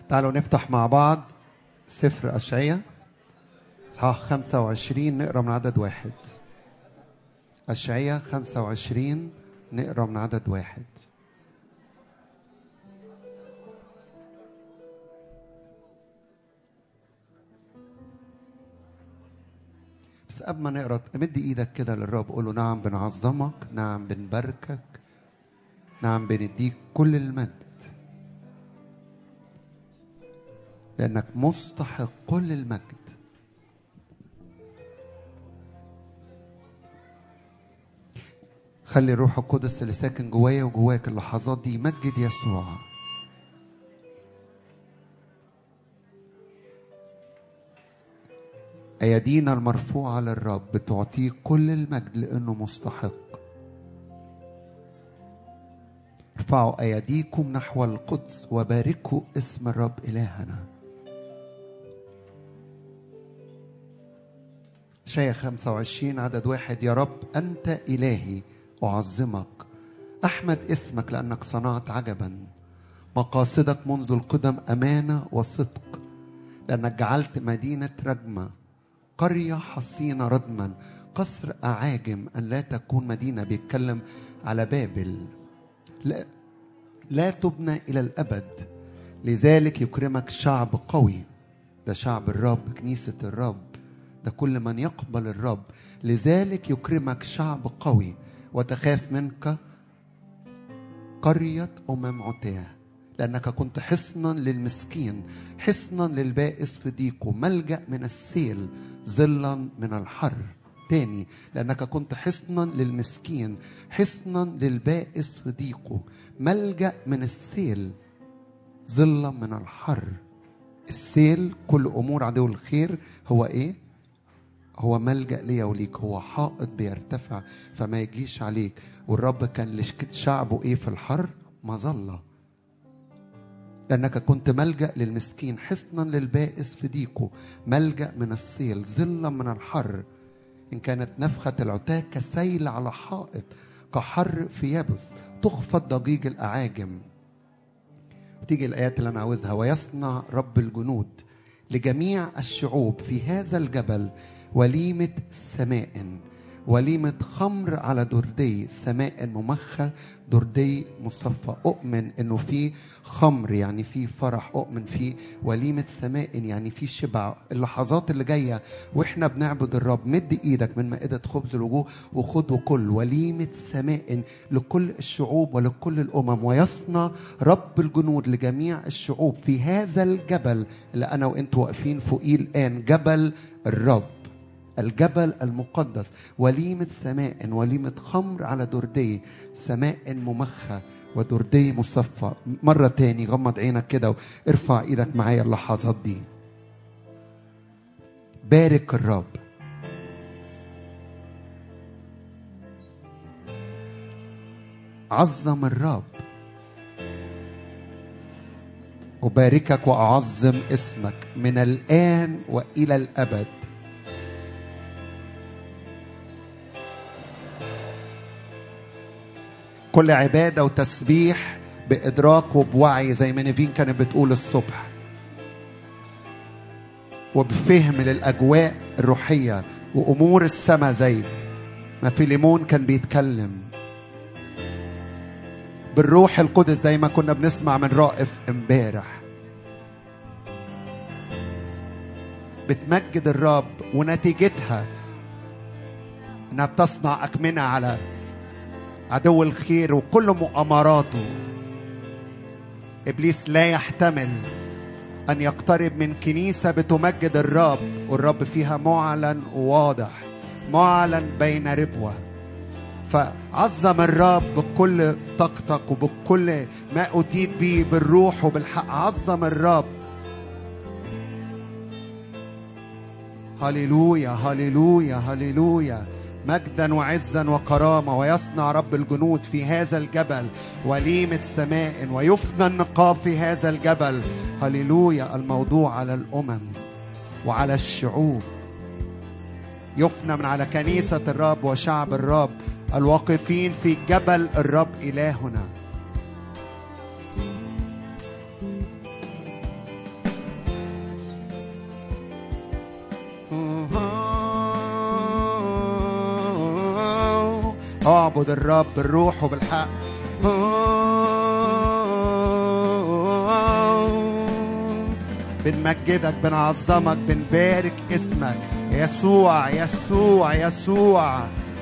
تعالوا نفتح مع بعض سفر أشعية إصحاح 25 نقرا من عدد واحد أشعية 25 نقرا من عدد واحد بس قبل ما نقرا مد ايدك كده للرب قول له نعم بنعظمك نعم بنباركك نعم بنديك كل المجد لانك مستحق كل المجد خلي الروح القدس اللي ساكن جوايا وجواك اللحظات دي يمجد يسوع أيدينا المرفوعة للرب بتعطيه كل المجد لأنه مستحق ارفعوا أيديكم نحو القدس وباركوا اسم الرب إلهنا شيء 25 عدد واحد يا رب أنت إلهي أعظمك أحمد اسمك لأنك صنعت عجبا مقاصدك منذ القدم أمانة وصدق لأنك جعلت مدينة رجمة قرية حصينة ردما قصر أعاجم أن لا تكون مدينة بيتكلم على بابل لا, لا تبنى إلى الأبد لذلك يكرمك شعب قوي ده شعب الرب كنيسة الرب ده كل من يقبل الرب لذلك يكرمك شعب قوي وتخاف منك قرية أمم عتاه لأنك كنت حصنا للمسكين حصنا للبائس في ضيقه ملجأ من السيل ظلا من الحر تاني لأنك كنت حصنا للمسكين حصنا للبائس في ضيقه ملجأ من السيل ظلا من الحر السيل كل أمور عدو الخير هو إيه؟ هو ملجأ ليا وليك هو حائط بيرتفع فما يجيش عليك والرب كان لشعبه ايه في الحر مظلة لأنك كنت ملجأ للمسكين حصنا للبائس في ضيقه ملجأ من السيل ظلا من الحر إن كانت نفخة العتاة كسيل على حائط كحر في يبس تخفض ضجيج الأعاجم تيجي الآيات اللي أنا عاوزها ويصنع رب الجنود لجميع الشعوب في هذا الجبل وليمة سماء وليمة خمر على دردي سماء ممخة دردي مصفى أؤمن إنه في خمر يعني في فرح أؤمن في وليمة سماء يعني في شبع اللحظات اللي جاية وإحنا بنعبد الرب مد إيدك من مائدة خبز الوجوه وخد وكل وليمة سماء لكل الشعوب ولكل الأمم ويصنع رب الجنود لجميع الشعوب في هذا الجبل اللي أنا وأنتوا واقفين فوقيه الآن جبل الرب الجبل المقدس وليمة سماء وليمة خمر على دردي سماء ممخة ودردي مصفى مرة تاني غمض عينك كده وارفع ايدك معايا اللحظات دي بارك الرب عظم الرب أباركك وأعظم اسمك من الآن وإلى الأبد كل عبادة وتسبيح بإدراك وبوعي زي ما نيفين كانت بتقول الصبح وبفهم للأجواء الروحية وأمور السماء زي ما فيليمون كان بيتكلم بالروح القدس زي ما كنا بنسمع من رائف امبارح بتمجد الرب ونتيجتها انها بتصنع اكمنه على عدو الخير وكل مؤامراته ابليس لا يحتمل ان يقترب من كنيسه بتمجد الرب والرب فيها معلن وواضح معلن بين ربوه فعظم الرب بكل طاقتك وبكل ما أتيت به بالروح وبالحق عظم الرب هللويا هللويا هللويا مجدا وعزا وكرامة ويصنع رب الجنود في هذا الجبل وليمة سماء ويفنى النقاب في هذا الجبل هللويا الموضوع على الأمم وعلى الشعوب يفنى من على كنيسة الرب وشعب الرب الواقفين في جبل الرب إلهنا اعبد الرب بالروح وبالحق بنمجدك بنعظمك بنبارك اسمك يسوع يسوع يسوع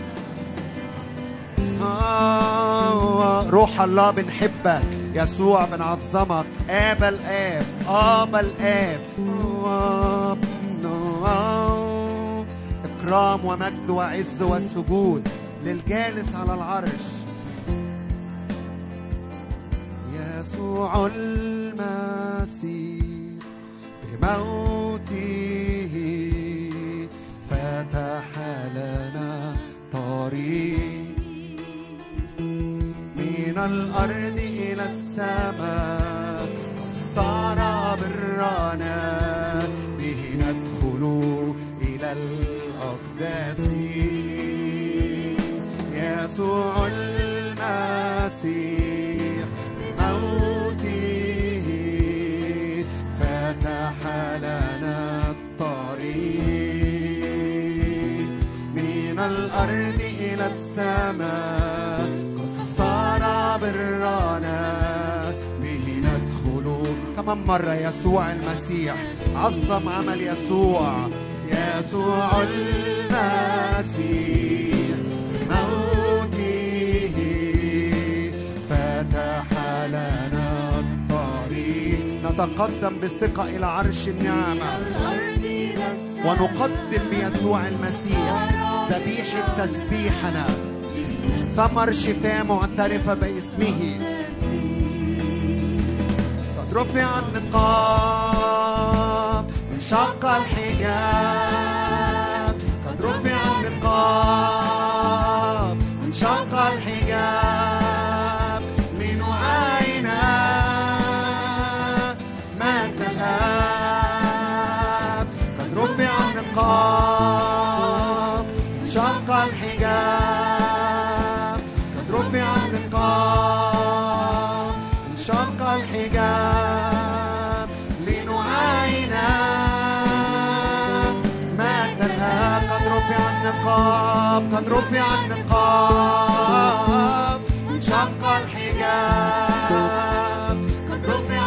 آه، روح الله بنحبك يسوع بنعظمك آب الآب آب الآب آه، آه، إكرام ومجد وعز والسجود للجالس على العرش يسوع المسيح بموته فتح لنا طريق من الأرض إلى السماء صار برنا به ندخل إلى الأقداس يسوع المسيح بموته فتح لنا الطريق من الأرض إلى السماء قد صار برنا به ندخل كمان مرة يسوع المسيح عظم عمل يسوع يسوع المسيح موته فتح لنا الطريق نتقدم بالثقة إلى عرش النعمة ونقدم بيسوع المسيح ذبيحة تسبيحنا ثمر شفاء معترفة باسمه قد رفع النقاب انشق الحجاب قد رفع النقاب انشق الحجاب لنعاين مجد الآب قد رفع النقاب انشق الحجاب قد رفع النقاب انشق الحجاب لنعاين مجد الآب قد رفع النقاب قد رفع النقاب انشق الحجاب قد رفع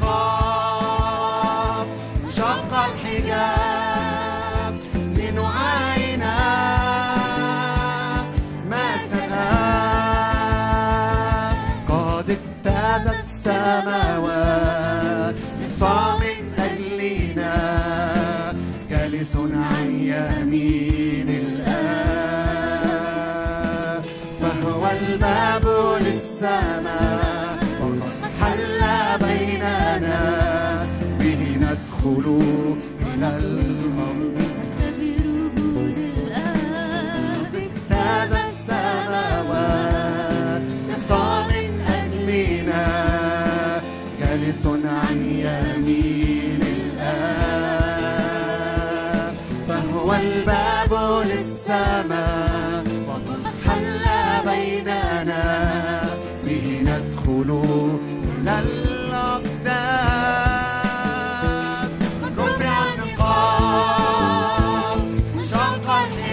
النقاب انشق الحجاب لنعاين مجد الآب قد اجتاز السماوات يسوع من أجلنا جالس عن يمين الآب فهو الباب للسماء وقد حل بيننا به ندخل إلى الأرض اجتاز السماوات يسوع من أجلنا جالس عن يمين الآب فهو الباب للسماء وقد حل بيننا به ندخل إلى الأقدام قد رفع النقاب انشق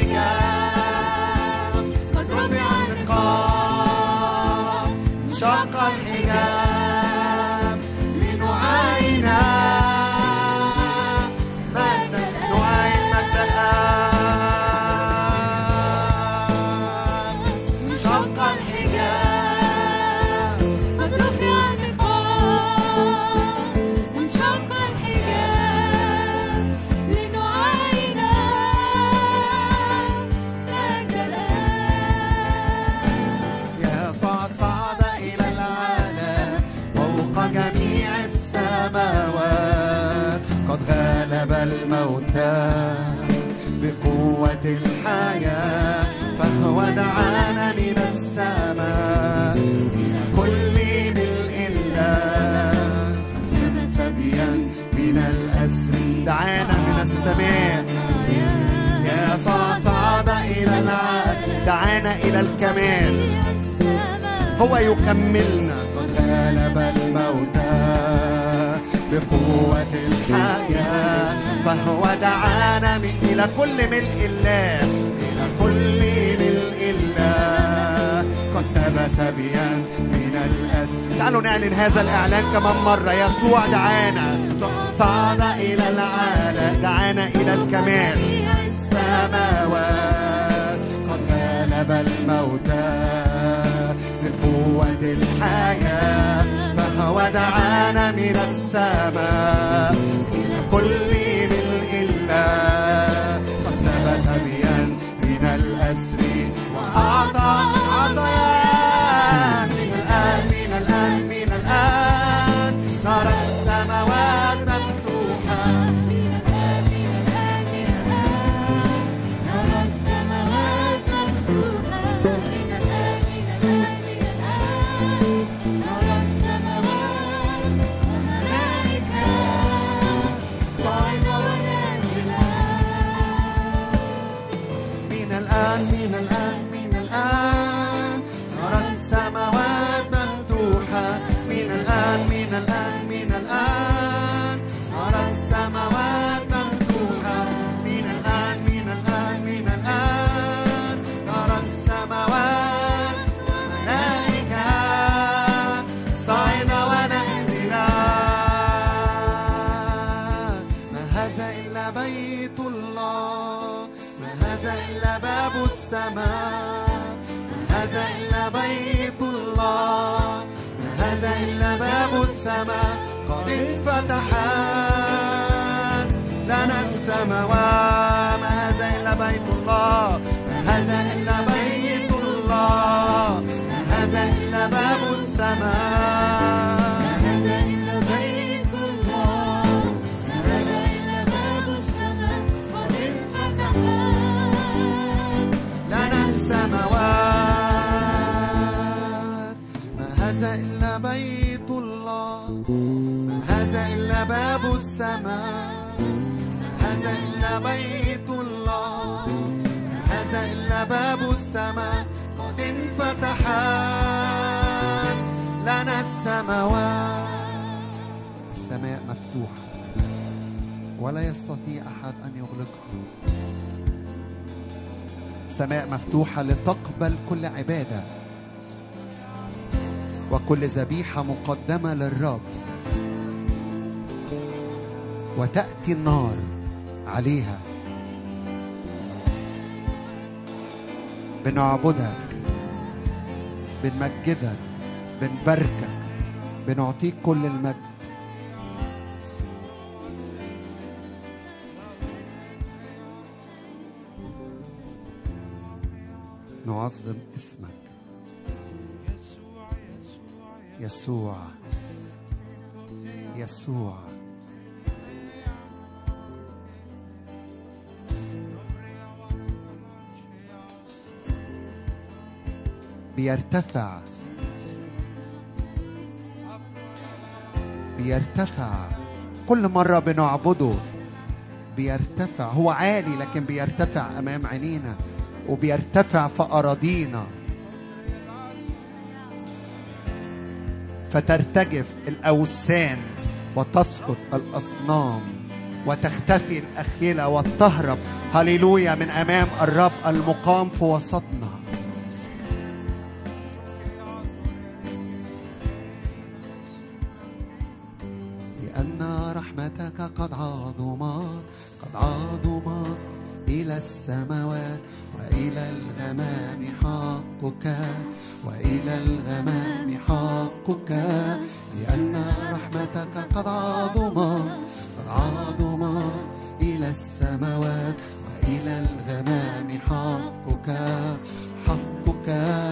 الحجاب قد رفع النقاب انشق الحجاب لنعاين مجد نعاين مجد الآب انشق الحجاب قد رفع النقاب وانشق الحجاب لنعاين مجد الآب يسوع صعد إلى العالم فوق جميع السماوات قد غلب الموتى بقوة الحياة فهو دعانا من السماء إلى كل ملء الله سبيا من الأسر دعانا من السماء يسوع صعد إلى العالم دعانا إلى الكمال هو يكملنا قد غلب الموتى بقوة الحياة فهو دعانا من إلى كل ملء الله إلى كل ملء الله كسب سبيا من الأسر تعالوا نعلن هذا الإعلان كمان مرة يسوع دعانا صعد إلى العالم دعانا إلى الكمال السماوات قد غلب الموتى بقوة الحياة فهو دعانا من السماء إلى كل ملء الله قد سب سبيا من الأسر وأعطى عطيان من الآن من الآن من الآن نرى السماوات مفتوحة نرى السماوات مفتوحة من الآن من الآن من الآن نرى السماوات وملائكة صاعدة ونازلة من الآن من الآن من الآن نرى السماوات مفتوحة من الآن من الآن من الآن نرى السماوات مفتوحة من الآن من الآن من الآن نرى السماوات ملائكة صاعدة ونازلة ما هذا إلا بيت الله ما هذا إلا باب السماء ما هذا إلا بيت الله ما هذا إلا باب السماء قد انفتحت لنا السماوات ما هذا إلا بيت الله ما هذا إلا بيت الله ما هذا إلا باب السماء هذا إلا بيت الله هذا إلا باب السماء قد انفتحت لنا السماوات ما هذا إلا بيت الله ما هذا إلا باب السماء ما هذا إلا بيت الله ما هذا إلا باب السماء قد انفتحت لنا السماوات السماء مفتوحة ولا يستطيع أحد أن يغلقها السماء مفتوحة لتقبل كل عبادة وكل ذبيحة مقدمة للرب وتأتي النار عليها بنعبدك بنمجدك بنباركك بنعطيك كل المجد نعظم اسمك يسوع يسوع بيرتفع بيرتفع كل مرة بنعبده بيرتفع هو عالي لكن بيرتفع أمام عينينا وبيرتفع في أراضينا فترتجف الأوثان وتسقط الأصنام وتختفي الأخيلة وتهرب هللويا من أمام الرب المقام في وسطنا لأن رحمتك قد عظمت قد عظمت إلى السماوات وإلى الغمام حقك وإلى الغمام حقك لأن رحمتك قد عظمت قد عظمت إلى السماوات وإلى الغمام حقك حقك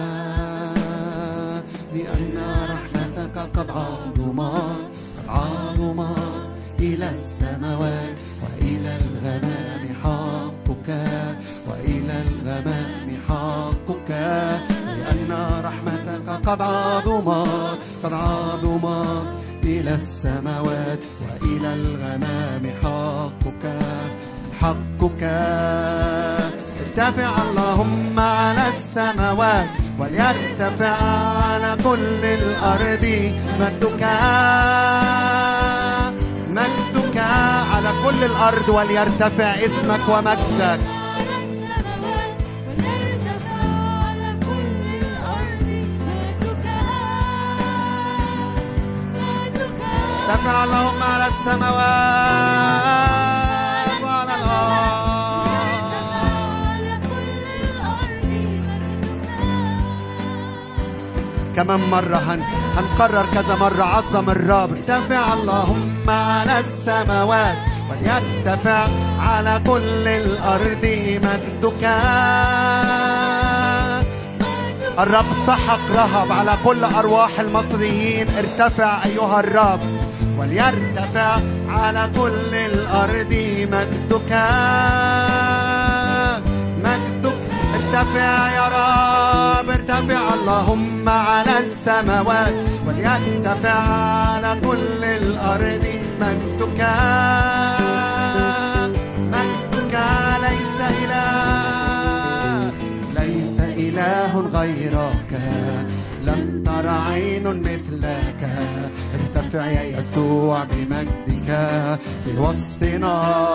لأن رحمتك قد عظمت قد عظمت إلى السماوات وإلى الغمام حقك وإلى الغمام حقك لأن رحمتك قد عظمت قد عظمت إلى السماوات وإلى الغمام حقك حقك ارتفع اللهم على السماوات وليرتفع على كل الأرض مجدك مجدك على كل الأرض وليرتفع اسمك ومجدك على السماوات ونرتفع على كل الأرض ارتفع اللهم على السماوات وعلى الأرض على كل الأرض كمان مرة هن... هنقرر كذا مرة عظم الرب ارتفع اللهم على السماوات وليرتفع على كل الأرض مجدك الرب سحق رهب على كل أرواح المصريين ارتفع أيها الرب وليرتفع على كل الأرض مجدك مجدك ارتفع يا رب ارتفع اللهم على السماوات وليرتفع على كل الأرض مجدك مجدك ليس إله ليس إله غيرك لم تر عين مثلك ارتفع يا يسوع بمجدك في وسطنا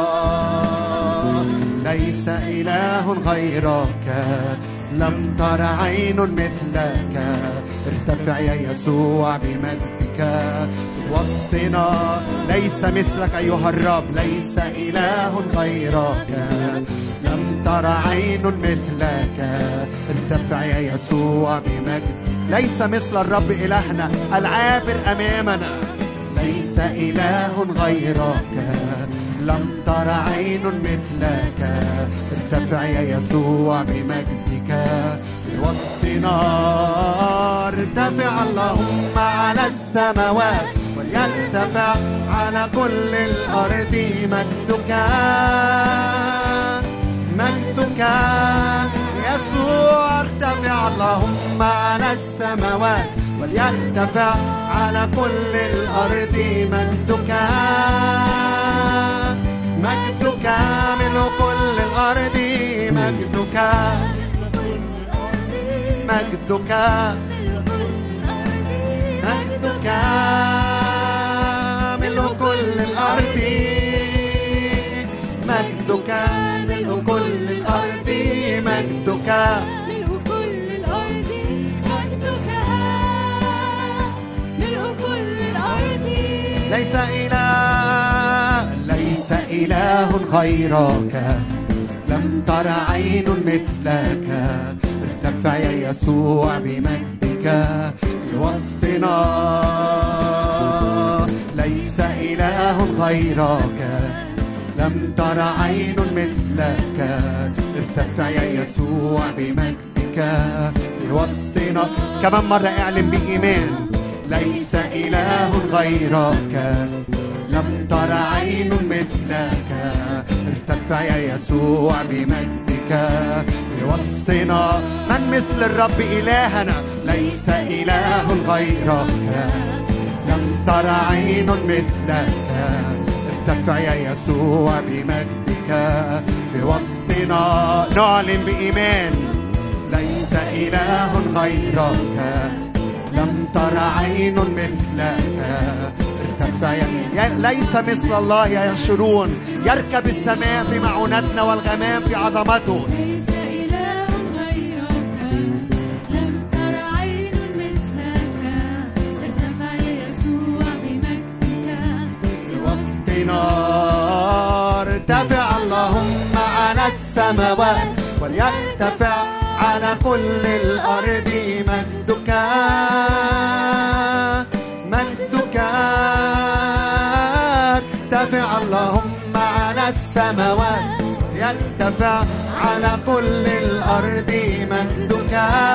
ليس إله غيرك لم تر عين مثلك ارتفع يا يسوع بمجدك في وسطنا ليس مثلك أيها الرب ليس إله غيرك لم تر عين مثلك ارتفع يا يسوع بمجد ليس مثل الرب إلهنا العابر أمامنا ليس إله غيرك لم تر عين مثلك ارتفع يا يسوع بمجدك في وسطنا ارتفع اللهم على السماوات وليرتفع على كل الأرض مجدك مجدك يسوع ارتفع اللهم على السماوات وليرتفع على كل الأرض مجدك مجدك من كل الأرض مجدك مجدك مجدك ملء كل الأرض مجدك ملء كل الأرض مجدك ملء كل الأرض مجدك ملء كل الأرض ليس إله ليس إله غيرك لم تر عين مثلك ارتفع يا يسوع بمجدك في وسطنا ليس إله غيرك لم تر عين مثلك ارتفع يا يسوع بمجدك في وسطنا كمان مرة اعلن بإيمان ليس إله غيرك لم تر عين مثلك ارتفع يا يسوع بمجدك في وسطنا من مثل الرب إلهنا ليس إله غيرك لم تر عين مثلك ارتفع يا يسوع بمجدك في وسطنا نعلن بإيمان ليس إله غيرك لم تر عين مثلك ارتفع يا ليس مثل الله يا يشرون يركب السماء في معونتنا والغمام في عظمته ليس إله غيرك لم تر عين مثلك ارتفع يسوع بمجدك في وسطنا ارتفع اللهم على السماوات وليرتفع على كل الأرض مجدك مجدك ارتفع اللهم على السماوات يرتفع على كل الأرض مجدك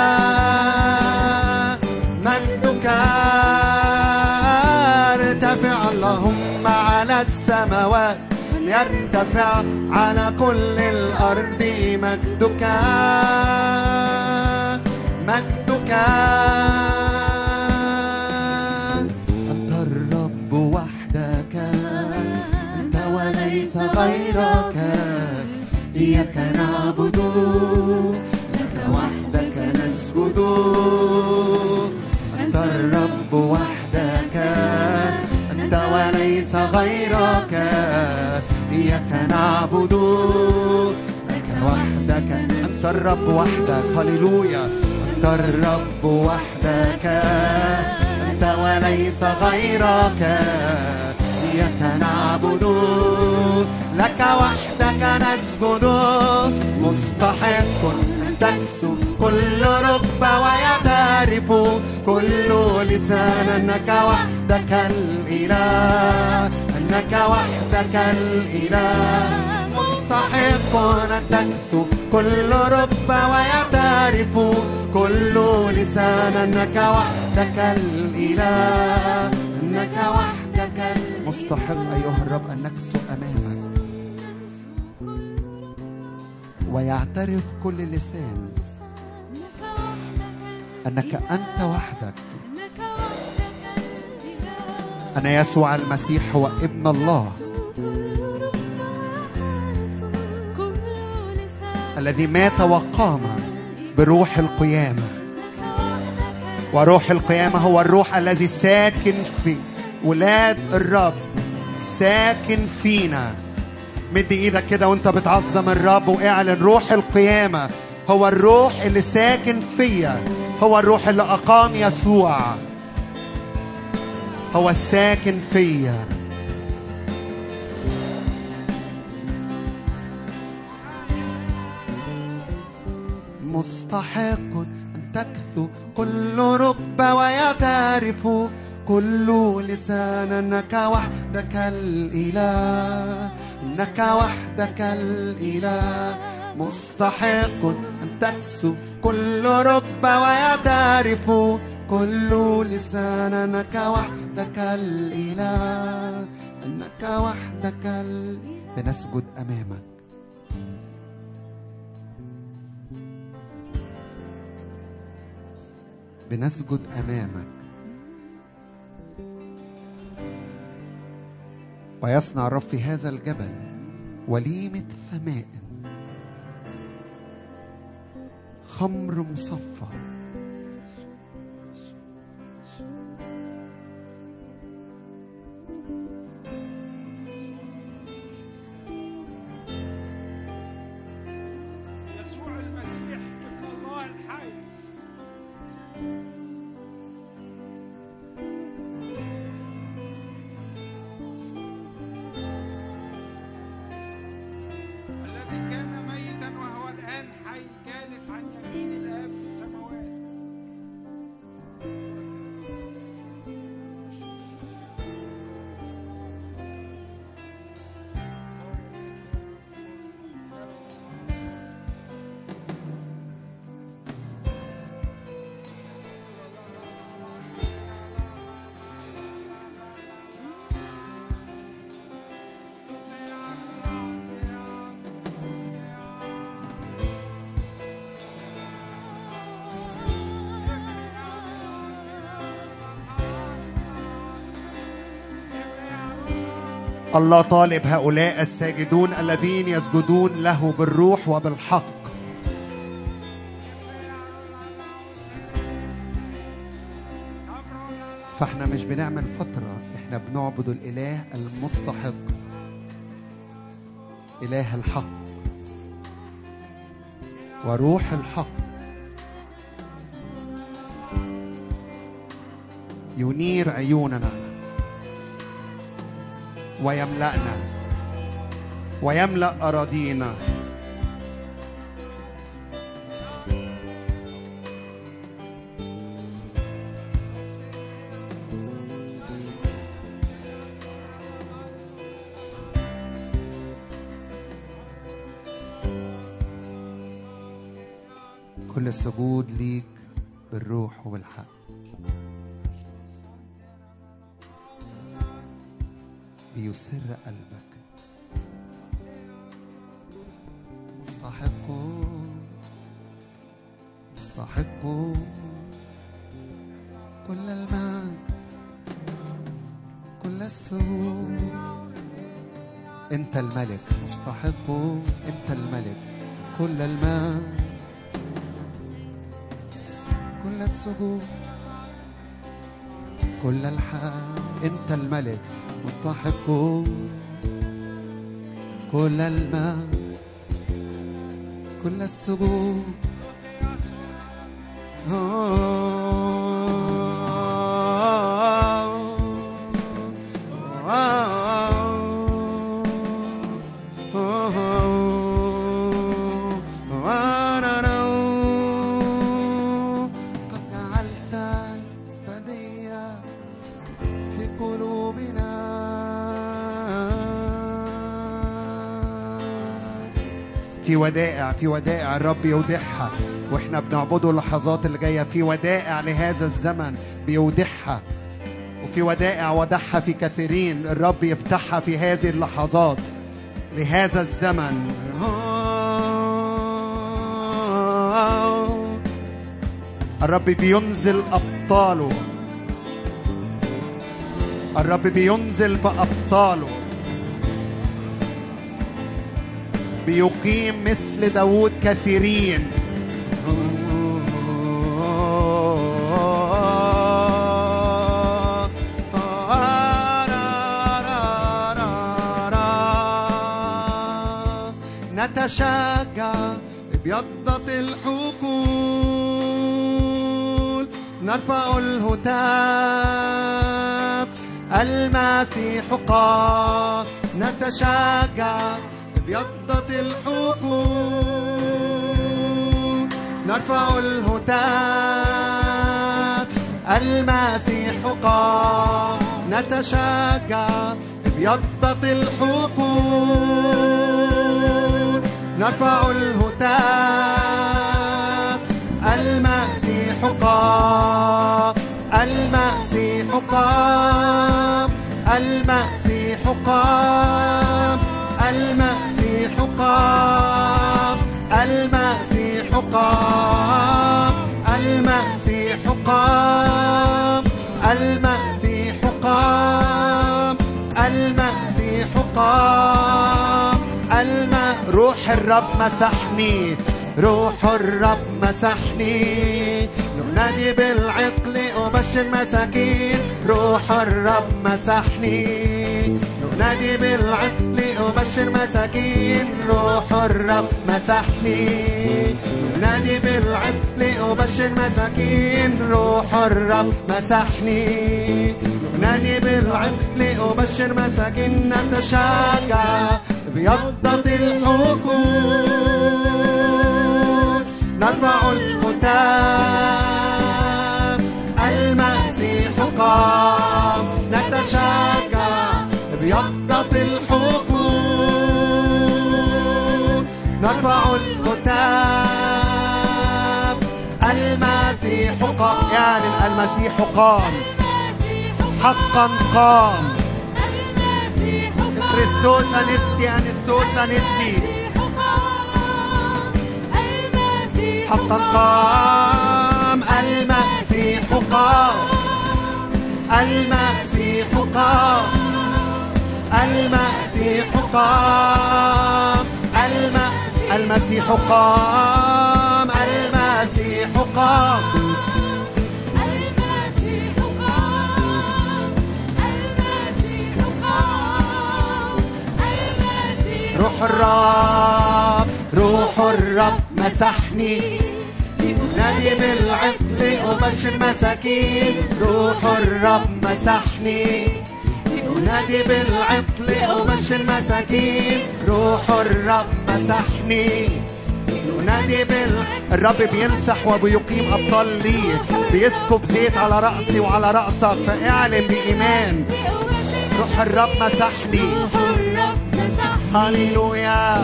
مجدك ارتفع اللهم على السماوات يرتفع على كل الأرض مجدك مجدك أنت الرب وحدك أنت وليس غيرك إياك نعبد لك وحدك نسجد أنت الرب وحدك أنت وليس غيرك إياك نعبد لك وحدك أنت الرب وحدك هللويا أنت الرب وحدك أنت أنت وليس غيرك إياك نعبد لك وحدك نسجد مستحق أن تكسو كل رب ويعترف كل لسان أنك وحدك الإله أنك وحدك الإله مستحق أن تكسو كل رب ويعترف كل لسان أنك وحدك الإله أنك وحدك ال- مستحق أيها الرب أن نكسو أمامك ويعترف كل لسان أنك أنت وحدك أن يسوع المسيح هو ابن الله الذي مات وقام بروح القيامة وروح القيامة هو الروح الذي ساكن في ولاد الرب ساكن فينا مد ايدك كده وانت بتعظم الرب واعلن روح القيامة هو الروح اللي ساكن فيا هو الروح اللي أقام يسوع هو الساكن فيا مستحق أن تكثو كل رب ويعترف كل لسان أنك وحدك الإله إنك وحدك الإله مستحق أن تكسو كل رب ويعترف كل لسان أنك وحدك الإله أنك وحدك ال... بنسجد أمامك بنسجد امامك ويصنع الرب في هذا الجبل وليمه فماء خمر مصفى يسوع المسيح ابن الله الحي الذي كان ميتا وهو الآن حي جالس عن يمين الآب في السماوات الله طالب هؤلاء الساجدون الذين يسجدون له بالروح وبالحق فاحنا مش بنعمل فترة احنا بنعبد الإله المستحق إله الحق وروح الحق ينير عيوننا ويملأنا ويملأ أراضينا كل السجود ليك بالروح وبالحق بيسر قلبك مستحق مستحق كل المجد كل السجود انت الملك مستحق انت الملك كل المجد كل السجود كل الحق انت الملك مستحق كل الماء كل السجود في ودائع في ودائع الرب يودعها واحنا بنعبده اللحظات اللي جايه في ودائع لهذا الزمن بيودعها وفي ودائع ودعها في كثيرين الرب يفتحها في هذه اللحظات لهذا الزمن الرب بينزل أبطاله الرب بينزل بأبطاله بيقيم مثل داود كثيرين نتشجع بيضة الحقول نرفع الهتاف المسيح قام نتشجع بيضة الحقول نرفع الهتاف المسيح قام نتشجع بيضة الحقول نرفع الهتاف المسيح قام المسيح قام المسيح قام المسيح قام المسيح قام المسيح قام المسيح قام المسيح قام الم روح الرب مسحني روح الرب مسحني ينادي بالعقل أبشر مساكين روح الرب مسحني ينادي بالعقل أبشر مساكين روح الرب مسحني ينادي بالعقل أبشر مساكين روح الرب مسحني ينادي بالعقل أبشر مساكين نتشجع بيضة الحقول نرفع الهتاف المسيح قام نتشجع بيضة الحقول نرفع الهتاف المسيح قام اعلن المسيح قام حقا قام كريستوس انستي انستوس انستي حقا قام المسيح قام المسيح قام المسيح قام الم... المسيح قام المسيح قام روح الرب روح الرب مسحني نادي بالعقل أبشر مساكين روح الرب مسحني نادي بالعقل أبشر مساكين روح الرب مسحني ينادي بال الرب بيمسح وبيقيم أبطال لي بيسكب زيت على رأسي وعلى رأسك فاعلن بإيمان روح الرب مسحني هللويا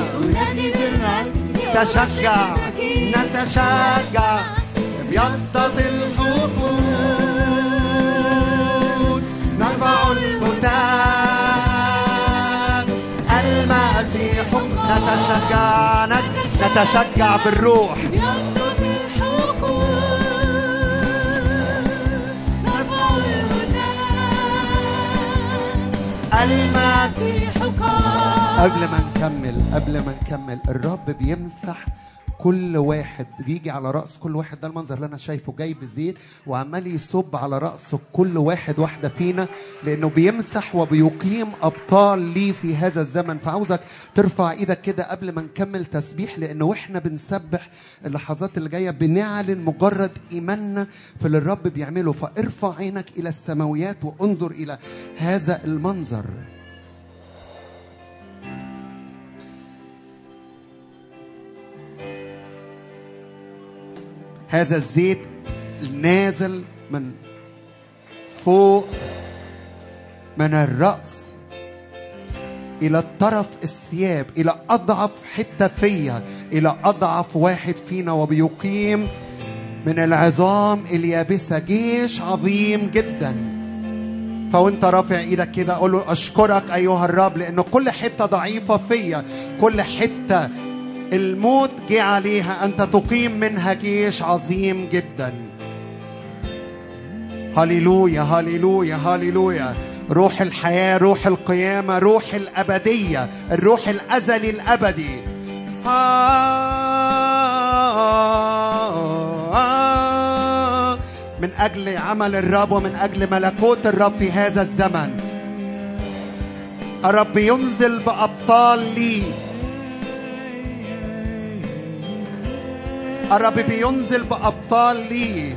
نتشجع نتشجع بيضة الحقول نرفع الهتاف المسيح نتشجع نت- نتشجع بالروح المسيح قبل ما نكمل قبل ما نكمل الرب بيمسح كل واحد بيجي على رأس كل واحد ده المنظر اللي أنا شايفه جاي بزيت وعمال يصب على رأس كل واحد واحدة فينا لأنه بيمسح وبيقيم أبطال ليه في هذا الزمن فعاوزك ترفع إيدك كده قبل ما نكمل تسبيح لأنه وإحنا بنسبح اللحظات اللي جاية بنعلن مجرد إيماننا في اللي الرب بيعمله فارفع عينك إلى السماويات وانظر إلى هذا المنظر هذا الزيت نازل من فوق من الرأس الى الطرف الثياب الى اضعف حته فيا الى اضعف واحد فينا وبيقيم من العظام اليابسه جيش عظيم جدا فوانت رافع ايدك كده قول له اشكرك ايها الرب لانه كل حته ضعيفه فيا كل حته الموت جه عليها انت تقيم منها جيش عظيم جدا هللويا هللويا هللويا روح الحياة روح القيامة روح الأبدية الروح الأزلي الأبدي من أجل عمل الرب ومن أجل ملكوت الرب في هذا الزمن الرب ينزل بأبطال لي الرب بينزل بأبطال لي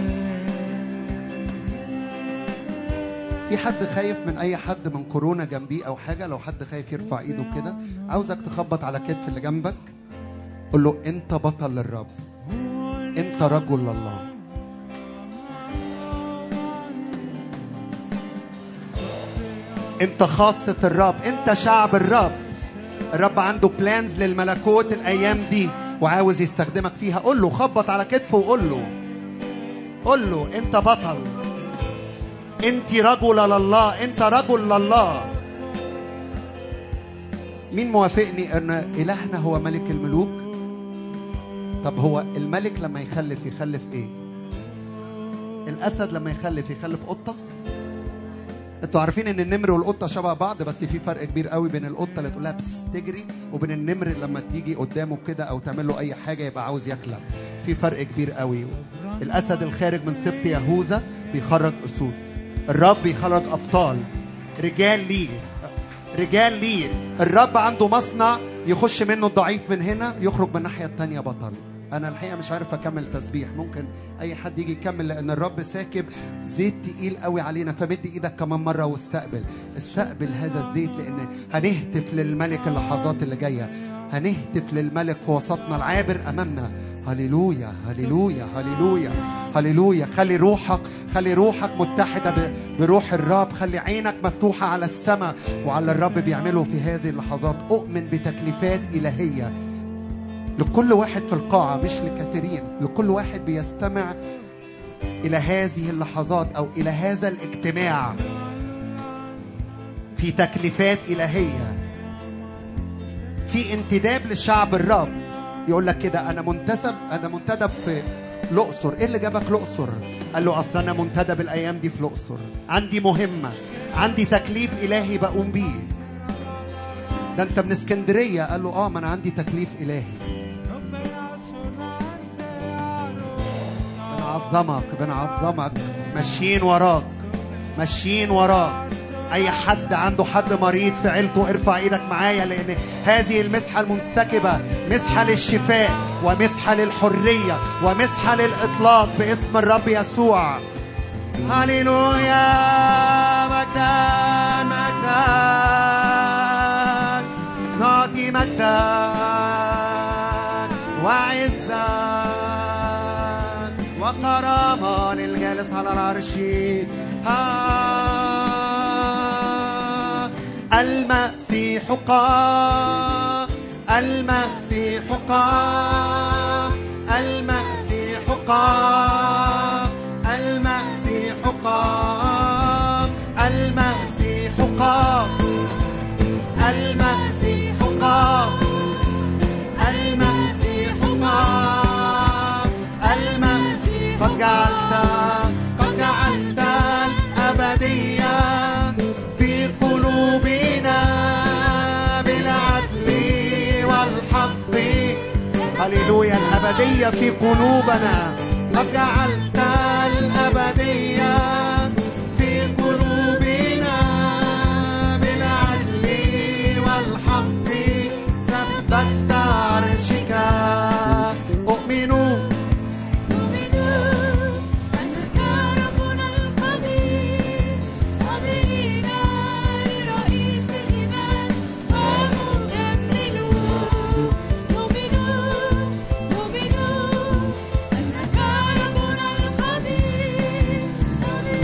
في حد خايف من اي حد من كورونا جنبيه او حاجه لو حد خايف يرفع ايده كده عاوزك تخبط على كتف اللي جنبك قول له انت بطل للرب انت رجل لله انت خاصة الرب انت شعب الرب الرب عنده بلانز للملكوت الايام دي وعاوز يستخدمك فيها قول له خبط على كتفه وقول له قول له انت بطل انت رجل لله انت رجل لله مين موافقني ان الهنا هو ملك الملوك طب هو الملك لما يخلف يخلف ايه الاسد لما يخلف يخلف قطه انتوا عارفين ان النمر والقطه شبه بعض بس في فرق كبير قوي بين القطه اللي تقول لها بس تجري وبين النمر لما تيجي قدامه كده او تعمل له اي حاجه يبقى عاوز ياكلك في فرق كبير قوي الاسد الخارج من سبط يهوذا بيخرج اسود الرب بيخرج ابطال رجال ليه رجال ليه الرب عنده مصنع يخش منه الضعيف من هنا يخرج من الناحيه التانيه بطل انا الحقيقه مش عارف اكمل تسبيح ممكن اي حد يجي يكمل لان الرب ساكب زيت تقيل قوي علينا فمد ايدك كمان مره واستقبل استقبل هذا الزيت لان هنهتف للملك اللحظات اللي جايه هنهتف للملك في وسطنا العابر امامنا هللويا هللويا هللويا هللويا خلي روحك خلي روحك متحده ب- بروح الرب خلي عينك مفتوحه على السماء وعلى الرب بيعمله في هذه اللحظات اؤمن بتكليفات الهيه لكل واحد في القاعه مش لكثيرين لكل واحد بيستمع الى هذه اللحظات او الى هذا الاجتماع في تكليفات الهيه في انتداب لشعب الرب يقول لك كده انا منتسب انا منتدب في الاقصر ايه اللي جابك الاقصر قال له اصل انا منتدب الايام دي في الاقصر عندي مهمه عندي تكليف الهي بقوم بيه ده انت من اسكندريه قال له اه ما انا عندي تكليف الهي بنعظمك بنعظمك ماشيين وراك ماشيين وراك اي حد عنده حد مريض في عيلته ارفع ايدك معايا لان هذه المسحه المنسكبه مسحه للشفاء ومسحه للحريه ومسحه للاطلاق باسم الرب يسوع هللويا مجدان مجدان نعطي مجدان وعزا وكرامة للجالس على العرش ها المسيح قام المسيح قام المسيح قام المسيح قام المسيح قام المسيح قام المسيح قام المسيح قد جعلت قد جعلت الأبدية في قلوبنا بالعدل والحق هللويا الأبدية في قلوبنا قد جعلت الأبدية في قلوبنا بالعدل والحق ثبت عرشك أؤمن أنك ربنا القدير قادرين لرئيس الإيمان ومكملون نؤمن نؤمن أنك ربنا القدير قادرين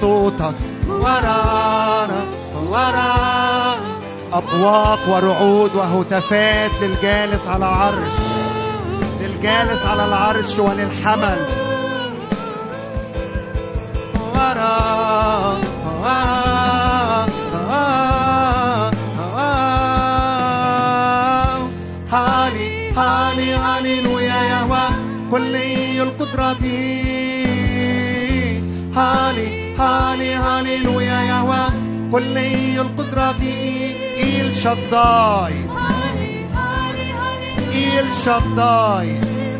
صوتك ورانا ورانا أبواق ورعود وهتافات للجالس على العرش للجالس على العرش وللحمل ورا هالي هالي هاليلويا يهوى كلي القدرة هالي هالي هاليلويا يهوى كلي القدرة إيل شداي إيل شداي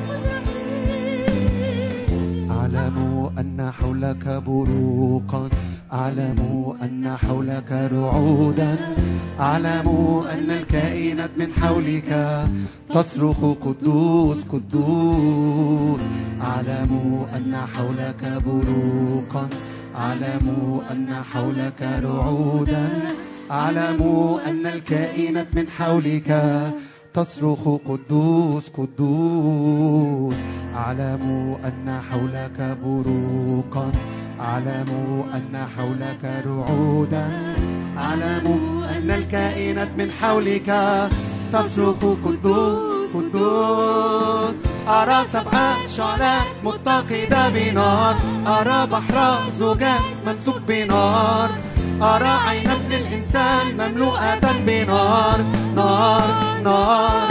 أعلم أن حولك بروقا أعلم أن حولك رعودا أعلم أن الكائنات من حولك تصرخ قدوس قدوس أعلم أن حولك بروقا أعلم أن حولك رعودا أعلم أن الكائنات من حولك تصرخ قدوس قدوس أعلم أن حولك بروقا أعلم أن حولك رعودا أعلم أن الكائنات من حولك تصرخ قدوس قدوس أرى سبع شعلات متقدة بنار أرى بحر زجاج ممسوك بنار أرى عين ابن الإنسان مملوءة بنار نار نار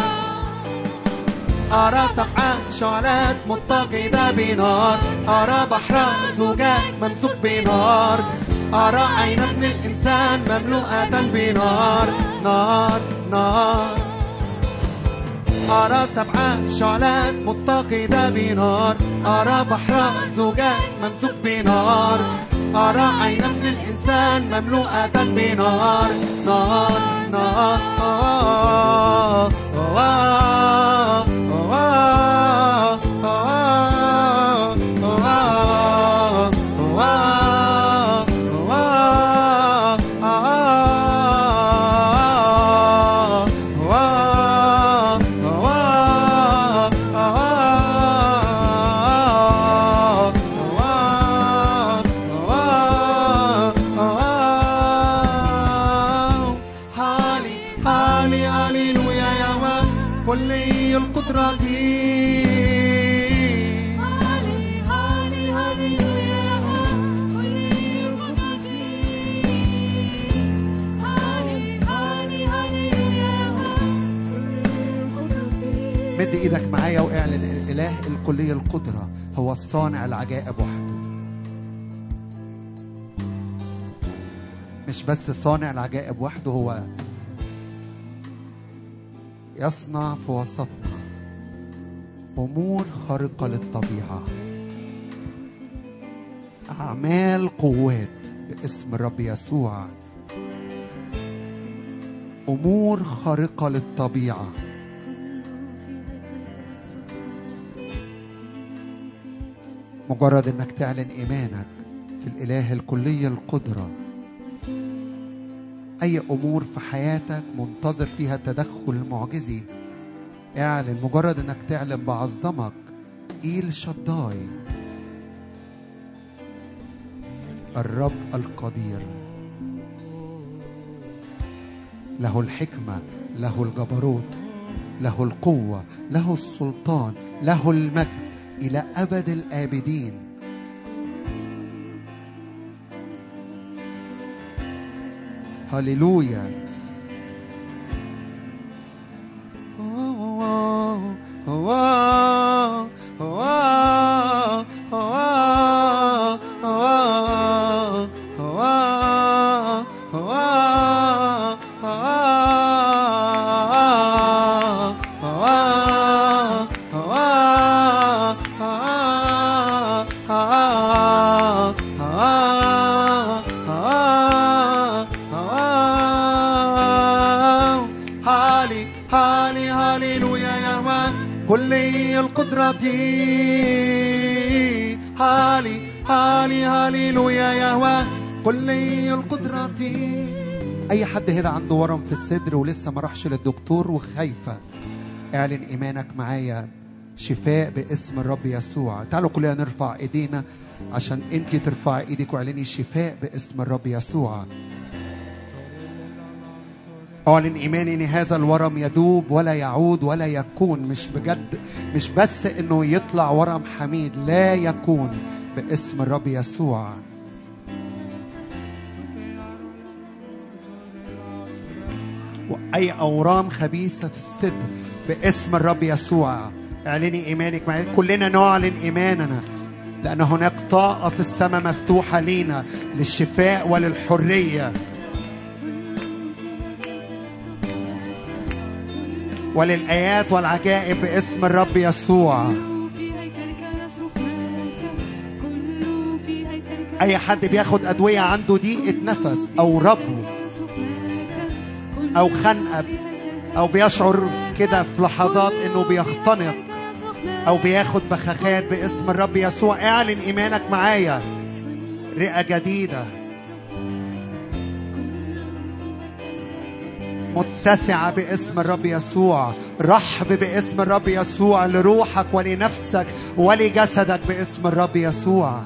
أرى سبع شعلات متقدة بنار أرى بحر زجاج ممسوك بنار أرى عين ابن الإنسان مملوءة بنار نار نار أرى سبع شعلات متقدة بنار أرى بحر زجاج ممسوك بنار أرى عين ابن الإنسان مملوءة بنار نار نار هالي هالي هاليلويا يا كلي القدرة مد ايدك معايا واعلن الاله الكلي القدرة هو الصانع العجائب وحده مش بس صانع العجائب وحده هو يصنع في وسطنا امور خارقه للطبيعه اعمال قوات باسم الرب يسوع امور خارقه للطبيعه مجرد انك تعلن ايمانك في الاله الكلي القدره اي امور في حياتك منتظر فيها تدخل معجزي اعلن مجرد انك تعلن بعظمك ايل شداي الرب القدير له الحكمه له الجبروت له القوه له السلطان له المجد الى ابد الابدين هللويا هالي هالي هاليلويا يا كلي القدرة هالي هالي هاليلويا يا كلي القدرة أي حد هنا عنده ورم في الصدر ولسه ما راحش للدكتور وخايفة اعلن إيمانك معايا شفاء باسم الرب يسوع تعالوا كلنا نرفع ايدينا عشان انت ترفعي ايدك واعلني شفاء باسم الرب يسوع اعلن ايماني ان هذا الورم يذوب ولا يعود ولا يكون مش بجد مش بس انه يطلع ورم حميد لا يكون باسم الرب يسوع واي اورام خبيثه في الصدر باسم الرب يسوع اعلني ايمانك معي كلنا نعلن ايماننا لان هناك طاقه في السماء مفتوحه لينا للشفاء وللحريه وللايات والعجائب باسم الرب يسوع كله في هيكلك يصرخ مجدا كله في هيكلك اي حد بياخد ادويه عنده ضيقه نفس او ربو يصرخ مجدا كله او خنقه او بيشعر كده في لحظات انه بيختنق يصرخ مجدا او بياخد بخاخات باسم الرب يسوع اعلن ايمانك معايا رئه جديده متسعه باسم الرب يسوع رحب باسم الرب يسوع لروحك ولنفسك ولجسدك باسم الرب يسوع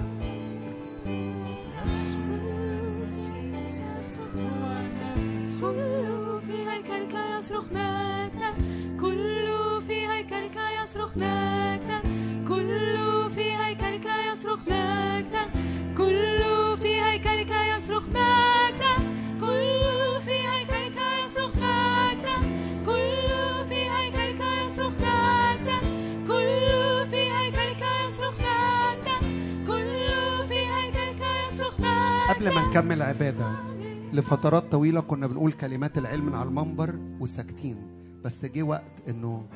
كله في هيكلك يصرخ مجدا كله في هيكلك يصرخ مجدا كله في هيكلك يصرخ مجدا كله في هيكلك يصرخ مجدا كله في هيكلك يصرخ مجدا كله في هيكلك يصرخ مجدا كله في هيكلك يصرخ مجدا كله في هيكلك يصرخ مجدا قبل ما نكمل عبادة لفترات طويلة كنا بنقول كلمات العلم من على المنبر وساكتين بس جه وقت انه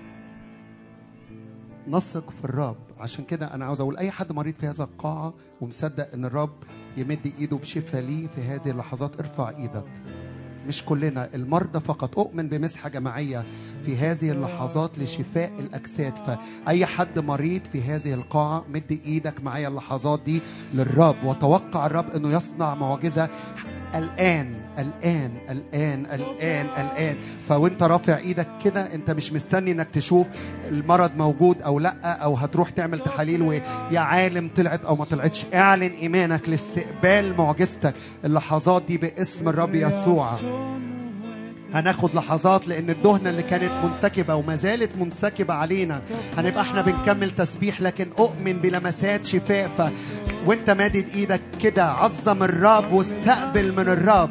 نثق في الرب عشان كده انا عاوز اقول اي حد مريض في هذا القاعة ومصدق ان الرب يمد ايده بشفاء ليه في هذه اللحظات ارفع ايدك مش كلنا المرضى فقط اؤمن بمسحه جماعيه في هذه اللحظات لشفاء الاجساد فاي حد مريض في هذه القاعه مد ايدك معايا اللحظات دي للرب وتوقع الرب انه يصنع معجزه الان الان الان الان الان فوانت رافع ايدك كده انت مش مستني انك تشوف المرض موجود او لا او هتروح تعمل تحاليل ويا عالم طلعت او ما طلعتش اعلن ايمانك لاستقبال معجزتك اللحظات دي باسم الرب يسوع هناخد لحظات لان الدهنه اللي كانت منسكبه وما زالت منسكبه علينا هنبقى احنا بنكمل تسبيح لكن اؤمن بلمسات شفاء ف وانت مادد ايدك كده عظم الرب واستقبل من الرب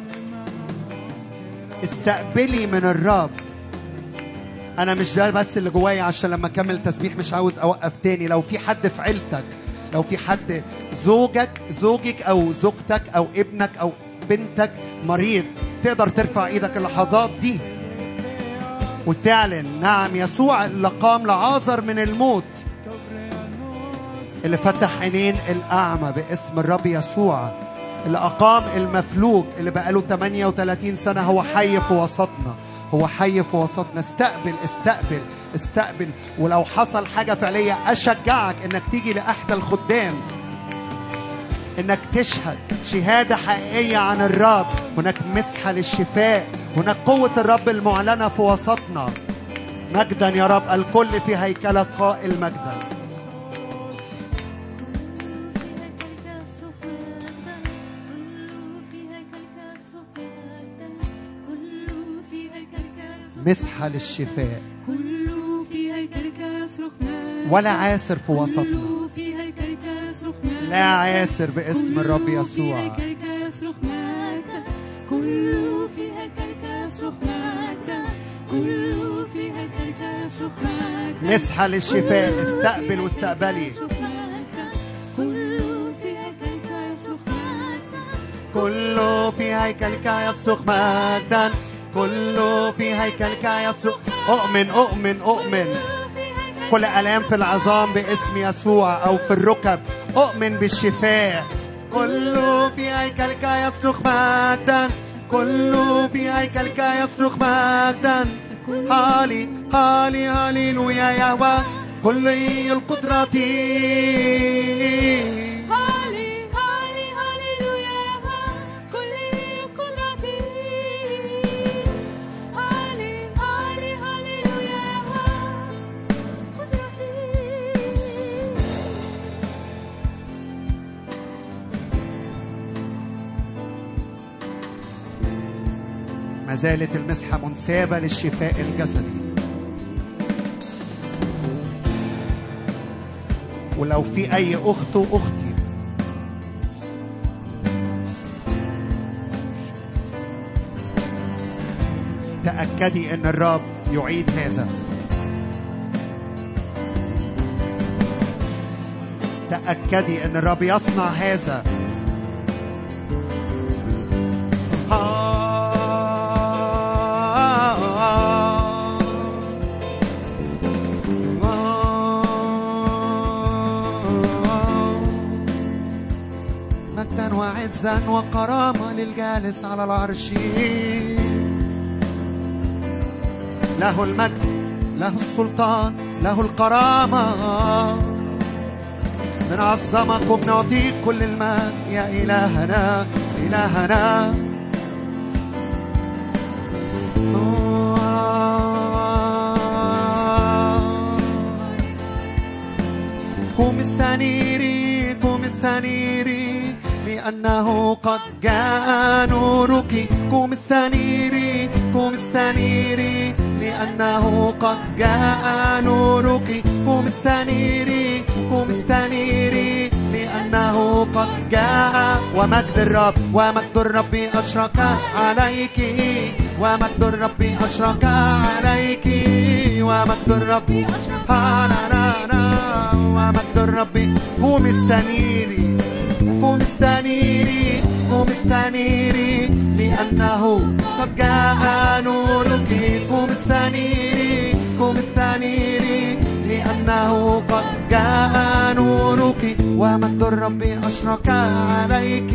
استقبلي من الرب انا مش ده بس اللي جوايا عشان لما اكمل تسبيح مش عاوز اوقف تاني لو في حد في عيلتك لو في حد زوجك زوجك او زوجتك او ابنك او بنتك مريض تقدر ترفع ايدك اللحظات دي وتعلن نعم يسوع اللي قام لعازر من الموت اللي فتح عينين الأعمى باسم الرب يسوع اللي أقام المفلوج اللي بقاله 38 سنة هو حي في وسطنا هو حي في وسطنا استقبل استقبل استقبل ولو حصل حاجة فعلية أشجعك إنك تيجي لأحد الخدام انك تشهد شهاده حقيقيه عن الرب هناك مسحه للشفاء هناك قوه الرب المعلنه في وسطنا مجدا يا رب الكل في هيكلك قائل مجدا مسحه للشفاء كله في هيكلك يصرخ مجدا ولا عاسر في وسطنا كله في هيكلك يصرخ مجدا لا عاسر باسم الرب كله يسوع في هيكلك يصرخ مجدا كله في هيكلك يصرخ مجدا كله في هيكلك يصرخ مجدا مسحه للشفاء استقبل واستقبلي كله في هيكلك يصرخ مجدا كله في هيكلك يصرخ مجدا كله في هيكلك يصرخ اؤمن اؤمن اؤمن كل الام في العظام باسم يسوع او في الركب اؤمن بالشفاء كله في هيكلك يصرخ مجدا كله في هيكلك يصرخ مجدا هالي هالي هاليلويا يا هوى كل القدرة هالي هالي هاليلويا كل قدرتي هالي هالي هاليلويا قدرتي زالت المسحة منسابة للشفاء الجسدي ولو في أي أخت وأختي تأكدي أن الرب يعيد هذا تأكدي أن الرب يصنع هذا مجدا وعزا وكرامة للجالس على العرش له المجد له السلطان له الكرامة بنعظمك وبنعطيك كل المجد يا إلهنا إلهنا قوم استنيري قوم استنيري لأنه قد جاء نورك قوم استنيري قوم استنيري لأنه قد جاء نورك قوم استنيري قوم استنيري لأنه قد جاء ومجد الرب ومجد الرب أشرق عليك ومجد الرب أشرق عليك ومجد الرب لا لا لا ومجد الرب قوم استنيري قوم استنيري قوم استنيري لأنه قد جاء نورك قوم استنيري قوم استنيري لأنه قد جاء نورك ومجد الرب أشرق عليك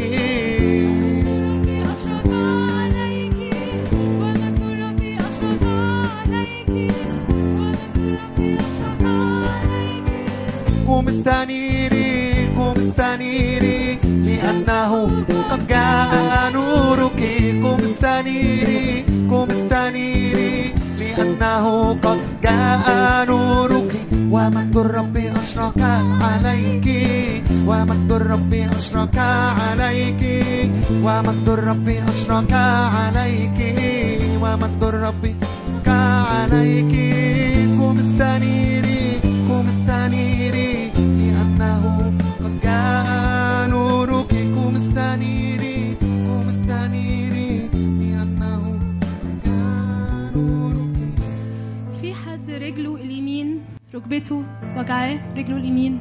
أشرق عليك ومجد ربي أشرق عليك ومجد ربي أشرق عليك قوم استنيري قوم استنيري لأنه قد جاء نورك قوم استنيري قوم استنيري لأنه قد جاء نورك ومجد الرب أشرق عليك ومجد الرب أشرق عليك ومجد الرب أشرق عليك ومجد الرب أشرق عليك قوم استنيري قوم استنيري لأنه قد جاء نورك قوم استنيري قوم استنيري لأنه قد جاء نورك في حد رجله اليمين ركبته وجعاه رجله اليمين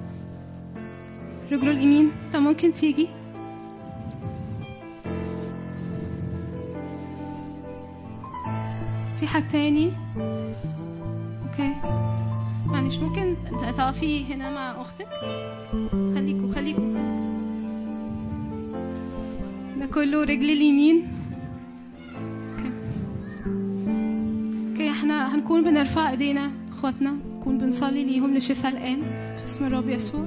رجله اليمين طب ممكن تيجي في حد تاني اوكي معلش ممكن تقفي هنا مع اختك خليكوا خليكوا ده كله رجل اليمين اوكي اوكي احنا هنكون بنرفع ايدينا اخواتنا نكون بنصلي ليهم لشفاء الان في اسم الرب يسوع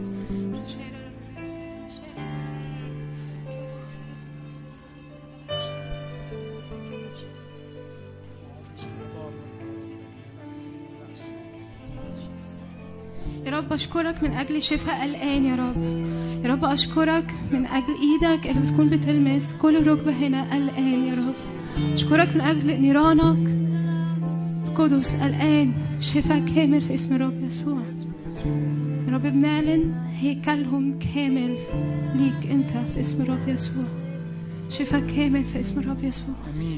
يا رب أشكرك من أجل شفاء الآن يا رب يا رب أشكرك من أجل إيدك اللي بتكون بتلمس كل ركبة هنا الآن يا رب أشكرك من أجل نيرانك قدس الآن شفاء كامل في اسم الرب يسوع يا رب بنعلن هيكلهم كامل ليك أنت في اسم الرب يسوع شفاء كامل في اسم الرب يسوع امين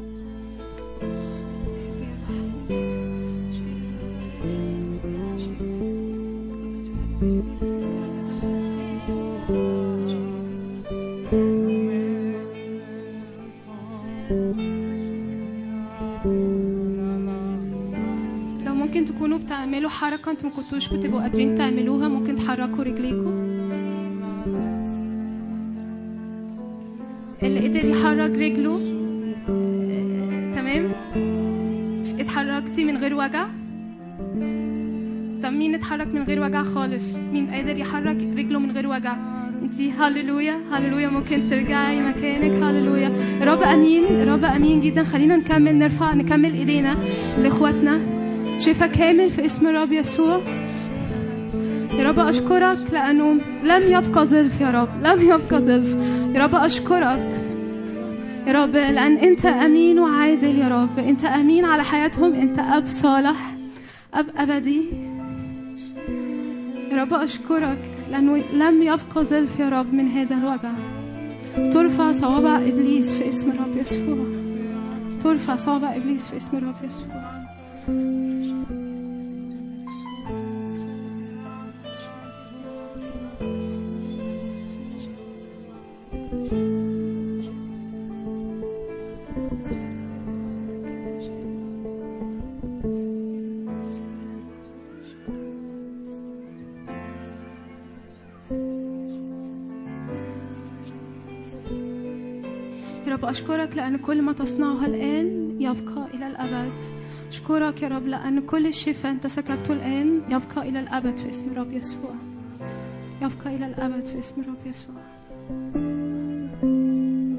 لو ممكن تكونوا بتعملوا حركة انتوا ما كنتوش بتبقوا قادرين تعملوها ممكن تحركوا رجليكم اللي قدر يحرك رجله آه، تمام اتحركتي من غير وجع طب مين اتحرك من غير وجع خالص مين قادر يحرك رجله من غير وجع انتي هللويا هللويا ممكن ترجعي مكانك هللويا يا رب امين يا رب امين جدا خلينا نكمل نرفع نكمل ايدينا لاخواتنا شفاء كامل في اسم الرب يسوع يا رب أشكرك لأنه لم يبقى ظلف يا رب لم يبقى ظلف يا رب أشكرك يا رب لأن أنت أمين وعادل يا رب أنت أمين على حياتهم أنت أب صالح أب أبدي يا رب أشكرك لأنه لم يبقى ظلف يا رب من هذا الوجع ترفع صوابع إبليس في اسم الرب يسوع ترفع صوابع إبليس في اسم الرب يسوع يا رب أشكرك لأن كل ما تصنعه الآن يبقى إلى الأبد أشكرك يا رب لأن كل الشفاء أنت سكبته الآن يبقى إلى الأبد في اسم الرب يسوع يبقى إلى الأبد في اسم الرب يسوع آمين.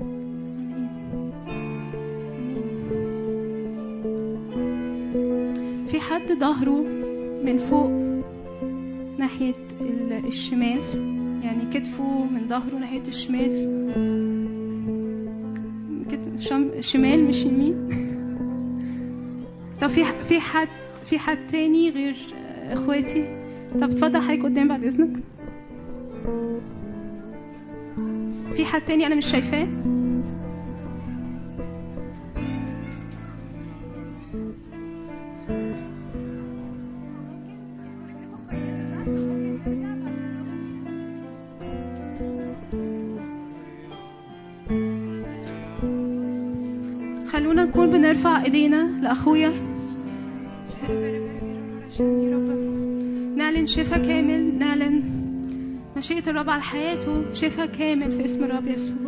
آمين. في حد ظهره من فوق ناحية ال- الشمال يعني كتفه من ظهره ناحية الشمال كده شم... شمال مش يمين طب في في حد في حد تاني غير اخواتي طب اتفضل حضرتك قدام بعد اذنك في حد تاني انا مش شايفاه خلونا نكون بنرفع ايدينا لاخويا نعلن شفاء كامل نعلن مشيئة الرب على حياته شفاء كامل في اسم الرب يسوع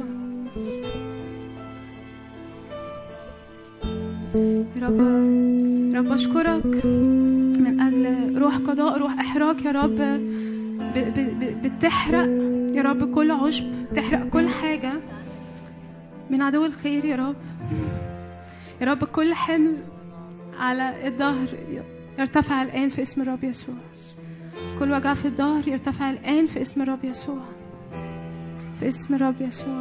يا رب يا رب أشكرك من أجل روح قضاء روح إحراق يا رب ب- ب- ب- بتحرق يا رب كل عشب تحرق كل حاجة من عدو الخير يا رب يا رب كل حمل على الظهر يرتفع الآن في اسم الرب يسوع كل وجع في الظهر يرتفع الآن في اسم الرب يسوع في اسم الرب يسوع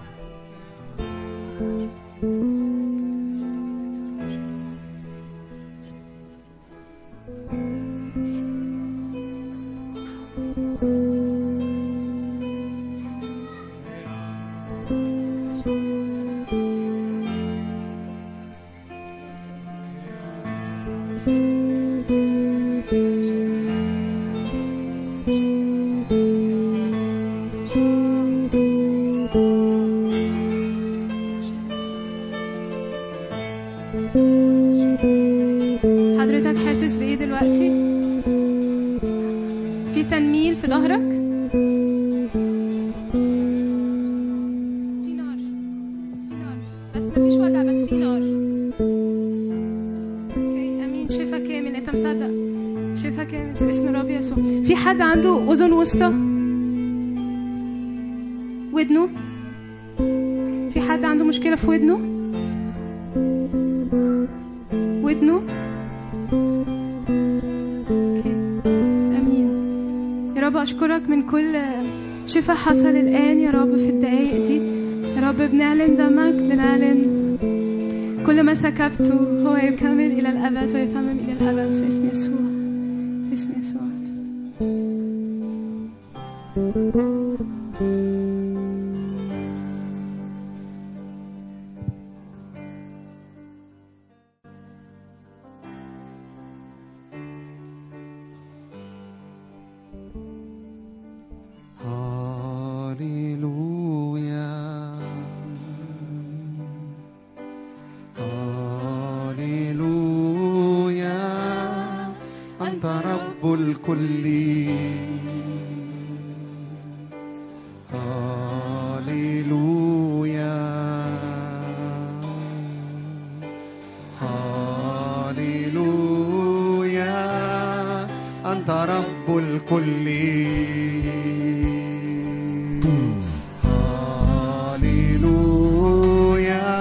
حضرتك حاسس بإيه دلوقتي؟ في تنميل في ظهرك؟ في نار في نار بس مفيش وجع بس في نار اوكي امين شفا كامل انت مصدق شفا كامل في اسم الرب يسوع في حد عنده اذن وسطى ودنه في حد عنده مشكله في ودنه ودنه اوكي امين يا رب اشكرك من كل شفاء حصل الان يا رب في الدقايق دي يا رب بنعلن دمك بنعلن كل ما سكبته هو يكمل الى الابد ويتمم الى الابد في اسم يسوع في اسم يسوع هاليلويا هاليلويا أنت رب الكل هاليلويا هاليلويا أنت رب الكل هاليلويا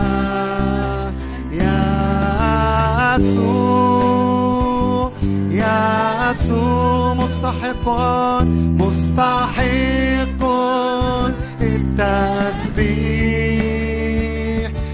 يسوع يسوع مستحق مستحق التسبيح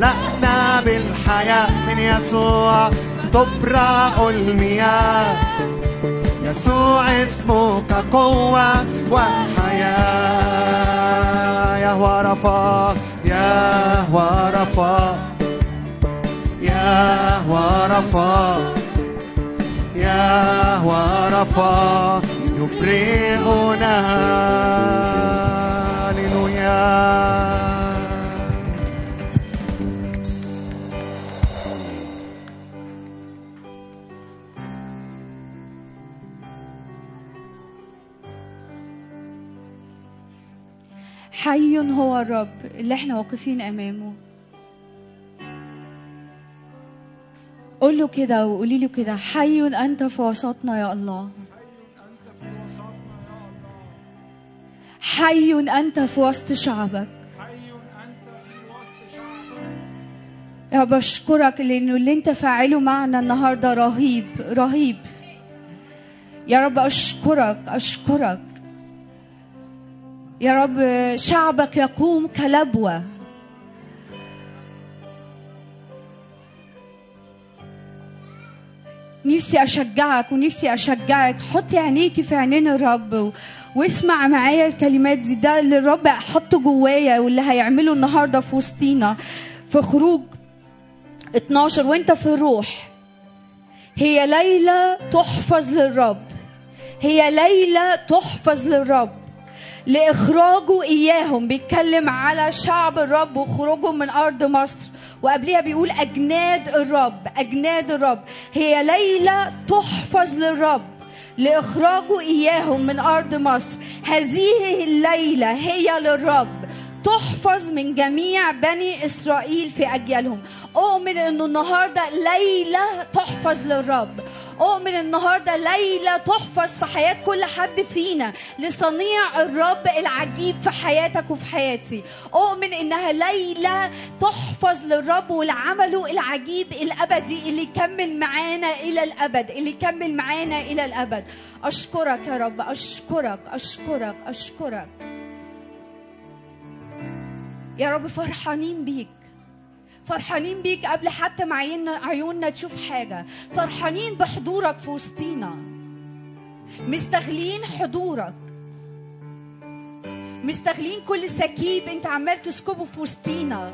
ملأنا بالحياة من يسوع تبرأ المياه يسوع اسمك قوة وحياة يهوى رفا يهوى رفا يهوى رفا يهوى رفا يبرئنا هللويا حي هو الرب اللي احنا واقفين امامه قول له كده وقولي له كده حي انت في وسطنا يا الله حي انت في وسط شعبك حي أنت في وسط شعبك يا بشكرك لانه اللي انت فاعله معنا النهارده رهيب رهيب يا رب اشكرك اشكرك يا رب شعبك يقوم كلبوه نفسي اشجعك ونفسي اشجعك حطي عينيكي في عينين الرب و... واسمع معايا الكلمات دي ده اللي الرب حطه جوايا واللي هيعمله النهارده في وسطينا في خروج 12 وانت في الروح هي ليلة تحفظ للرب هي ليلة تحفظ للرب لإخراجه إياهم بيتكلم على شعب الرب وخروجهم من أرض مصر وقبلها بيقول أجناد الرب أجناد الرب هي ليلة تحفظ للرب لإخراجه إياهم من أرض مصر هذه الليلة هي للرب تحفظ من جميع بني إسرائيل في أجيالهم أؤمن أنه النهاردة ليلة تحفظ للرب أؤمن النهاردة ليلة تحفظ في حياة كل حد فينا لصنيع الرب العجيب في حياتك وفي حياتي أؤمن إنها ليلة تحفظ للرب ولعمله العجيب الأبدي اللي يكمل معانا إلى الأبد اللي يكمل معانا إلى الأبد أشكرك يا رب أشكرك أشكرك أشكرك يا رب فرحانين بيك فرحانين بيك قبل حتى ما عيوننا عيوننا تشوف حاجة فرحانين بحضورك في وسطينا مستغلين حضورك مستغلين كل سكيب انت عمال تسكبه في وسطينا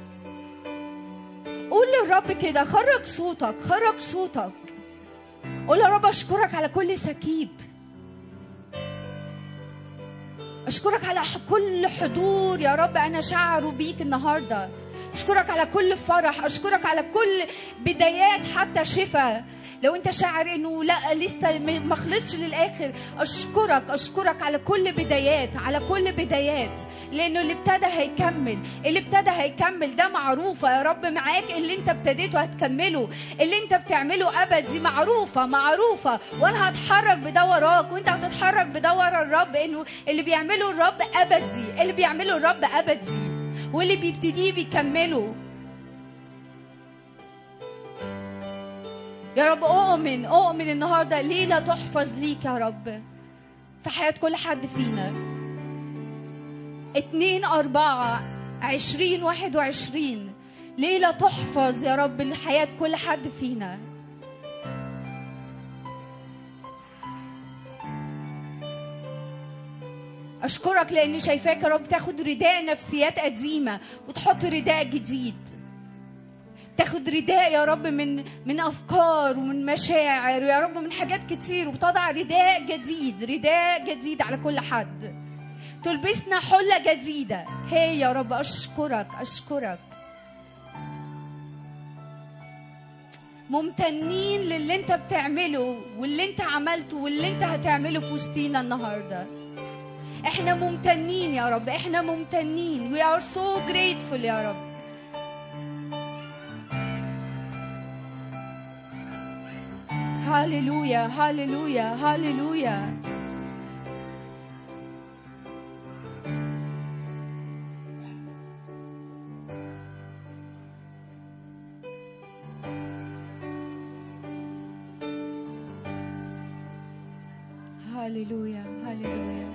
قول للرب كده خرج صوتك خرج صوتك قول يا رب اشكرك على كل سكيب أشكرك على ح- كل حضور يا رب أنا شعره بيك النهاردة أشكرك على كل فرح أشكرك على كل بدايات حتى شفاء لو أنت شاعر إنه لا لسه م- ما خلصش للآخر أشكرك أشكرك على كل بدايات على كل بدايات لأنه اللي ابتدى هيكمل اللي ابتدى هيكمل ده معروفة يا رب معاك اللي أنت ابتديته هتكمله اللي أنت بتعمله أبدي معروفة معروفة وأنا هتحرك بده وراك وأنت هتتحرك بده ورا الرب إنه اللي بيعمله الرب أبدي اللي بيعمله الرب أبدي واللي بيبتديه بيكمله يا رب أؤمن أؤمن النهاردة ليلة تحفظ ليك يا رب في حياة كل حد فينا اتنين أربعة عشرين واحد وعشرين ليلة تحفظ يا رب لحياة كل حد فينا أشكرك لأني شايفاك يا رب تاخد رداء نفسيات قديمة وتحط رداء جديد تاخد رداء يا رب من من افكار ومن مشاعر ويا رب من حاجات كتير وبتضع رداء جديد رداء جديد على كل حد تلبسنا حله جديده هي يا رب اشكرك اشكرك ممتنين للي انت بتعمله واللي انت عملته واللي انت هتعمله في وسطينا النهارده احنا ممتنين يا رب احنا ممتنين we are so grateful يا رب هاليلويا هاليلويا هاليلويا هاليلويا هاليلويا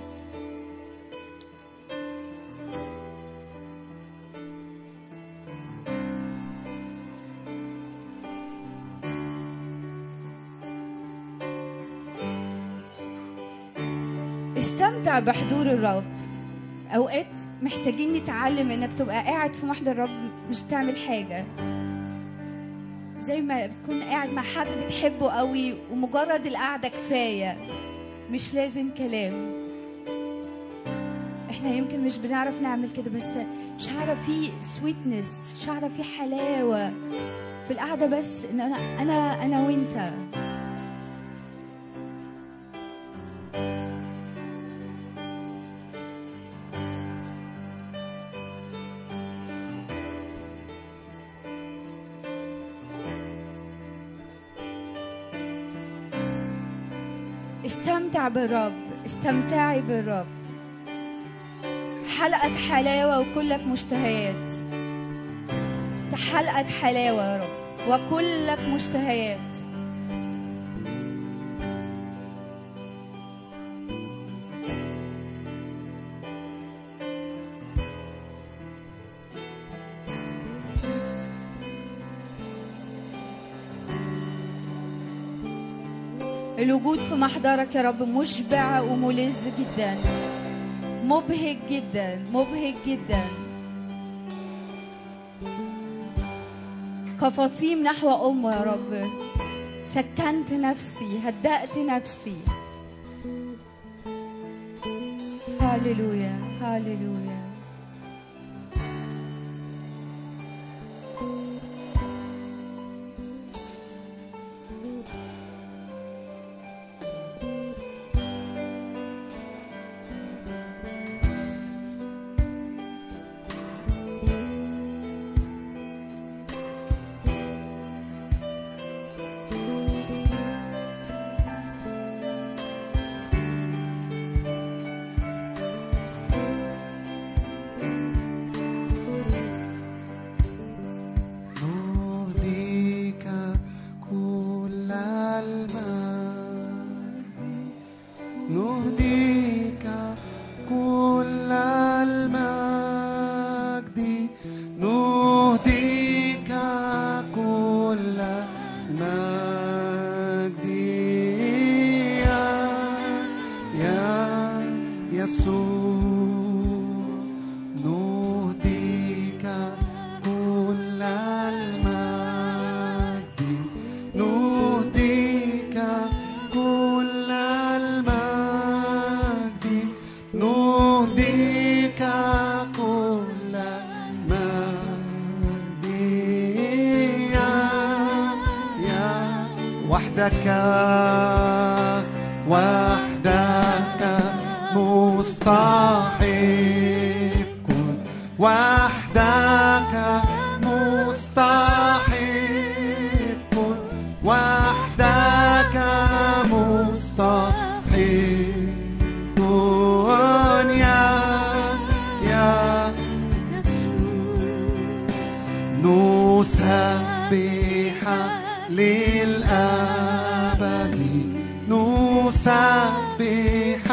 استمتع بحضور الرب اوقات محتاجين نتعلم انك تبقى قاعد في محضر الرب مش بتعمل حاجه زي ما بتكون قاعد مع حد بتحبه قوي ومجرد القعده كفايه مش لازم كلام احنا يمكن مش بنعرف نعمل كده بس شعره في سويتنس شعره في حلاوه في القعده بس ان انا انا انا وانت استمتع بالرب استمتعي بالرب حلقك حلاوة وكلك مشتهيات ده حلقك حلاوة يا رب وكلك مشتهيات الوجود في محضرك يا رب مشبع وملذ جدا مبهج جدا مبهج جدا كفطيم نحو أمه يا رب سكنت نفسي هدأت نفسي هاليلويا هاليلويا نهديك كل المجد نهديك كل المجد نهديك كل المجد يا يا يسوع نهديك كل المجد نهديك كل المجد نهديك كل المجد يا يا وحدك وحدك مستحق وحدك مستحق وحدك مستحق يا يا نسبح للأبد نسبح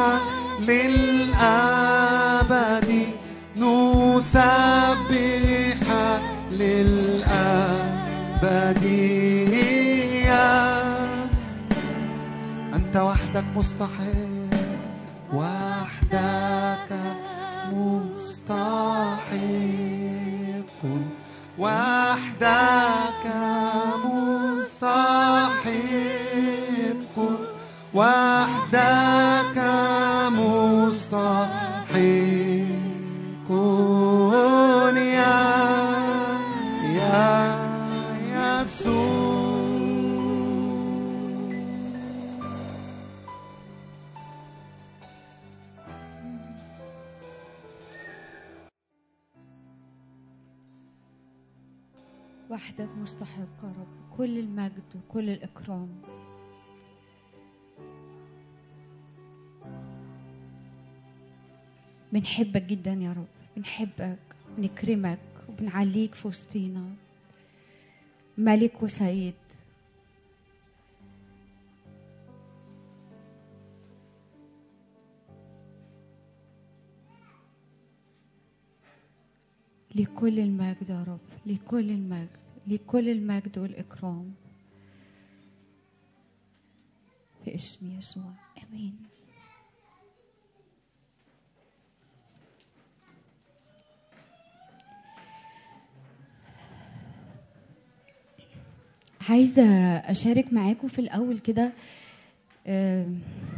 للأبد نسبح للأبد يا أنت وحدك مستحق وحدك مستحق وحدك مستحق وحدك مستحق يا يا يسوع وحدك مستحق يا رب كل المجد وكل الإكرام بنحبك جدا يا رب بنحبك بنكرمك وبنعليك في وسطينا ملك وسيد لكل المجد يا رب لكل المجد لكل المجد والإكرام في اسم يسوع آمين عايزة أشارك معاكم في الأول كده آم،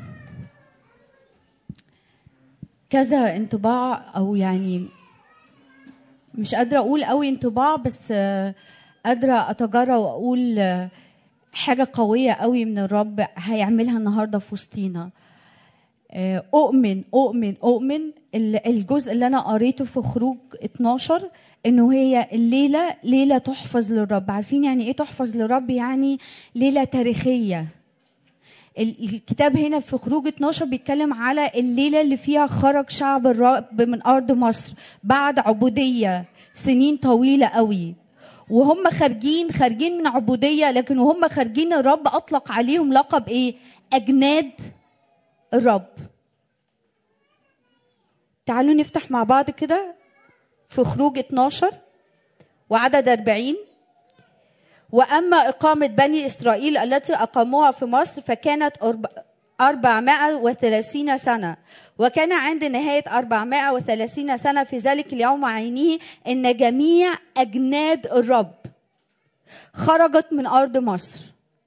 كذا انطباع أو يعني مش قادرة أقول قوي انطباع بس آه، قادرة أتجرأ وأقول آه، حاجة قوية قوي من الرب هيعملها النهاردة في وسطينا آه، أؤمن أؤمن أؤمن ال- الجزء اللي أنا قريته في خروج 12 إنه هي الليلة ليلة تحفظ للرب عارفين يعني إيه تحفظ للرب يعني ليلة تاريخية ال- الكتاب هنا في خروج 12 بيتكلم على الليلة اللي فيها خرج شعب الرب من أرض مصر بعد عبودية سنين طويلة قوي وهم خارجين خارجين من عبودية لكن وهم خارجين الرب أطلق عليهم لقب إيه أجناد الرب تعالوا نفتح مع بعض كده في خروج 12 وعدد 40 وأما إقامة بني إسرائيل التي أقاموها في مصر فكانت أرب- 430 سنة وكان عند نهاية 430 سنة في ذلك اليوم عينه إن جميع أجناد الرب خرجت من أرض مصر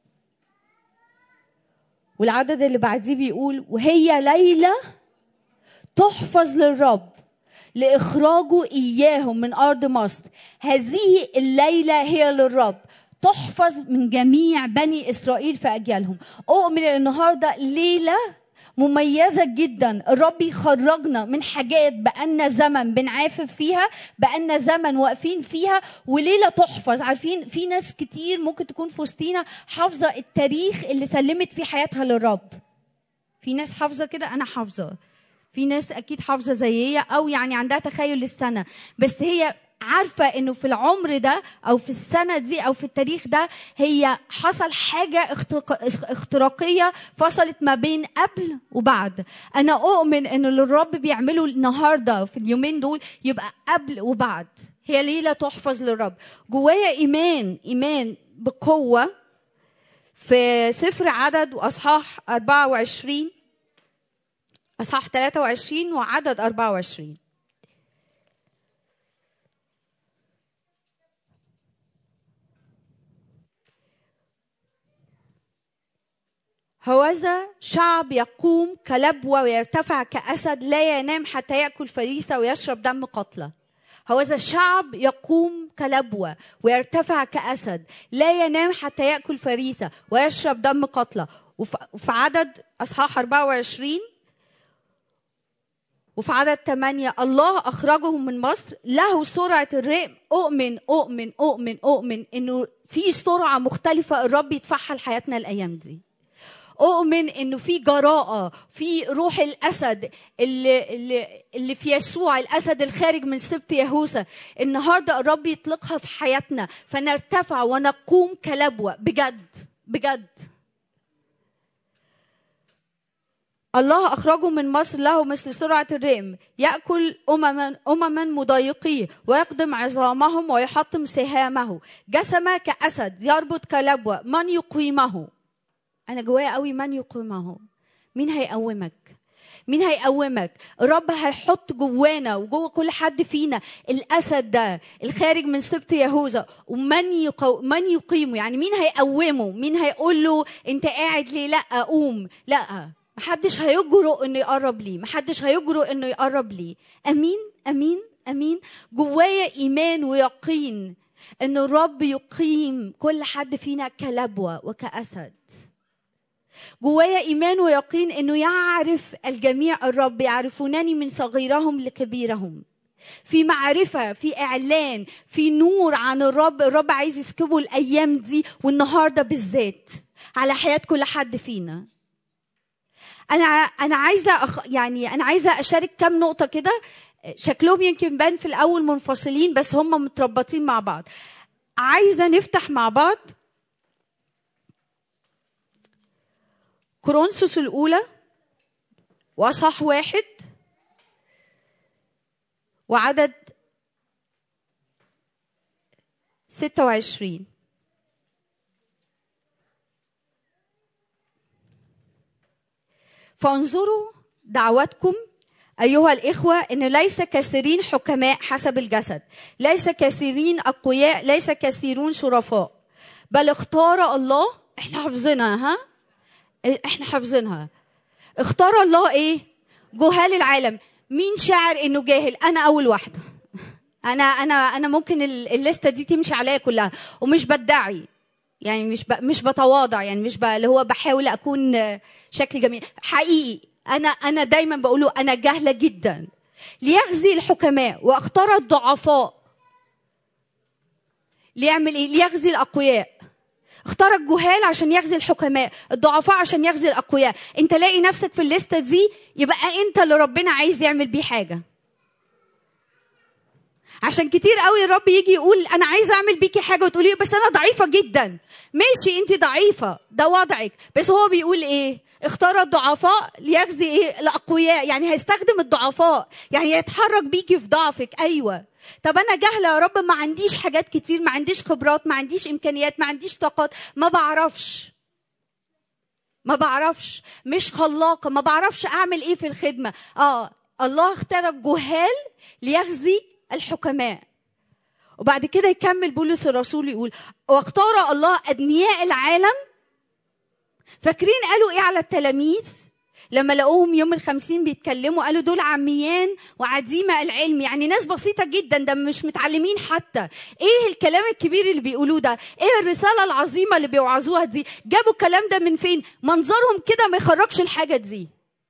والعدد اللي بعديه بيقول وهي ليلة تحفظ للرب لإخراجه إياهم من أرض مصر هذه الليلة هي للرب تحفظ من جميع بني إسرائيل في أجيالهم أؤمن إن النهاردة ليلة مميزة جدا الرب يخرجنا من حاجات بقالنا زمن بنعافر فيها بقالنا زمن واقفين فيها وليلة تحفظ عارفين في ناس كتير ممكن تكون في وسطينا حافظة التاريخ اللي سلمت فيه حياتها للرب في ناس حافظة كده أنا حافظة في ناس اكيد حافظه زي هي او يعني عندها تخيل للسنه بس هي عارفه انه في العمر ده او في السنه دي او في التاريخ ده هي حصل حاجه اختراق- اختراقيه فصلت ما بين قبل وبعد انا اؤمن انه اللي الرب بيعمله النهارده في اليومين دول يبقى قبل وبعد هي ليله تحفظ للرب جوايا ايمان ايمان بقوه في سفر عدد واصحاح 24 اصحاح 23 وعدد 24 هوذا شعب يقوم كلبوة ويرتفع كأسد لا ينام حتى يأكل فريسة ويشرب دم قتلى هوذا الشعب يقوم كلبوة ويرتفع كأسد لا ينام حتى يأكل فريسة ويشرب دم قتلى وف- وفي عدد أصحاح 24 وفي عدد 8 الله أخرجهم من مصر له سرعة الرئم أؤمن أؤمن أؤمن أؤمن إنه في سرعة مختلفة الرب يدفعها لحياتنا الأيام دي أؤمن إنه في جراءة في روح الأسد اللي, اللي, اللي في يسوع الأسد الخارج من سبط يهوذا النهاردة الرب يطلقها في حياتنا فنرتفع ونقوم كلبوة بجد بجد الله أخرجه من مصر له مثل سرعة الرئم يأكل أمما أمما مضايقيه ويقدم عظامهم ويحطم سهامه جسم كأسد يربط كلبوة من يقيمه أنا جوايا قوي من يقيمه مين هيقومك مين هيقومك الرب هيحط جوانا وجوه كل حد فينا الاسد ده الخارج من سبط يهوذا ومن يقو... من يقيمه يعني مين هيقومه مين هيقول له انت قاعد ليه لا قوم لا محدش هيجرؤ انه يقرب لي محدش هيجرؤ انه يقرب لي امين امين امين جوايا ايمان ويقين ان الرب يقيم كل حد فينا كلبوه وكاسد جوايا ايمان ويقين انه يعرف الجميع الرب يعرفونني من صغيرهم لكبيرهم في معرفة في إعلان في نور عن الرب الرب عايز يسكبه الأيام دي والنهاردة بالذات على حياة كل حد فينا أنا أنا عايزة أخ... يعني أنا عايزة أشارك كام نقطة كده شكلهم يمكن بان في الأول منفصلين بس هم متربطين مع بعض عايزة نفتح مع بعض كورنثوس الأولى وأصح واحد وعدد ستة وعشرين فانظروا دعوتكم أيها الإخوة أن ليس كثيرين حكماء حسب الجسد ليس كثيرين أقوياء ليس كثيرون شرفاء بل اختار الله احنا حافظينها ها احنا حافظينها اختار الله ايه جهال العالم مين شاعر انه جاهل انا اول واحده انا انا انا ممكن ال- الليسته دي تمشي عليا كلها ومش بدعي يعني مش ب... مش بتواضع يعني مش ب... اللي هو بحاول اكون آه، شكل جميل حقيقي انا انا دايما بقوله انا جاهله جدا ليغزي الحكماء واختار الضعفاء ليعمل ايه ليغزي الاقوياء اختار الجهال عشان يغزي الحكماء الضعفاء عشان يغزي الاقوياء انت لاقي نفسك في الليسته دي يبقى انت اللي ربنا عايز يعمل بيه حاجه عشان كتير قوي الرب يجي يقول انا عايز اعمل بيكي حاجه وتقولي بس انا ضعيفه جدا ماشي انت ضعيفه ده وضعك بس هو بيقول ايه اختار الضعفاء ليغزي ايه الاقوياء يعني هيستخدم الضعفاء يعني يتحرك بيكي في ضعفك ايوه طب انا جاهله يا رب ما عنديش حاجات كتير ما عنديش خبرات ما عنديش امكانيات ما عنديش طاقات ما بعرفش ما بعرفش مش خلاقه ما بعرفش اعمل ايه في الخدمه اه الله اختار الجهال ليغزي الحكماء وبعد كده يكمل بولس الرسول يقول واختار الله ادنياء العالم فاكرين قالوا ايه على التلاميذ لما لقوهم يوم الخمسين بيتكلموا قالوا دول عميان وعديمة العلم يعني ناس بسيطة جدا ده مش متعلمين حتى ايه الكلام الكبير اللي بيقولوه ده ايه الرسالة العظيمة اللي بيوعظوها دي جابوا الكلام ده من فين منظرهم كده ما يخرجش الحاجة دي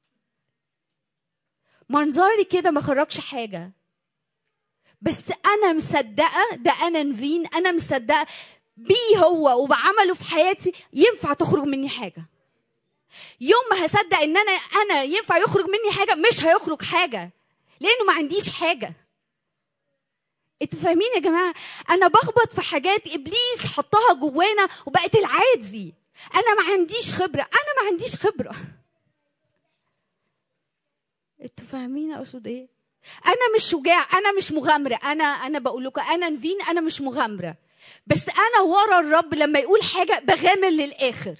منظري كده ما خرجش حاجة بس انا مصدقه ده انا نفين انا مصدقه بيه هو وبعمله في حياتي ينفع تخرج مني حاجه يوم ما هصدق ان انا انا ينفع يخرج مني حاجه مش هيخرج حاجه لانه ما عنديش حاجه انتوا فاهمين يا جماعه انا بخبط في حاجات ابليس حطها جوانا وبقت العادي انا ما عنديش خبره انا ما عنديش خبره انتوا فاهمين اقصد ايه انا مش شجاع انا مش مغامره انا انا بقول لكم انا نفين انا مش مغامره بس انا ورا الرب لما يقول حاجه بغامر للاخر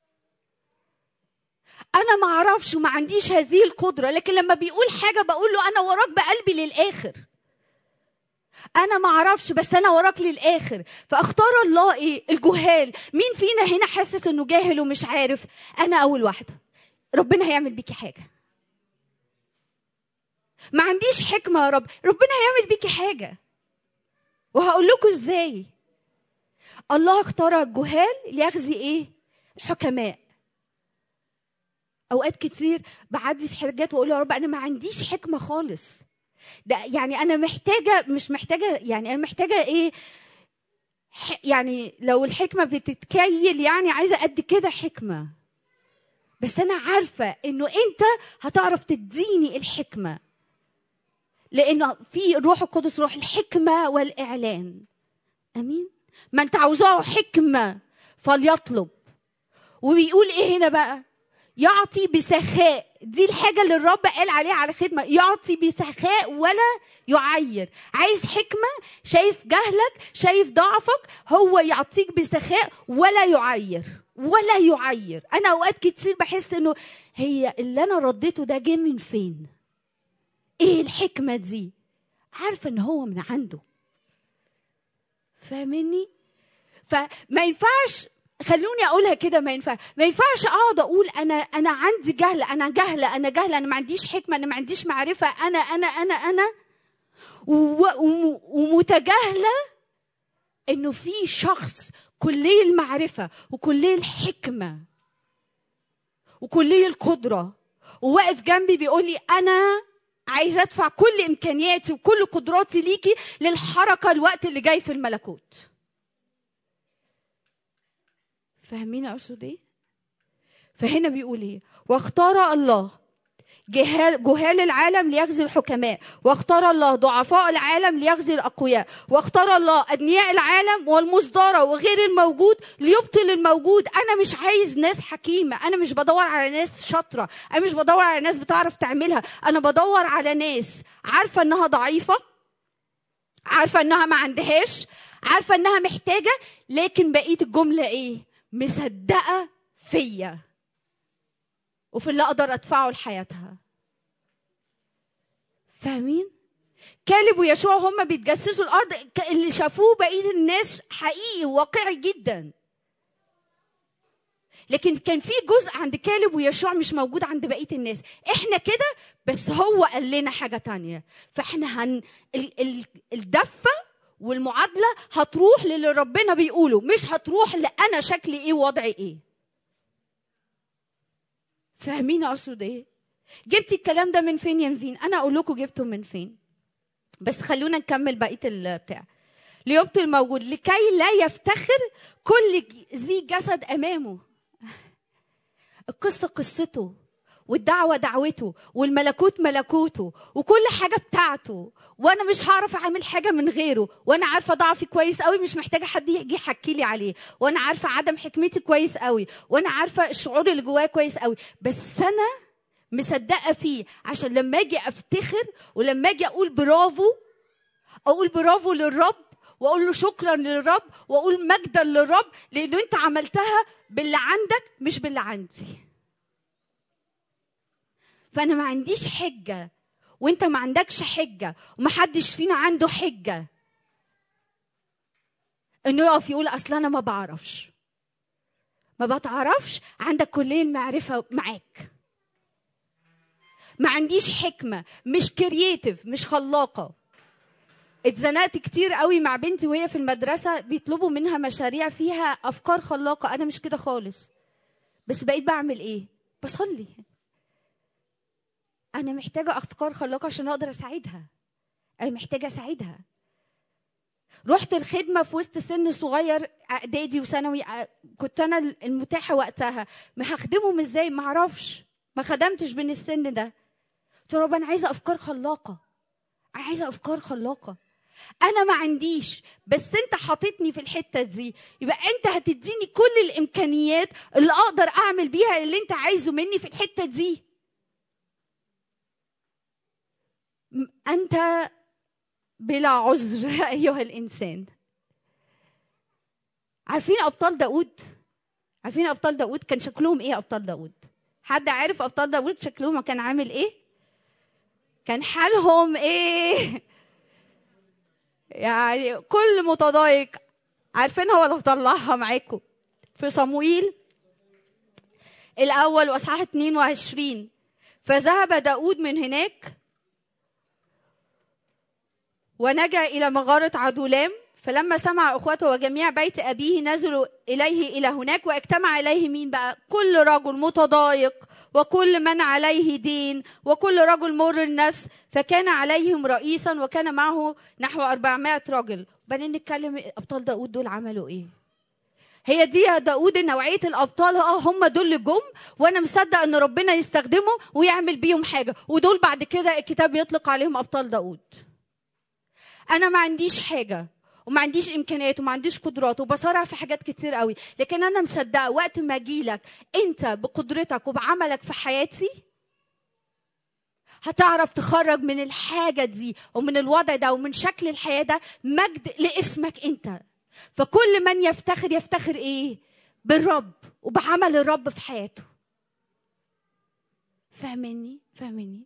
انا ما اعرفش وما عنديش هذه القدره لكن لما بيقول حاجه بقول له انا وراك بقلبي للاخر انا ما اعرفش بس انا وراك للاخر فاختار الله ايه الجهال مين فينا هنا حاسس انه جاهل ومش عارف انا اول واحده ربنا هيعمل بيكي حاجه ما عنديش حكمة يا رب ربنا هيعمل بيكي حاجة وهقول لكم ازاي الله اختار الجهال ليغزي ايه الحكماء اوقات كتير بعدي في حاجات واقول يا رب انا ما عنديش حكمة خالص ده يعني انا محتاجة مش محتاجة يعني انا محتاجة ايه ح- يعني لو الحكمة بتتكيل يعني عايزة قد كده حكمة بس انا عارفة انه انت هتعرف تديني الحكمة لانه في الروح القدس روح الحكمه والاعلان امين ما انت عاوزاه حكمه فليطلب وبيقول ايه هنا بقى يعطي بسخاء دي الحاجة اللي الرب قال عليها على خدمة يعطي بسخاء ولا يعير عايز حكمة شايف جهلك شايف ضعفك هو يعطيك بسخاء ولا يعير ولا يعير أنا أوقات كتير بحس إنه هي اللي أنا رديته ده جه من فين ايه الحكمه دي عارفه ان هو من عنده فاهمني فما ينفعش خلوني اقولها كده ما ينفع ما ينفعش اقعد اقول انا انا عندي جهل انا جهله انا جهله انا ما عنديش حكمه انا ما عنديش معرفه انا انا انا انا و- وم- ومتجاهله انه في شخص كلي المعرفه وكلي الحكمه وكلي القدره وواقف جنبي بيقول لي انا عايزه ادفع كل امكانياتي وكل قدراتي ليكي للحركه الوقت اللي جاي في الملكوت فاهمين اقصد ايه فهنا بيقول ايه واختار الله جهال, جهال العالم ليغزي الحكماء واختار الله ضعفاء العالم ليغزي الاقوياء واختار الله ادنياء العالم والمصدرة وغير الموجود ليبطل الموجود انا مش عايز ناس حكيمه انا مش بدور على ناس شاطره انا مش بدور على ناس بتعرف تعملها انا بدور على ناس عارفه انها ضعيفه عارفه انها ما عندهاش عارفه انها محتاجه لكن بقيه الجمله ايه مصدقه فيا وفي اللي اقدر ادفعه لحياتها فاهمين كالب ويشوع هم بيتجسسوا الارض ك- اللي شافوه بقيه الناس حقيقي وواقعي جدا لكن كان في جزء عند كالب ويشوع مش موجود عند بقيه الناس احنا كده بس هو قال لنا حاجه تانية فاحنا هن ال... ال... الدفه والمعادله هتروح للي ربنا بيقوله مش هتروح لانا شكلي ايه ووضعي ايه فاهمين اقصد ايه جبتي الكلام ده من فين يا نفين انا اقول لكم جبته من فين بس خلونا نكمل بقيه البتاع ليبطل الموجود لكي لا يفتخر كل ذي جسد امامه القصه قصته والدعوه دعوته والملكوت ملكوته وكل حاجه بتاعته وانا مش هعرف اعمل حاجه من غيره وانا عارفه ضعفي كويس قوي مش محتاجه حد يجي يحكي لي عليه وانا عارفه عدم حكمتي كويس قوي وانا عارفه الشعور اللي جوايا كويس قوي بس انا مصدقه فيه عشان لما اجي افتخر ولما اجي اقول برافو اقول برافو للرب واقول له شكرا للرب واقول مجدا للرب لانه انت عملتها باللي عندك مش باللي عندي فانا ما عنديش حجه وانت ما عندكش حجه ومحدش فينا عنده حجه انه يقف يقول اصل انا ما بعرفش ما بتعرفش عندك كلية المعرفة معاك ما عنديش حكمة مش كرييتيف مش خلاقة اتزنقت كتير قوي مع بنتي وهي في المدرسة بيطلبوا منها مشاريع فيها أفكار خلاقة أنا مش كده خالص بس بقيت بعمل إيه؟ بصلي أنا محتاجة أفكار خلاقة عشان أقدر أساعدها أنا محتاجة أساعدها رحت الخدمة في وسط سن صغير إعدادي وثانوي كنت أنا المتاحة وقتها ما هخدمهم إزاي ما أعرفش ما خدمتش بين السن ده قلت له رب أنا عايزة أفكار خلاقة أنا عايزة أفكار خلاقة انا ما عنديش بس انت حاططني في الحته دي يبقى انت هتديني كل الامكانيات اللي اقدر اعمل بيها اللي انت عايزه مني في الحته دي انت بلا عذر ايها الانسان عارفين ابطال داود عارفين ابطال داود كان شكلهم ايه ابطال داود حد عارف ابطال داود شكلهم كان عامل ايه كان حالهم ايه يعني كل متضايق عارفينها ولا هطلعها معاكم في صمويل الأول وأصحاح 22 فذهب داود من هناك ونجا إلى مغارة عدولام فلما سمع اخوته وجميع بيت ابيه نزلوا اليه الى هناك واجتمع اليه مين بقى كل رجل متضايق وكل من عليه دين وكل رجل مر النفس فكان عليهم رئيسا وكان معه نحو 400 رجل بعدين نتكلم ابطال داود دول عملوا ايه هي دي يا داود نوعية الأبطال اه هم دول اللي جم وأنا مصدق إن ربنا يستخدمهم ويعمل بيهم حاجة ودول بعد كده الكتاب يطلق عليهم أبطال داود أنا ما عنديش حاجة وما عنديش امكانيات وما عنديش قدرات وبصارع في حاجات كتير قوي لكن انا مصدقه وقت ما اجيلك انت بقدرتك وبعملك في حياتي هتعرف تخرج من الحاجه دي ومن الوضع ده ومن شكل الحياه ده مجد لاسمك انت فكل من يفتخر يفتخر ايه بالرب وبعمل الرب في حياته فاهمني فاهمني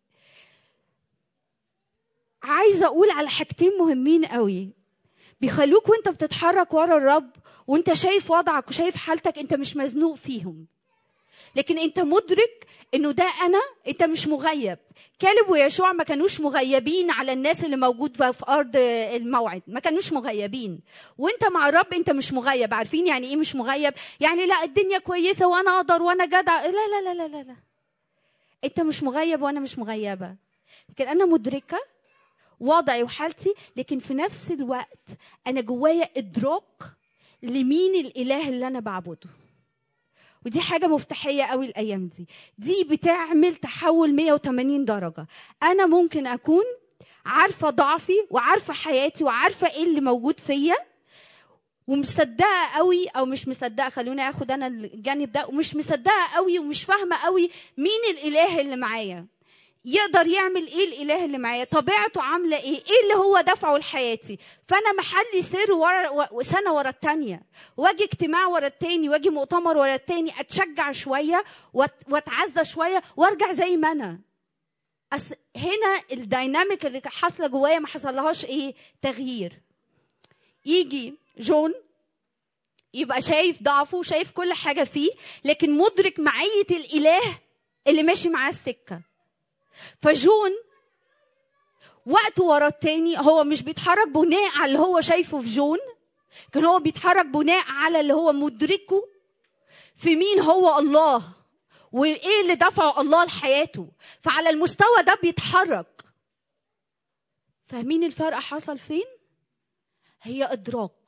عايزه اقول على حاجتين مهمين قوي بيخلوك وانت بتتحرك ورا الرب وانت شايف وضعك وشايف حالتك انت مش مزنوق فيهم لكن انت مدرك انه ده انا انت مش مغيب كالب ويشوع ما كانوش مغيبين على الناس اللي موجود في ارض الموعد ما كانوش مغيبين وانت مع الرب انت مش مغيب عارفين يعني ايه مش مغيب يعني لا الدنيا كويسه وانا اقدر وانا جدع لا لا لا لا لا, لا. انت مش مغيب وانا مش مغيبه لكن انا مدركه وضعي وحالتي لكن في نفس الوقت انا جوايا ادراك لمين الاله اللي انا بعبده ودي حاجه مفتاحيه قوي الايام دي دي بتعمل تحول 180 درجه انا ممكن اكون عارفه ضعفي وعارفه حياتي وعارفه ايه اللي موجود فيا ومصدقه قوي او مش مصدقه خلوني اخد انا الجانب ده ومش مصدقه قوي ومش فاهمه قوي مين الاله اللي معايا يقدر يعمل ايه الاله اللي معايا طبيعته عامله ايه ايه اللي هو دفعه لحياتي فانا محلي سر ورا سنه ورا التانية واجي اجتماع ورا التاني واجي مؤتمر ورا التاني اتشجع شويه واتعزى شويه وارجع زي ما انا أس هنا الديناميك اللي حاصله جوايا ما حصلهاش ايه تغيير يجي جون يبقى شايف ضعفه وشايف كل حاجة فيه لكن مدرك معية الإله اللي ماشي معاه السكة فجون وقت ورا التاني هو مش بيتحرك بناء على اللي هو شايفه في جون كان هو بيتحرك بناء على اللي هو مدركه في مين هو الله وايه اللي دفعه الله لحياته فعلى المستوى ده بيتحرك فاهمين الفرق حصل فين هي ادراك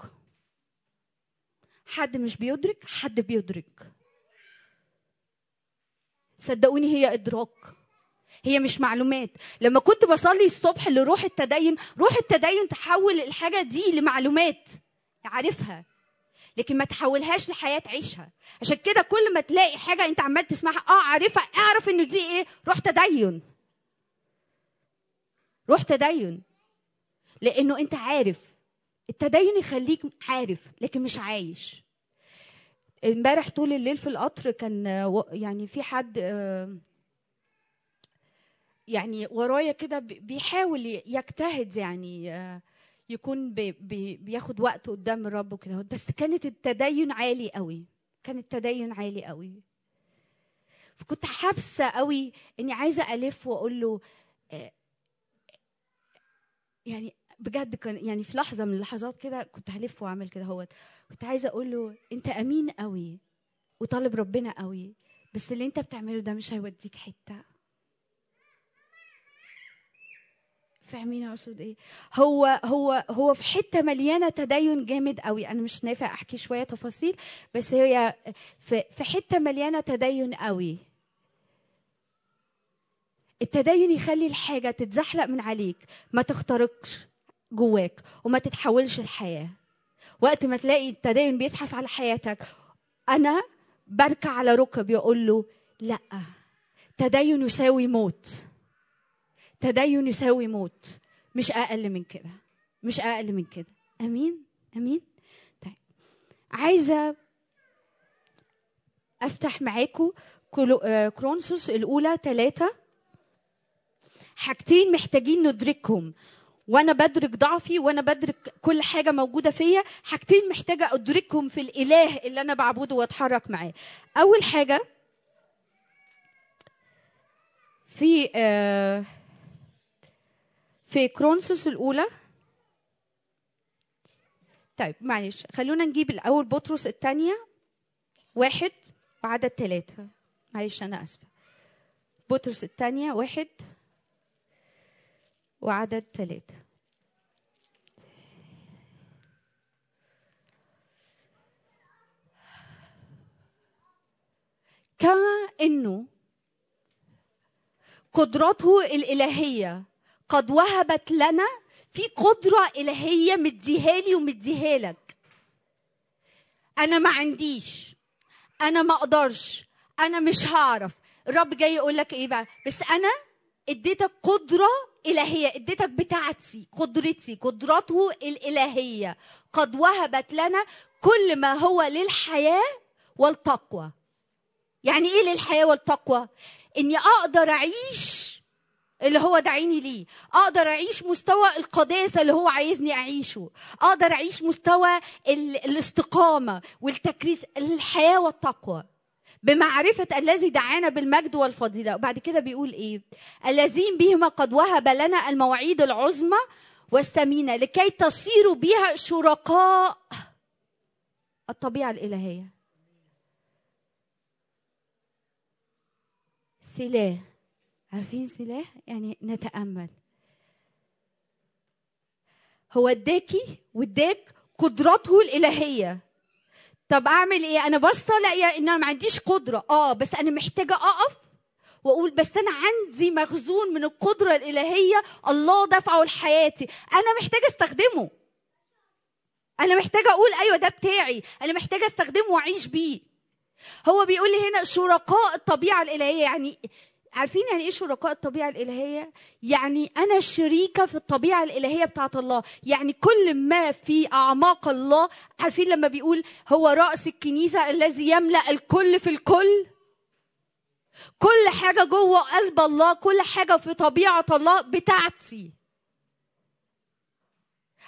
حد مش بيدرك حد بيدرك صدقوني هي ادراك هي مش معلومات لما كنت بصلي الصبح لروح التدين روح التدين تحول الحاجه دي لمعلومات عارفها لكن ما تحولهاش لحياه عيشها عشان كده كل ما تلاقي حاجه انت عمال تسمعها اه عارفها اعرف ان دي ايه روح تدين روح تدين لانه انت عارف التدين يخليك عارف لكن مش عايش امبارح طول الليل في القطر كان آه، و- يعني في حد آه، يعني ورايا كده بي- بيحاول ي- يجتهد يعني آه، يكون بي بي بياخد وقت قدام الرب وكده بس كانت التدين عالي قوي كان التدين عالي قوي فكنت حابسه قوي اني عايزه الف واقول له آه، يعني بجد كان يعني في لحظه من اللحظات كده كنت هلف واعمل كده هوت كنت عايزه اقول له انت امين قوي وطالب ربنا قوي بس اللي انت بتعمله ده مش هيوديك حته فاهمين اقصد ايه هو هو هو في حته مليانه تدين جامد قوي انا مش نافع احكي شويه تفاصيل بس هي في في حته مليانه تدين قوي التدين يخلي الحاجه تتزحلق من عليك ما تخترقش جواك وما تتحولش الحياه وقت ما تلاقي التدين بيزحف على حياتك انا بركع على ركبي واقول له لا تدين يساوي موت تدين يساوي موت مش اقل من كده مش اقل من كده امين امين طيب عايزه افتح معاكم كلو- آه، كرونسوس الاولى ثلاثة حاجتين محتاجين ندركهم وانا بدرك ضعفي وانا بدرك كل حاجه موجوده فيا حاجتين محتاجه ادركهم في الاله اللي انا بعبده واتحرك معاه اول حاجه في آه في كرونسوس الاولى طيب معلش خلونا نجيب الاول بطرس الثانيه واحد وعدد ثلاثة معلش انا اسفه بطرس الثانيه واحد وعدد ثلاثة كما انه قدرته الالهيه قد وهبت لنا في قدره الهيه مديها لي ومديها لك انا ما عنديش انا ما اقدرش انا مش هعرف الرب جاي يقول لك ايه بقى بس انا اديتك قدره الهيه اديتك بتاعتي قدرتي قدرته الالهيه قد وهبت لنا كل ما هو للحياه والتقوى يعني ايه للحياه والتقوى اني اقدر اعيش اللي هو دعيني ليه اقدر اعيش مستوى القداسه اللي هو عايزني اعيشه اقدر اعيش مستوى ال- الاستقامه والتكريس الحياه والتقوى بمعرفة الذي دعانا بالمجد والفضيلة وبعد كده بيقول إيه الذين بهما قد وهب لنا المواعيد العظمى والثمينة لكي تصيروا بها شركاء الطبيعة الإلهية سلاح عارفين سلاح يعني نتأمل هو اداكي واداك قدرته الإلهية طب اعمل ايه انا باصه لاقيه ان انا ما عنديش قدره اه بس انا محتاجه اقف واقول بس انا عندي مخزون من القدره الالهيه الله دفعه لحياتي انا محتاجه استخدمه انا محتاجه اقول ايوه ده بتاعي انا محتاجه استخدمه واعيش بيه هو بيقول لي هنا شركاء الطبيعه الالهيه يعني عارفين يعني ايه شركاء الطبيعه الالهيه يعني انا شريكه في الطبيعه الالهيه بتاعت الله يعني كل ما في اعماق الله عارفين لما بيقول هو راس الكنيسه الذي يملا الكل في الكل كل حاجه جوه قلب الله كل حاجه في طبيعه الله بتاعتي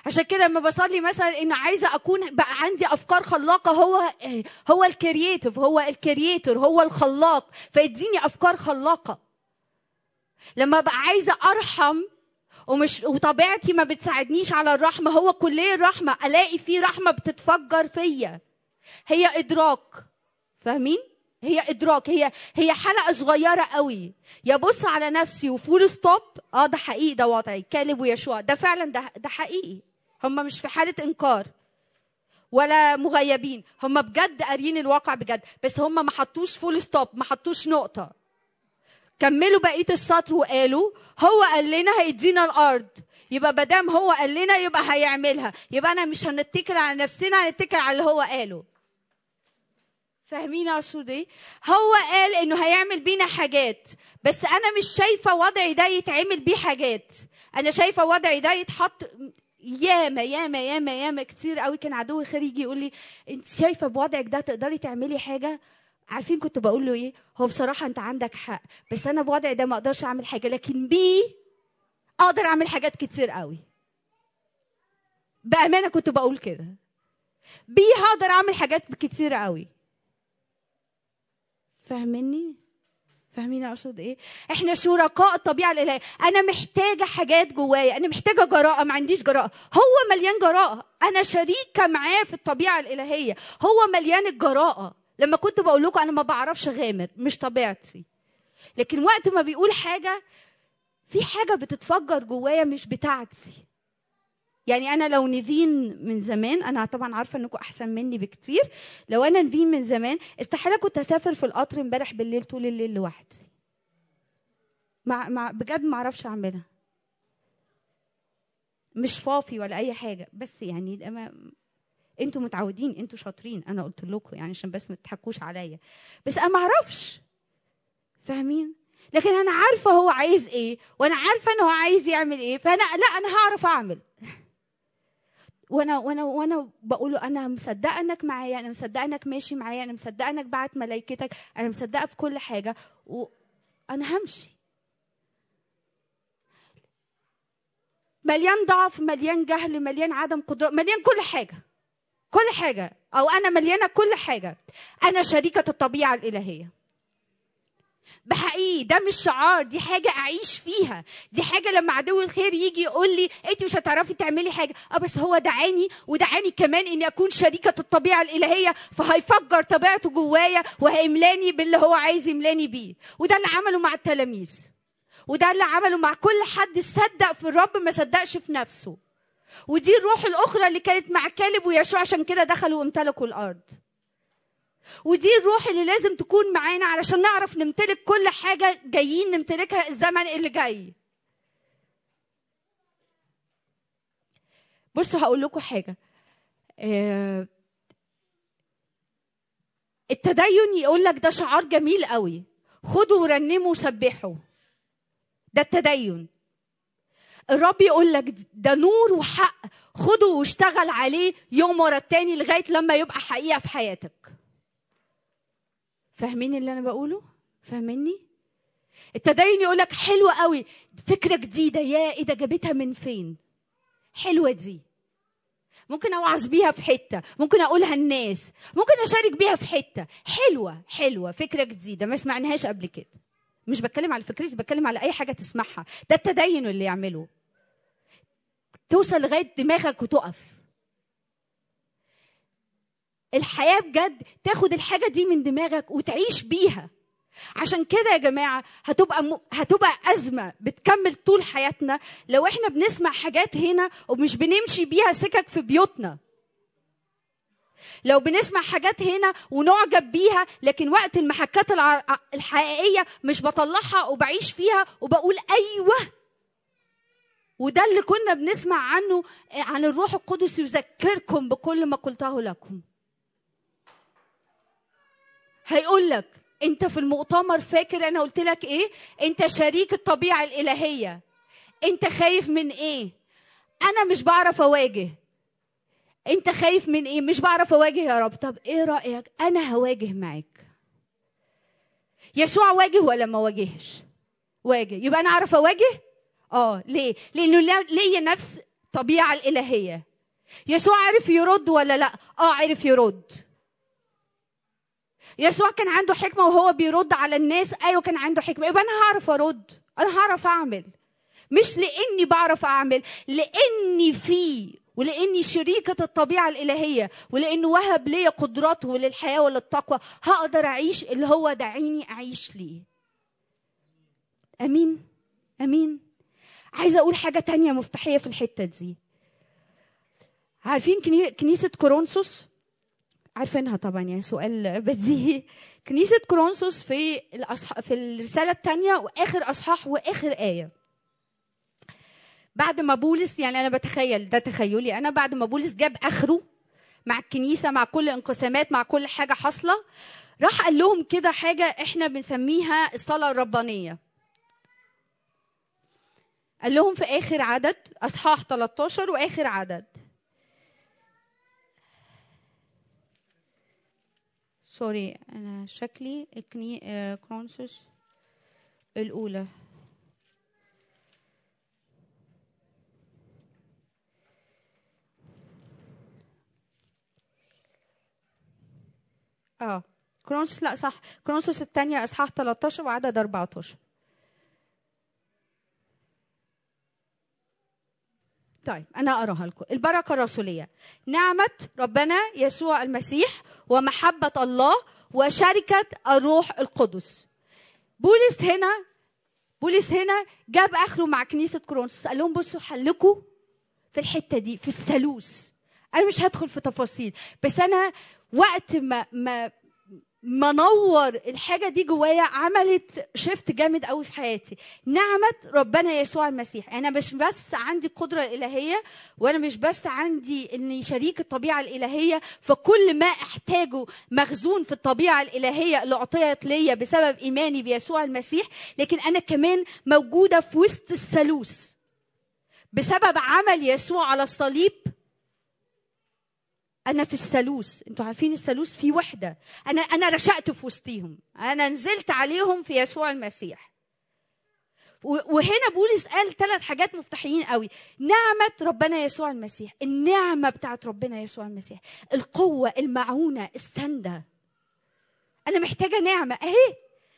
عشان كده لما بصلي مثلا ان عايزه اكون بقى عندي افكار خلاقه هو هو الكرييتيف هو الكرييتور هو الخلاق فيديني افكار خلاقه لما بقى عايزه ارحم ومش وطبيعتي ما بتساعدنيش على الرحمه هو كليه الرحمه الاقي في رحمه بتتفجر فيا هي ادراك فاهمين هي ادراك هي هي حلقه صغيره قوي يبص على نفسي وفول ستوب اه ده حقيقي ده وضعي كالب ويشوع ده فعلا ده ده حقيقي هم مش في حاله انكار ولا مغيبين هم بجد قاريين الواقع بجد بس هم ما حطوش فول ستوب ما حطوش نقطه كملوا بقيه السطر وقالوا هو قال لنا هيدينا الارض يبقى مادام هو قال لنا يبقى هيعملها يبقى انا مش هنتكل على نفسنا هنتكل على اللي هو قاله فاهمين اقصد ايه هو قال انه هيعمل بينا حاجات بس انا مش شايفه وضعي ده يتعمل بيه حاجات انا شايفه وضعي ده يتحط ياما ياما ياما ياما كتير قوي كان عدو الخير يجي يقول لي انت شايفه بوضعك ده تقدري تعملي حاجه عارفين كنت بقول له ايه هو بصراحه انت عندك حق بس انا بوضعي ده ما اقدرش اعمل حاجه لكن بيه اقدر اعمل حاجات كتير قوي بامانه كنت بقول كده بيه هقدر اعمل حاجات كتير قوي فاهميني فاهمين اقصد ايه احنا شركاء الطبيعه الالهيه انا محتاجه حاجات جوايا انا محتاجه جراءه ما عنديش جراءه هو مليان جراءه انا شريكه معاه في الطبيعه الالهيه هو مليان الجراءه لما كنت بقول لكم انا ما بعرفش غامر مش طبيعتي لكن وقت ما بيقول حاجه في حاجه بتتفجر جوايا مش بتاعتي يعني انا لو نيفين من زمان انا طبعا عارفه انكم احسن مني بكتير لو انا نيفين من زمان استحاله كنت اسافر في القطر امبارح بالليل طول الليل لوحدي مع مع بجد ما اعرفش اعملها مش فافي ولا اي حاجه بس يعني ده ما انتوا متعودين انتوا شاطرين انا قلت لكم يعني عشان بس ما تضحكوش عليا بس انا ما اعرفش فاهمين لكن انا عارفه هو عايز ايه وانا عارفه ان هو عايز يعمل ايه فانا لا انا هعرف اعمل وانا وانا وانا بقول له انا مصدقه انك معايا انا مصدقه انك ماشي معايا انا مصدقه انك بعت ملائكتك انا مصدقه في كل حاجه وانا همشي مليان ضعف مليان جهل مليان عدم قدره مليان كل حاجه كل حاجه او انا مليانه كل حاجه انا شريكه الطبيعه الالهيه بحقيقي ده مش شعار دي حاجة أعيش فيها دي حاجة لما عدو الخير يجي يقول لي أنت مش هتعرفي تعملي حاجة أه بس هو دعاني ودعاني كمان إني أكون شريكة الطبيعة الإلهية فهيفجر طبيعته جوايا وهيملاني باللي هو عايز يملاني بيه وده اللي عمله مع التلاميذ وده اللي عمله مع كل حد صدق في الرب ما صدقش في نفسه ودي الروح الأخرى اللي كانت مع كالب ويشوع عشان كده دخلوا وامتلكوا الأرض ودي الروح اللي لازم تكون معانا علشان نعرف نمتلك كل حاجة جايين نمتلكها الزمن اللي جاي بصوا هقول لكم حاجة آه، التدين يقول لك ده شعار جميل قوي خدوا ورنموا وسبحوا ده التدين الرب يقول لك ده نور وحق خده واشتغل عليه يوم ورا التاني لغايه لما يبقى حقيقه في حياتك فاهمين اللي انا بقوله فاهميني التدين يقول لك حلوه قوي فكره جديده يا ايه ده جابتها من فين حلوه دي ممكن اوعظ بيها في حته ممكن اقولها الناس ممكن اشارك بيها في حته حلوه حلوه فكره جديده ما سمعناهاش قبل كده مش بتكلم على فكرتي بتكلم على اي حاجه تسمعها ده التدين اللي يعمله توصل لغايه دماغك وتقف الحياه بجد تاخد الحاجه دي من دماغك وتعيش بيها عشان كده يا جماعه هتبقى م... هتبقى ازمه بتكمل طول حياتنا لو احنا بنسمع حاجات هنا ومش بنمشي بيها سكك في بيوتنا لو بنسمع حاجات هنا ونعجب بيها لكن وقت المحكات الع... الحقيقيه مش بطلعها وبعيش فيها وبقول ايوه وده اللي كنا بنسمع عنه عن الروح القدس يذكركم بكل ما قلته لكم هيقول لك انت في المؤتمر فاكر انا قلت لك ايه انت شريك الطبيعه الالهيه انت خايف من ايه انا مش بعرف اواجه انت خايف من ايه مش بعرف اواجه يا رب طب ايه رايك انا هواجه معاك يشوع واجه ولا ما واجهش واجه يبقى انا اعرف اواجه اه ليه لانه ليا نفس الطبيعه الالهيه يسوع عرف يرد ولا لا اه عرف يرد يسوع كان عنده حكمه وهو بيرد على الناس ايوه كان عنده حكمه يبقى انا هعرف ارد انا هعرف اعمل مش لاني بعرف اعمل لاني فيه ولاني شريكه الطبيعه الالهيه ولانه وهب لي قدراته للحياه وللتقوى هقدر اعيش اللي هو دعيني اعيش ليه امين امين عايزه اقول حاجه تانية مفتاحيه في الحته دي عارفين كني- كنيسه كورنثوس عارفينها طبعا يعني سؤال بديهي كنيسه كورنثوس في الأصح... في الرساله الثانيه واخر اصحاح واخر ايه بعد ما بولس يعني انا بتخيل ده تخيلي انا بعد ما بولس جاب اخره مع الكنيسه مع كل انقسامات مع كل حاجه حاصله راح قال لهم كده حاجه احنا بنسميها الصلاه الربانيه قال لهم في اخر عدد اصحاح 13 واخر عدد سوري انا شكلي كني آه، كرونسوس الاولى اه كرونسوس لا صح كرونسوس الثانية اصحاح 13 وعدد 14 طيب انا اقراها لكم البركه الرسوليه نعمه ربنا يسوع المسيح ومحبه الله وشركه الروح القدس بولس هنا بولس هنا جاب اخره مع كنيسه كورنثوس قال لهم بصوا حلكوا في الحته دي في الثالوث انا مش هدخل في تفاصيل بس انا وقت ما ما ما نور الحاجه دي جوايا عملت شيفت جامد قوي في حياتي نعمه ربنا يسوع المسيح انا مش بس عندي القدره الالهيه وانا مش بس عندي اني شريك الطبيعه الالهيه فكل ما احتاجه مخزون في الطبيعه الالهيه اللي اعطيت ليا بسبب ايماني بيسوع المسيح لكن انا كمان موجوده في وسط الثالوث بسبب عمل يسوع على الصليب انا في الثالوث انتوا عارفين الثالوث في وحده انا انا رشقت في وسطيهم انا نزلت عليهم في يسوع المسيح و- وهنا بولس قال ثلاث حاجات مفتاحيين قوي نعمة ربنا يسوع المسيح النعمة بتاعت ربنا يسوع المسيح القوة المعونة السندة أنا محتاجة نعمة أهي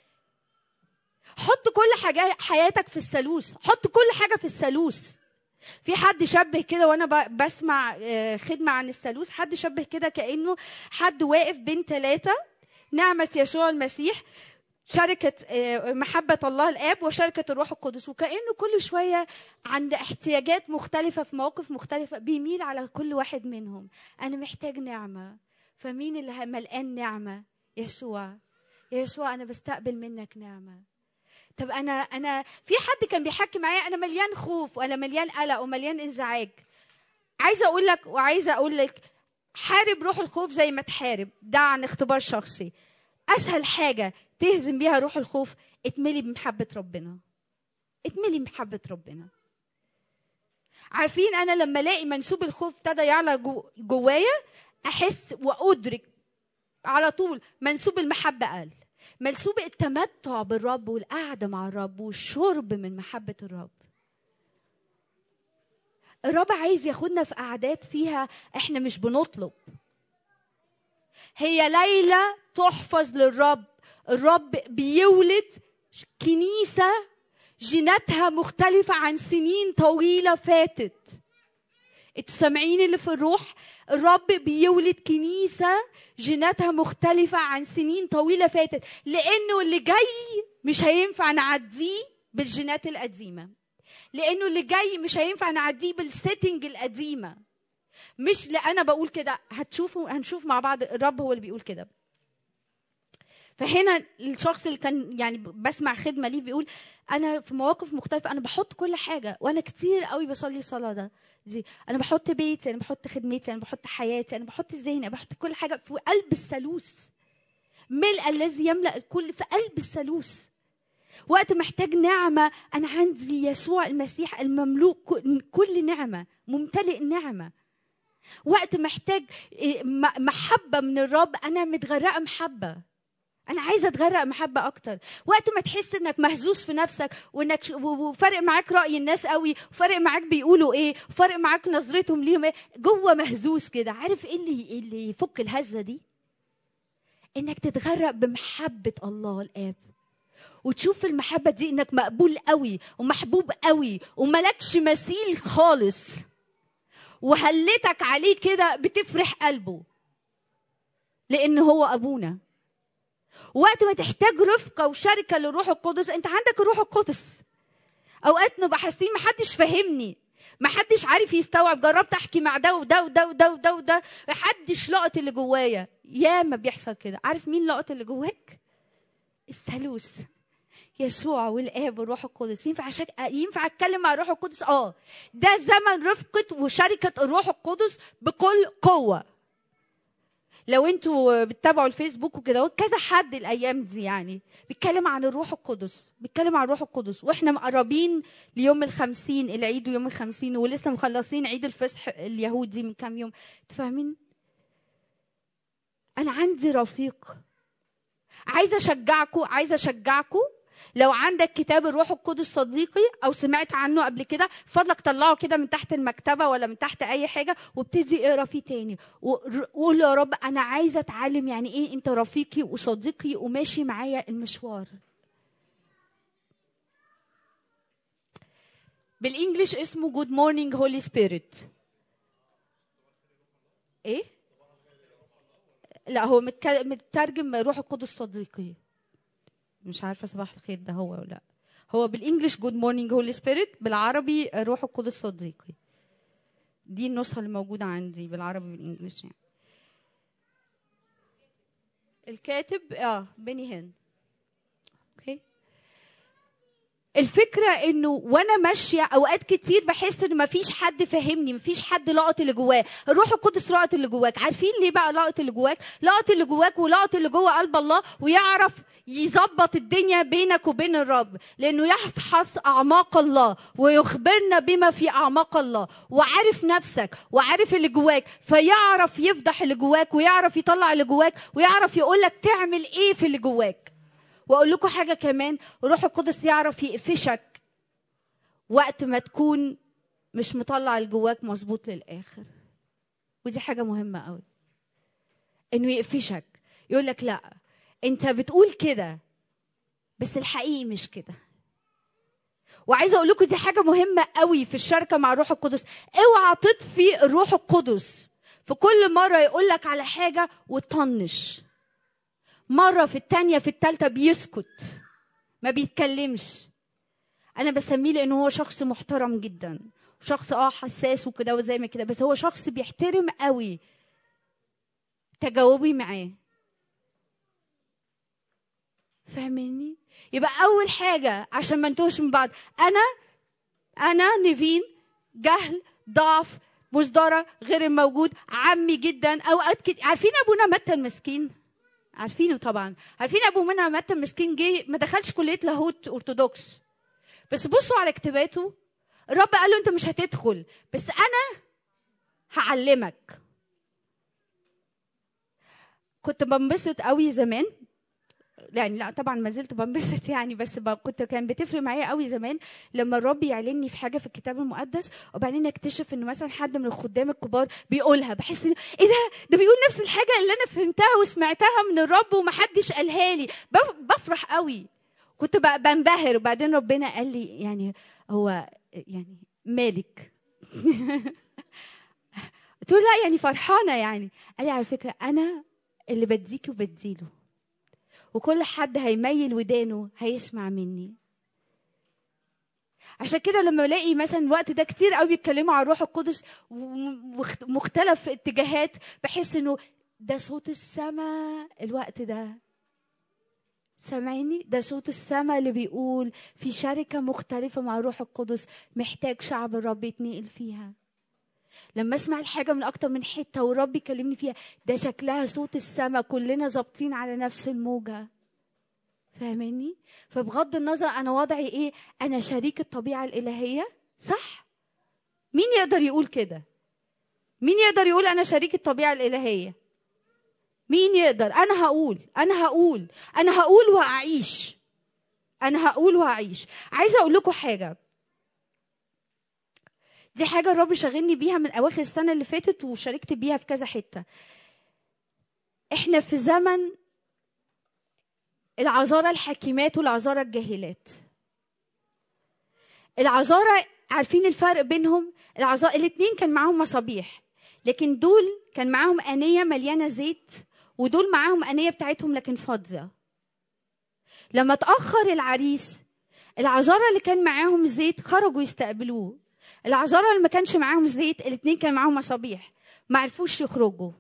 حط كل حاجة حياتك في الثالوث حط كل حاجة في الثالوث في حد شبه كده وانا ب- بسمع آه، خدمه عن الثالوث حد شبه كده كانه حد واقف بين ثلاثه نعمه يسوع المسيح شركة آه، محبة الله الآب وشركة الروح القدس وكأنه كل شوية عند احتياجات مختلفة في مواقف مختلفة بيميل على كل واحد منهم أنا محتاج نعمة فمين اللي ه- ملقان نعمة يسوع يا يسوع أنا بستقبل منك نعمة طب انا انا في حد كان بيحكي معايا انا مليان خوف وانا مليان قلق ومليان انزعاج عايزه اقول لك وعايزه اقول لك حارب روح الخوف زي ما تحارب ده عن اختبار شخصي اسهل حاجه تهزم بيها روح الخوف اتملي بمحبه ربنا اتملي بمحبه ربنا عارفين انا لما الاقي منسوب الخوف ابتدى يعلى جو جوايا احس وادرك على طول منسوب المحبه قل منسوب التمتع بالرب والقعده مع الرب والشرب من محبه الرب الرب عايز ياخدنا في قعدات فيها احنا مش بنطلب هي ليلة تحفظ للرب الرب بيولد كنيسة جيناتها مختلفة عن سنين طويلة فاتت انتوا سامعين اللي في الروح الرب بيولد كنيسة جيناتها مختلفة عن سنين طويلة فاتت لأنه اللي جاي مش هينفع نعديه بالجينات القديمة لأنه اللي جاي مش هينفع نعديه بالسيتنج القديمة مش لا أنا بقول كده هتشوفوا هنشوف مع بعض الرب هو اللي بيقول كده فهنا الشخص اللي كان يعني بسمع خدمه ليه بيقول انا في مواقف مختلفه انا بحط كل حاجه وانا كتير قوي بصلي صلاه ده دي انا بحط بيتي انا بحط خدمتي انا بحط حياتي انا بحط ذهني انا بحط كل حاجه في قلب الثالوث ملء الذي يملا الكل في قلب الثالوث وقت محتاج نعمه انا عندي يسوع المسيح المملوء ك- كل نعمه ممتلئ نعمه وقت محتاج إيه، م- محبه من الرب انا متغرقه محبه انا عايزه اتغرق محبه اكتر وقت ما تحس انك مهزوز في نفسك وانك ش- و- وفارق معاك راي الناس قوي وفارق معاك بيقولوا ايه وفارق معاك نظرتهم ليهم ايه جوه مهزوز كده عارف ايه اللي اللي يفك الهزه دي انك تتغرق بمحبه الله الاب وتشوف المحبه دي انك مقبول قوي ومحبوب قوي وملكش مثيل خالص وهلتك عليه كده بتفرح قلبه لان هو ابونا وقت ما تحتاج رفقه وشركه للروح القدس انت عندك الروح القدس اوقات نبقى حاسين محدش فاهمني محدش عارف يستوعب جربت احكي مع ده وده وده وده وده وده محدش لقط اللي جوايا يا ما بيحصل كده عارف مين لقط اللي جواك الثالوث يسوع والاب والروح القدس ينفع شك... ينفع اتكلم مع الروح القدس اه ده زمن رفقه وشركه الروح القدس بكل قوه لو انتوا بتتابعوا الفيسبوك وكده كذا حد الايام دي يعني بيتكلم عن الروح القدس بيتكلم عن الروح القدس واحنا مقربين ليوم الخمسين العيد ويوم الخمسين ولسه مخلصين عيد الفصح اليهودي من كام يوم انتوا فاهمين انا عندي رفيق عايزه اشجعكم عايزه اشجعكم لو عندك كتاب الروح القدس صديقي او سمعت عنه قبل كده فضلك طلعه كده من تحت المكتبه ولا من تحت اي حاجه وابتدي اقرا فيه تاني وقر- وقول يا رب انا عايزه اتعلم يعني ايه انت رفيقي وصديقي وماشي معايا المشوار بالانجلش اسمه جود مورنينج هولي سبيريت ايه لا هو متك- مترجم روح القدس صديقي مش عارفه صباح الخير ده هو ولا لا هو بالانجلش جود مورنينج هولي سبيريت بالعربي روح القدس صديقي دي النسخه اللي موجوده عندي بالعربي بالانجلش يعني الكاتب اه بني هن اوكي الفكرة انه وانا ماشية اوقات كتير بحس ان مفيش حد فاهمني مفيش حد لقط اللي جواه الروح القدس لقط اللي جواك عارفين ليه بقى لقط اللي جواك لقط اللي جواك ولقط اللي جوه قلب الله ويعرف يظبط الدنيا بينك وبين الرب لانه يفحص اعماق الله ويخبرنا بما في اعماق الله وعارف نفسك وعارف اللي جواك فيعرف يفضح اللي جواك ويعرف يطلع اللي جواك ويعرف يقول لك تعمل ايه في اللي جواك واقول لكم حاجه كمان روح القدس يعرف يقفشك وقت ما تكون مش مطلع اللي جواك مظبوط للاخر ودي حاجه مهمه قوي انه يقفشك يقول لك لا انت بتقول كده بس الحقيقي مش كده وعايزه اقول لكم دي حاجه مهمه قوي في الشركه مع الروح القدس اوعى تطفي الروح القدس في كل مره يقول لك على حاجه وتطنش مرة في التانية في التالتة بيسكت ما بيتكلمش أنا بسميه لأنه هو شخص محترم جدا شخص اه حساس وكده وزي ما كده بس هو شخص بيحترم قوي تجاوبي معاه فاهميني يبقى أول حاجة عشان ما نتوهش من بعض أنا أنا نيفين جهل ضعف مصدرة غير الموجود عمي جدا أوقات كتير عارفين أبونا متى المسكين عارفينه طبعا عارفين ابو منى متى مسكين جه ما دخلش كليه لاهوت ارثوذكس بس بصوا على كتاباته الرب قال له انت مش هتدخل بس انا هعلمك كنت بنبسط قوي زمان يعني لا طبعا ما زلت بنبسط يعني بس ب- كنت كان بتفرق معايا قوي زمان لما الرب يعلني في حاجه في الكتاب المقدس وبعدين اكتشف ان مثلا حد من الخدام الكبار بيقولها بحس إن ايه ده ده بيقول نفس الحاجه اللي انا فهمتها وسمعتها من الرب ومحدش قالها لي بف- بفرح قوي كنت ب- بنبهر وبعدين ربنا قال لي يعني هو يعني مالك قلت له لا يعني فرحانه يعني قال لي على فكره انا اللي بديكي وبديله وكل حد هيميل ودانه هيسمع مني عشان كده لما الاقي مثلا الوقت ده كتير قوي بيتكلموا عن الروح القدس ومختلف اتجاهات بحس انه ده صوت السماء الوقت ده سامعيني ده صوت السماء اللي بيقول في شركة مختلفة مع الروح القدس محتاج شعب الرب يتنقل فيها لما اسمع الحاجة من أكتر من حتة والرب يكلمني فيها ده شكلها صوت السماء كلنا ظابطين على نفس الموجة فاهماني؟ فبغض النظر أنا وضعي إيه؟ أنا شريك الطبيعة الإلهية صح؟ مين يقدر يقول كده؟ مين يقدر يقول أنا شريك الطبيعة الإلهية؟ مين يقدر انا هقول انا هقول انا هقول وهعيش انا هقول وهعيش عايزه اقول لكم حاجه دي حاجه الرب شغلني بيها من اواخر السنه اللي فاتت وشاركت بيها في كذا حته احنا في زمن العذارى الحكيمات والعذارى الجاهلات العذارى عارفين الفرق بينهم العذارى الاثنين كان معاهم مصابيح لكن دول كان معاهم آنية مليانة زيت ودول معاهم آنية بتاعتهم لكن فاضية لما تأخر العريس العذارى اللي كان معاهم زيت خرجوا يستقبلوه العذارى اللي ما كانش معاهم زيت الاثنين كان معاهم مصابيح ما عرفوش يخرجوا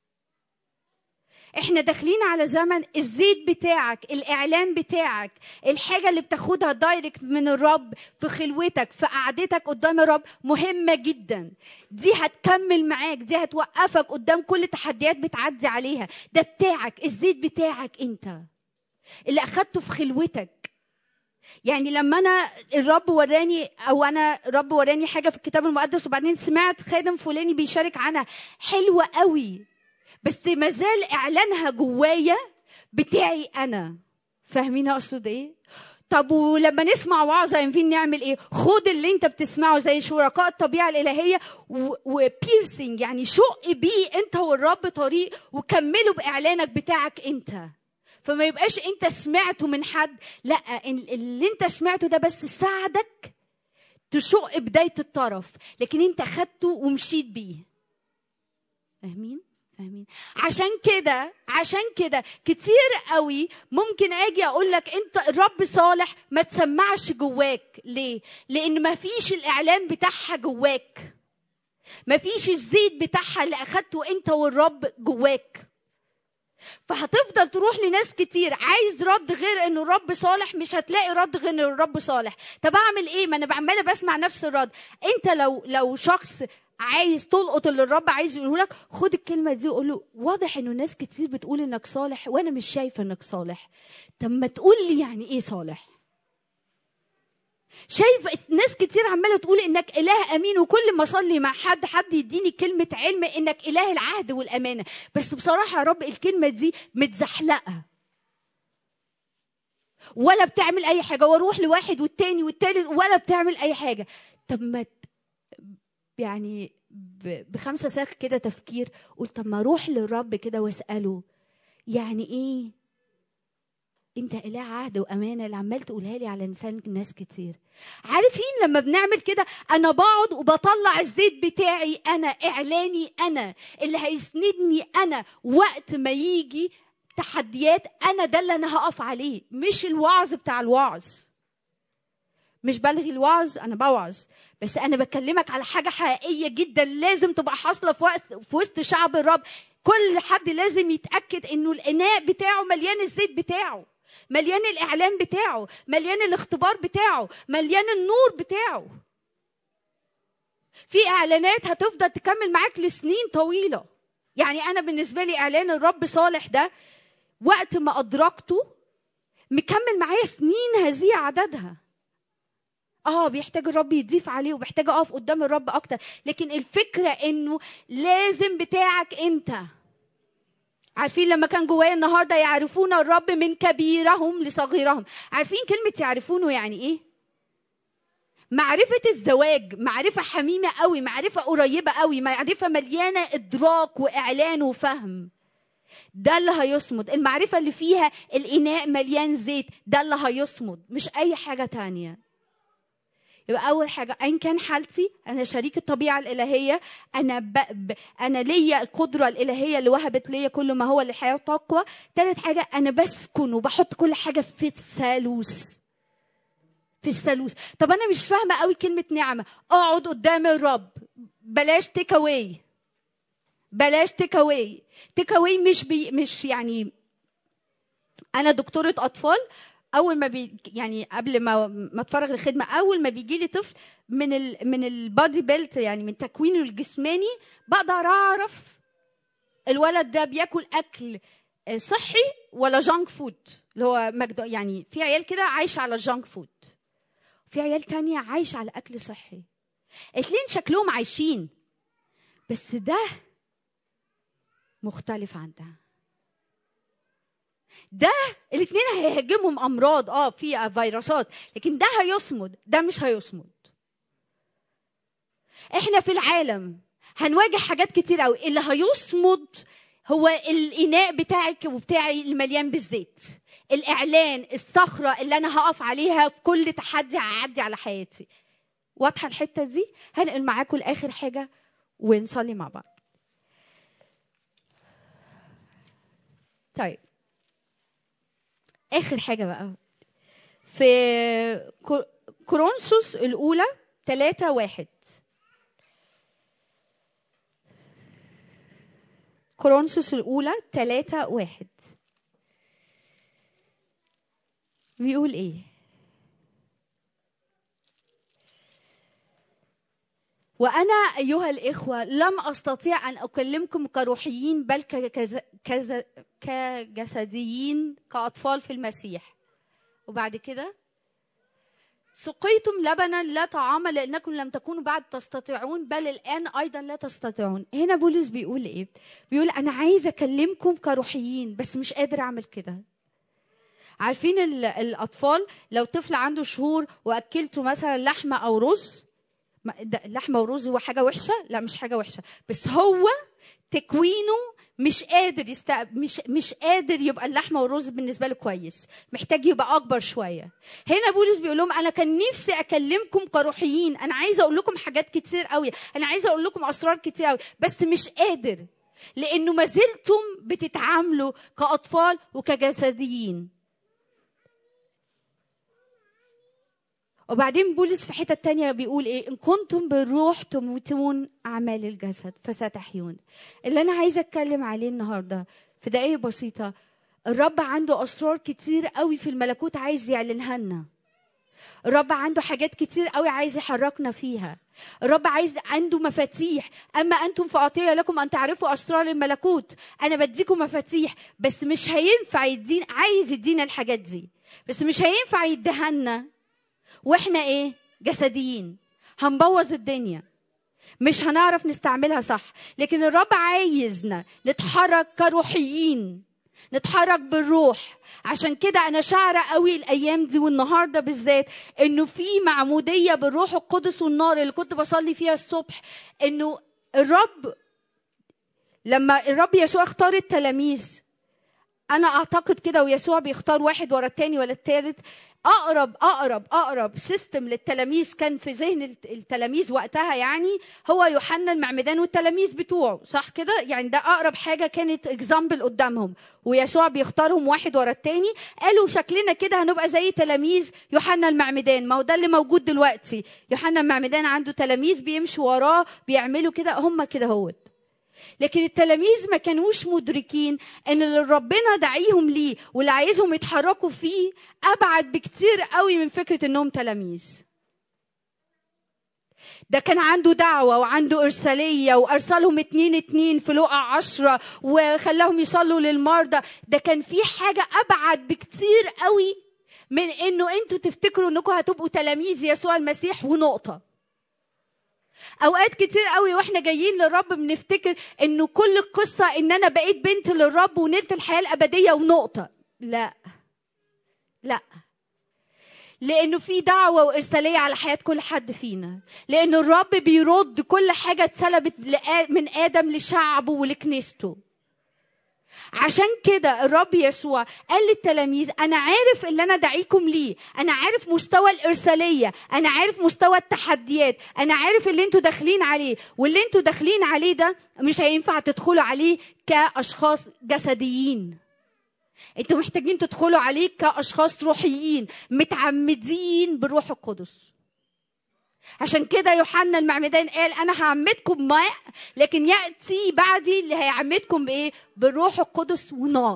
احنا داخلين على زمن الزيت بتاعك الاعلان بتاعك الحاجه اللي بتاخدها دايركت من الرب في خلوتك في قعدتك قدام الرب مهمه جدا دي هتكمل معاك دي هتوقفك قدام كل تحديات بتعدي عليها ده بتاعك الزيت بتاعك انت اللي اخدته في خلوتك يعني لما انا الرب وراني او انا الرب وراني حاجه في الكتاب المقدس وبعدين سمعت خادم فلاني بيشارك عنها حلوه قوي بس ما زال اعلانها جوايا بتاعي انا فاهمين اقصد ايه طب ولما نسمع وعظه ينفين نعمل ايه خد اللي انت بتسمعه زي شركاء الطبيعه الالهيه وبيرسينج يعني شق بيه انت والرب طريق وكمله باعلانك بتاعك انت فما يبقاش انت سمعته من حد لا اللي انت سمعته ده بس ساعدك تشق بدايه الطرف لكن انت خدته ومشيت بيه فاهمين فاهمين عشان كده عشان كده كتير قوي ممكن اجي اقول لك انت الرب صالح ما تسمعش جواك ليه لان ما فيش الاعلان بتاعها جواك ما فيش الزيت بتاعها اللي اخدته انت والرب جواك فهتفضل تروح لناس كتير عايز رد غير انه الرب صالح مش هتلاقي رد غير انه الرب صالح طب اعمل ايه ما انا عماله بسمع نفس الرد انت لو لو شخص عايز تلقط اللي الرب عايز يقوله لك خد الكلمه دي وقول له واضح انه ناس كتير بتقول انك صالح وانا مش شايفه انك صالح طب ما تقول لي يعني ايه صالح شايف ناس كتير عماله تقول انك اله امين وكل ما اصلي مع حد حد يديني كلمه علم انك اله العهد والامانه بس بصراحه يا رب الكلمه دي متزحلقه ولا بتعمل اي حاجه واروح لواحد والتاني والتالت ولا بتعمل اي حاجه طب ما يعني بخمسه ساخ كده تفكير قلت طب ما اروح للرب كده واساله يعني ايه انت اله عهد وامانه اللي عمال تقولها لي على لسان ناس كتير عارفين لما بنعمل كده انا بقعد وبطلع الزيت بتاعي انا اعلاني انا اللي هيسندني انا وقت ما يجي تحديات انا ده اللي انا هقف عليه مش الوعظ بتاع الوعظ مش بلغي الوعظ انا بوعظ بس انا بكلمك على حاجه حقيقيه جدا لازم تبقى حاصله في وقت في وسط شعب الرب كل حد لازم يتاكد انه الاناء بتاعه مليان الزيت بتاعه مليان الاعلان بتاعه مليان الاختبار بتاعه مليان النور بتاعه في اعلانات هتفضل تكمل معاك لسنين طويله يعني انا بالنسبه لي اعلان الرب صالح ده وقت ما ادركته مكمل معايا سنين هذه عددها اه بيحتاج الرب يضيف عليه وبيحتاج اقف قدام الرب اكتر لكن الفكره انه لازم بتاعك انت عارفين لما كان جوايا النهارده يعرفون الرب من كبيرهم لصغيرهم عارفين كلمه يعرفونه يعني ايه معرفة الزواج معرفة حميمة قوي معرفة قريبة قوي معرفة مليانة إدراك وإعلان وفهم ده اللي هيصمد المعرفة اللي فيها الإناء مليان زيت ده اللي هيصمد مش أي حاجة تانية يبقى اول حاجه ايا كان حالتي انا شريك الطبيعه الالهيه انا ب... ب... انا ليا القدره الالهيه اللي وهبت ليا كل ما هو للحياه والتقوى ثالث حاجه انا بسكن وبحط كل حاجه في الثالوث في الثالوث طب انا مش فاهمه قوي كلمه نعمه اقعد قدام الرب بلاش تيك اواي بلاش تيك اواي تيك اواي مش بي مش يعني انا دكتوره اطفال اول ما بي يعني قبل ما ما اتفرغ للخدمه اول ما بيجي لي طفل من ال من البادي بيلت يعني من تكوينه الجسماني بقدر اعرف الولد ده بياكل اكل صحي ولا جانك فود اللي هو مجد يعني في عيال كده عايشه على الجانك فود في عيال تانية عايشه على اكل صحي اتنين شكلهم عايشين بس ده مختلف عن ده ده الاثنين هيهاجمهم امراض اه في فيروسات لكن ده هيصمد ده مش هيصمد احنا في العالم هنواجه حاجات كتير قوي اللي هيصمد هو الاناء بتاعك وبتاعي المليان بالزيت الاعلان الصخره اللي انا هقف عليها في كل تحدي هعدي على حياتي واضحه الحته دي هنقل معاكم لاخر حاجه ونصلي مع بعض طيب اخر حاجه بقى في كور- كورنثوس الاولى 3 واحد كورنثوس الاولى 3 واحد بيقول ايه وأنا أيها الإخوة لم أستطيع أن أكلمكم كروحيين بل كجز- كز- كجسديين كأطفال في المسيح وبعد كده سقيتم لبنا لا طعاما لأنكم لم تكونوا بعد تستطيعون بل الآن أيضا لا تستطيعون هنا بولس بيقول إيه بيقول أنا عايز أكلمكم كروحيين بس مش قادر أعمل كده عارفين ال- الأطفال لو طفل عنده شهور وأكلته مثلا لحمة أو رز ما- ده لحمه ورز هو حاجه وحشه لا مش حاجه وحشه بس هو تكوينه مش قادر يست... مش مش قادر يبقى اللحمه والرز بالنسبه له كويس محتاج يبقى اكبر شويه هنا بولس بيقول لهم انا كان نفسي اكلمكم كروحيين انا عايزه اقول لكم حاجات كتير قوي انا عايزه اقول لكم اسرار كتير قوي بس مش قادر لانه ما زلتم بتتعاملوا كاطفال وكجسديين وبعدين بولس في حتة تانية بيقول ايه ان كنتم بالروح تموتون اعمال الجسد فستحيون اللي انا عايزة اتكلم عليه النهاردة في دقايق بسيطة الرب عنده اسرار كتير قوي في الملكوت عايز يعلنها لنا الرب عنده حاجات كتير قوي عايز يحركنا فيها الرب عايز عنده مفاتيح اما انتم فاعطي لكم ان تعرفوا اسرار الملكوت انا بديكم مفاتيح بس مش هينفع يدين عايز يدينا الحاجات دي بس مش هينفع يديها لنا واحنا ايه جسديين هنبوظ الدنيا مش هنعرف نستعملها صح لكن الرب عايزنا نتحرك كروحيين نتحرك بالروح عشان كده انا شعره قوي الايام دي والنهارده بالذات انه في معموديه بالروح القدس والنار اللي كنت بصلي فيها الصبح انه الرب لما الرب يسوع اختار التلاميذ انا اعتقد كده ويسوع بيختار واحد ورا التاني ولا التالت اقرب اقرب اقرب سيستم للتلاميذ كان في ذهن الت- التلاميذ وقتها يعني هو يوحنا المعمدان والتلاميذ بتوعه صح كده يعني ده اقرب حاجه كانت اكزامبل قدامهم ويسوع بيختارهم واحد ورا التاني قالوا شكلنا كده هنبقى زي تلاميذ يوحنا المعمدان ما هو ده اللي موجود دلوقتي يوحنا المعمدان عنده تلاميذ بيمشوا وراه بيعملوا كده هم كده هوت لكن التلاميذ ما كانوش مدركين ان اللي ربنا دعيهم ليه واللي عايزهم يتحركوا فيه ابعد بكتير قوي من فكره انهم تلاميذ ده كان عنده دعوة وعنده إرسالية وأرسلهم اتنين اتنين في لقع عشرة وخلاهم يصلوا للمرضى ده كان في حاجة أبعد بكتير قوي من إنه أنتوا تفتكروا إنكم هتبقوا تلاميذ يسوع المسيح ونقطة اوقات كتير قوي واحنا جايين للرب بنفتكر انه كل القصه ان انا بقيت بنت للرب ونلت الحياه الابديه ونقطه لا لا لانه في دعوه وارساليه على حياه كل حد فينا لان الرب بيرد كل حاجه اتسلبت لآ- من ادم لشعبه ولكنيسته عشان كده الرب يسوع قال للتلاميذ انا عارف اللي انا دعيكم ليه انا عارف مستوى الارساليه انا عارف مستوى التحديات انا عارف اللي انتوا داخلين عليه واللي انتوا داخلين عليه ده مش هينفع تدخلوا عليه كاشخاص جسديين انتوا محتاجين تدخلوا عليه كاشخاص روحيين متعمدين بالروح القدس عشان كده يوحنا المعمدان قال انا هعمدكم ماء لكن ياتي بعدي اللي هيعمدكم بايه بالروح القدس ونار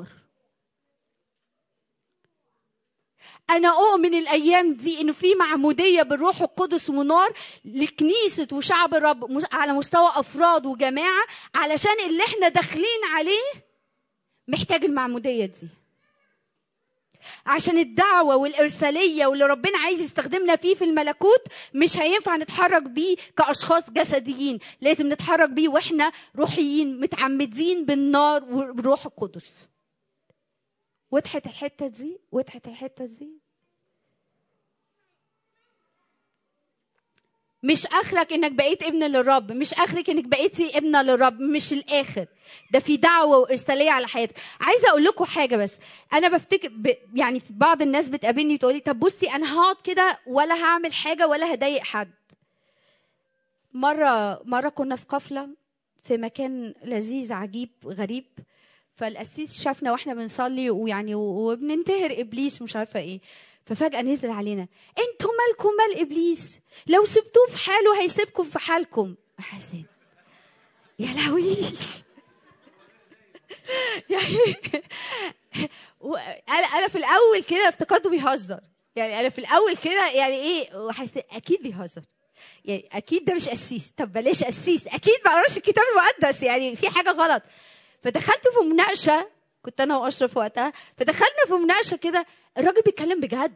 انا اؤمن الايام دي انه في معموديه بالروح القدس ونار لكنيسه وشعب الرب مس- على مستوى افراد وجماعه علشان اللي احنا داخلين عليه محتاج المعموديه دي عشان الدعوه والارساليه واللي ربنا عايز يستخدمنا فيه في الملكوت مش هينفع نتحرك بيه كاشخاص جسديين لازم نتحرك بيه واحنا روحيين متعمدين بالنار والروح القدس وضحت الحته دي وضحت الحته دي مش اخرك انك بقيت ابن للرب مش اخرك انك بقيتي ابنه للرب مش الاخر ده في دعوه وارساليه على حياتك عايزه اقول لكم حاجه بس انا بفتكر ب... يعني في بعض الناس بتقابلني وتقولي طب بصي انا هقعد كده ولا هعمل حاجه ولا هضايق حد مره مره كنا في قفله في مكان لذيذ عجيب غريب فالقسيس شافنا واحنا بنصلي ويعني وبننتهر ابليس ومش عارفه ايه ففجاه نزل علينا انتوا مالكم مال ابليس لو سبتوه في حاله هيسيبكم في حالكم حسيت يا لهوي يعني و- انا انا في الاول كده افتكرته بيهزر يعني انا في الاول كده يعني ايه وحسيت اكيد بيهزر يعني اكيد ده مش قسيس طب بلاش قسيس اكيد ما قراش الكتاب المقدس يعني في حاجه غلط فدخلت في مناقشه كنت انا واشرف وقتها فدخلنا في مناقشه كده الراجل بيتكلم بجد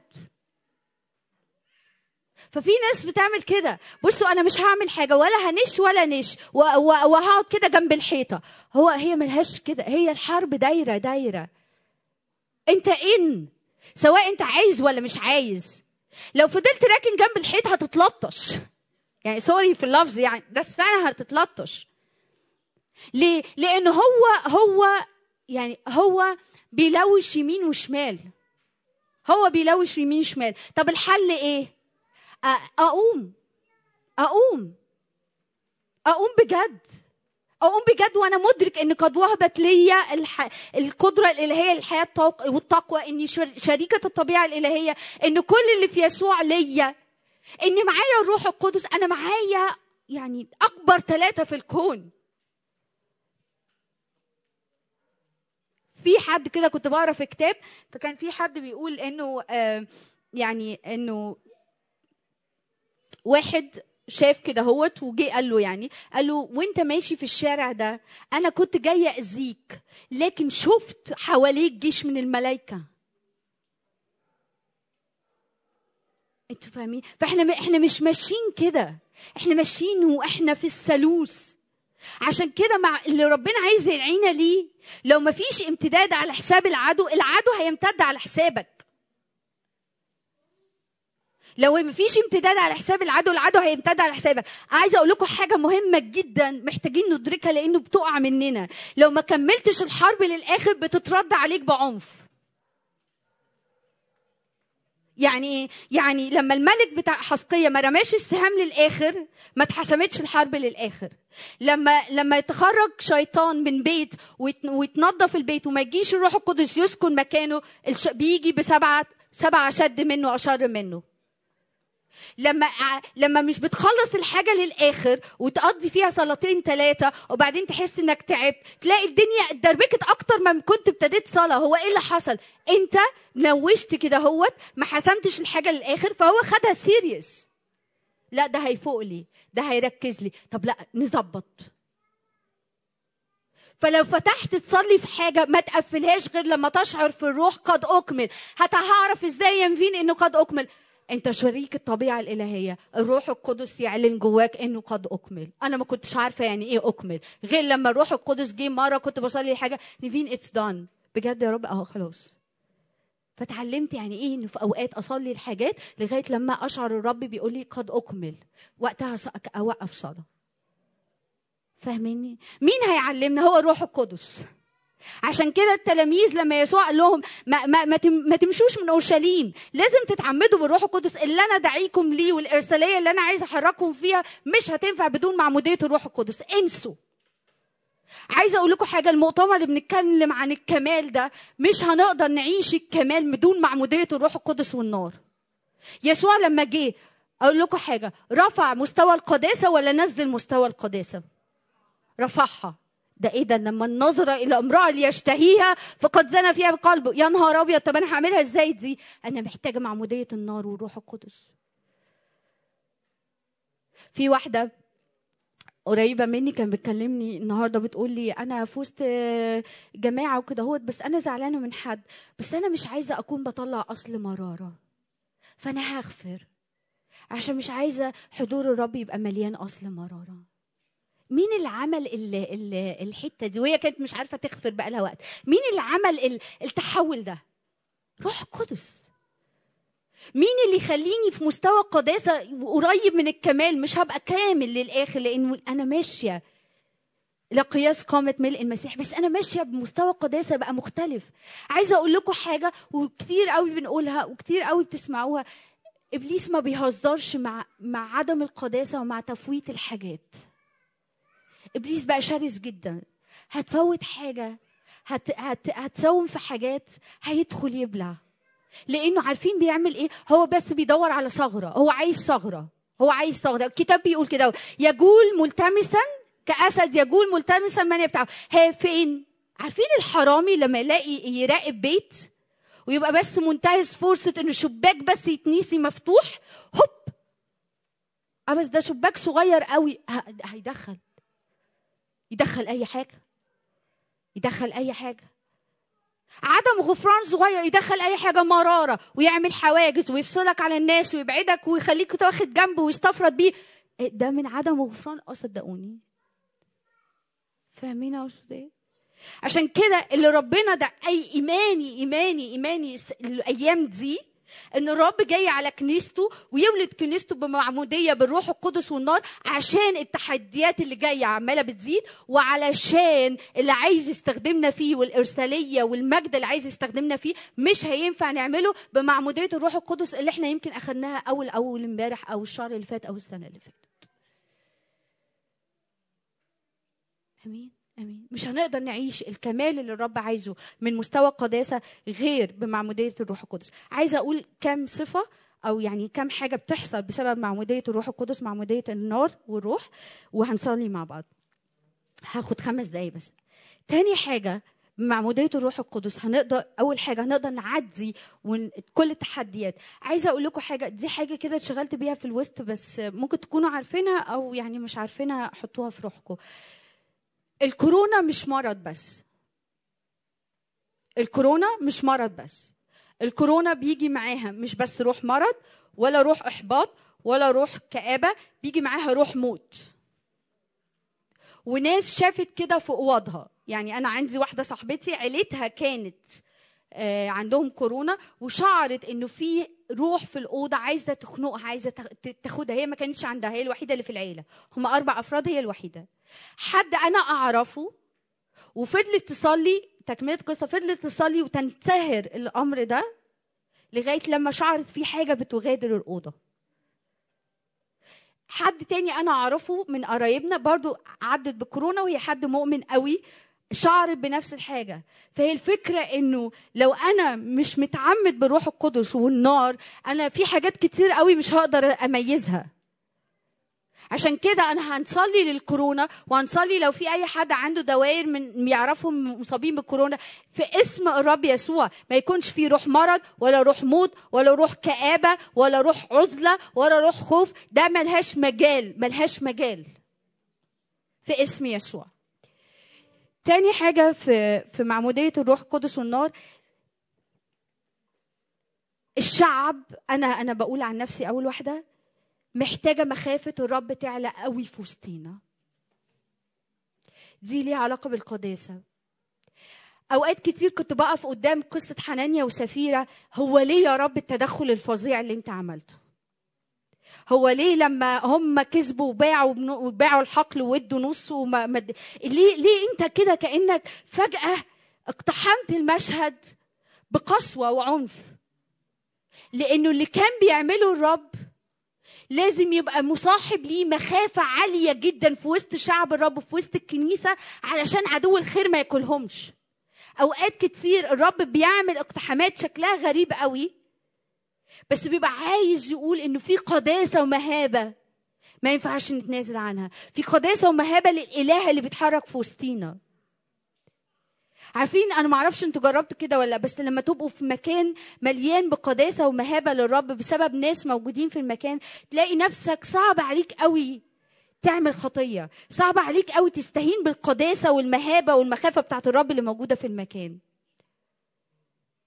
ففي ناس بتعمل كده بصوا انا مش هعمل حاجه ولا هنش ولا نش و- و- وهقعد كده جنب الحيطه هو هي ملهاش كده هي الحرب دايره دايره انت ان سواء انت عايز ولا مش عايز لو فضلت راكن جنب الحيط هتتلطش يعني سوري في اللفظ يعني بس فعلا هتتلطش ليه لان هو هو يعني هو بيلوش يمين وشمال هو بيلوش يمين وشمال طب الحل ايه أ- اقوم اقوم اقوم بجد اقوم بجد وانا مدرك ان قد وهبت ليا الح... القدره الالهيه للحياه التوق- والتقوى اني شر- شريكه الطبيعه الالهيه ان كل اللي في يسوع ليا ان معايا الروح القدس انا معايا يعني اكبر ثلاثه في الكون في حد كده كنت بقرا في كتاب فكان في حد بيقول انه آه يعني انه واحد شاف كده هوت وجي قال له يعني قال له وانت ماشي في الشارع ده انا كنت جايه اذيك لكن شفت حواليك جيش من الملائكه انتوا فاهمين فاحنا احنا مش ماشيين كده احنا ماشيين واحنا في الثالوث عشان كده مع اللي ربنا عايز يدعينا ليه لو ما فيش امتداد على حساب العدو العدو هيمتد على حسابك لو ما فيش امتداد على حساب العدو العدو هيمتد على حسابك عايزه اقول لكم حاجه مهمه جدا محتاجين ندركها لانه بتقع مننا لو ما كملتش الحرب للاخر بتترد عليك بعنف يعني ايه؟ يعني لما الملك بتاع حسقيه ما رماش السهام للاخر ما اتحسمتش الحرب للاخر لما لما يتخرج شيطان من بيت ويت- ويتنظف البيت وما يجيش الروح القدس يسكن مكانه الش- بيجي بسبعه سبعه اشد منه اشر منه لما ع- لما مش بتخلص الحاجه للاخر وتقضي فيها صلاتين ثلاثه وبعدين تحس انك تعبت تلاقي الدنيا اتدربكت اكتر ما كنت ابتديت صلاه هو ايه اللي حصل انت نوشت كده هوت ما حسمتش الحاجه للاخر فهو خدها سيريس لا ده هيفوق لي ده هيركز لي طب لا نظبط فلو فتحت تصلي في حاجة ما تقفلهاش غير لما تشعر في الروح قد أكمل حتى هعرف إزاي ينفين إنه قد أكمل أنت شريك الطبيعة الإلهية الروح القدس يعلن جواك إنه قد أكمل أنا ما كنتش عارفة يعني إيه أكمل غير لما الروح القدس جه مرة كنت بصلي حاجة نيفين اتس دان بجد يا رب أهو خلاص فتعلمت يعني ايه انه في اوقات اصلي الحاجات لغايه لما اشعر الرب بيقول لي قد اكمل وقتها ص- اوقف صلاه فاهميني مين هيعلمنا هو الروح القدس عشان كده التلاميذ لما يسوع قال لهم ما, ما, ما, تم ما تمشوش من اورشليم لازم تتعمدوا بالروح القدس اللي انا دعيكم ليه والارساليه اللي انا عايز احرككم فيها مش هتنفع بدون معموديه الروح القدس انسوا عايزه اقول لكم حاجه المؤتمر اللي بنتكلم عن الكمال ده مش هنقدر نعيش الكمال بدون معموديه الروح القدس والنار يسوع لما جه اقول لكم حاجه رفع مستوى القداسه ولا نزل مستوى القداسه رفعها ده ايه ده لما النظرة الى امرأة ليشتهيها فقد زنى فيها بقلبه يا نهار ابيض طب انا هعملها ازاي دي انا محتاجة معمودية النار والروح القدس في واحدة قريبة مني كان بتكلمني النهارده بتقول لي أنا في وسط جماعة وكده هوت بس أنا زعلانة من حد بس أنا مش عايزة أكون بطلع أصل مرارة فأنا هغفر عشان مش عايزة حضور الرب يبقى مليان أصل مرارة مين اللي عمل ال ال الحته دي وهي كانت مش عارفه تغفر بقى لها وقت مين اللي عمل ال- التحول ده روح القدس مين اللي يخليني في مستوى قداسه قريب من الكمال مش هبقى كامل للاخر لانه انا ماشيه لقياس قامة ملء المسيح بس أنا ماشية بمستوى قداسة بقى مختلف عايزة أقول لكم حاجة وكتير قوي بنقولها وكتير قوي بتسمعوها إبليس ما بيهزرش مع مع عدم القداسة ومع تفويت الحاجات إبليس بقى شرس جدا هتفوت حاجة هت هت هتساوم في حاجات هيدخل يبلع لانه عارفين بيعمل ايه هو بس بيدور على ثغره هو عايز ثغره هو عايز ثغره الكتاب بيقول كده يجول ملتمسا كاسد يجول ملتمسا من يبتاعه هي فين عارفين الحرامي لما يلاقي يراقب بيت ويبقى بس منتهز فرصه انه شباك بس يتنيسي مفتوح هوب اه بس ده شباك صغير قوي ه- هيدخل يدخل اي حاجه يدخل اي حاجه عدم غفران صغير يدخل اي حاجه مراره ويعمل حواجز ويفصلك على الناس ويبعدك ويخليك واخد جنبه ويستفرد بيه إيه ده من عدم غفران اه صدقوني فاهمين اقصد ايه عشان كده اللي ربنا ده اي ايماني ايماني ايماني الس- الايام دي ان الرب جاي على كنيسته ويولد كنيسته بمعموديه بالروح القدس والنار عشان التحديات اللي جايه عماله بتزيد وعلشان اللي عايز يستخدمنا فيه والارساليه والمجد اللي عايز يستخدمنا فيه مش هينفع نعمله بمعموديه الروح القدس اللي احنا يمكن اخدناها اول اول امبارح او الشهر اللي فات او السنه اللي فاتت امين امين مش هنقدر نعيش الكمال اللي الرب عايزه من مستوى قداسه غير بمعموديه الروح القدس عايزه اقول كم صفه او يعني كم حاجه بتحصل بسبب معموديه الروح القدس معموديه النار والروح وهنصلي مع بعض هاخد خمس دقايق بس تاني حاجه بمعمودية الروح القدس هنقدر أول حاجة هنقدر نعدي ون... كل التحديات عايزة أقول لكم حاجة دي حاجة كده اتشغلت بيها في الوسط بس ممكن تكونوا عارفينها أو يعني مش عارفينها حطوها في روحكم الكورونا مش مرض بس الكورونا مش مرض بس الكورونا بيجي معاها مش بس روح مرض ولا روح احباط ولا روح كآبة بيجي معاها روح موت وناس شافت كده في اوضها يعني انا عندي واحده صاحبتي عيلتها كانت آه، عندهم كورونا وشعرت انه في روح في الاوضه عايزه تخنقها عايزه تاخ- تاخدها هي ما كانتش عندها هي الوحيده اللي في العيله هم اربع افراد هي الوحيده حد انا اعرفه وفضلت تصلي تكمله القصه فضلت تصلي وتنتهر الامر ده لغايه لما شعرت في حاجه بتغادر الاوضه حد تاني انا اعرفه من قرايبنا برضو عدت بكورونا وهي حد مؤمن قوي شعرت بنفس الحاجة فهي الفكرة انه لو انا مش متعمد بالروح القدس والنار انا في حاجات كتير قوي مش هقدر اميزها عشان كده انا هنصلي للكورونا وهنصلي لو في اي حد عنده دوائر من يعرفهم مصابين بالكورونا في اسم الرب يسوع ما يكونش في روح مرض ولا روح موت ولا روح كآبة ولا روح عزلة ولا روح خوف ده ملهاش مجال ملهاش مجال في اسم يسوع تاني حاجة في في معمودية الروح القدس والنار الشعب أنا أنا بقول عن نفسي أول واحدة محتاجة مخافة الرب تعلى قوي في وسطينا دي ليها علاقة بالقداسة أوقات كتير كنت بقف قدام قصة حنانيا وسفيرة هو ليه يا رب التدخل الفظيع اللي أنت عملته هو ليه لما هم كسبوا وباعوا بنو- وباعوا الحقل وادوا نص وما ما د- ليه ليه انت كده كانك فجاه اقتحمت المشهد بقسوه وعنف لانه اللي كان بيعمله الرب لازم يبقى مصاحب ليه مخافة عالية جدا في وسط شعب الرب في وسط الكنيسة علشان عدو الخير ما ياكلهمش أوقات كتير الرب بيعمل اقتحامات شكلها غريب قوي بس بيبقى عايز يقول انه في قداسه ومهابه ما ينفعش نتنازل عنها في قداسه ومهابه للاله اللي بيتحرك في وسطينا عارفين انا ما اعرفش انتوا جربتوا كده ولا بس لما تبقوا في مكان مليان بقداسه ومهابه للرب بسبب ناس موجودين في المكان تلاقي نفسك صعب عليك قوي تعمل خطيه صعب عليك قوي تستهين بالقداسه والمهابه والمخافه بتاعت الرب اللي موجوده في المكان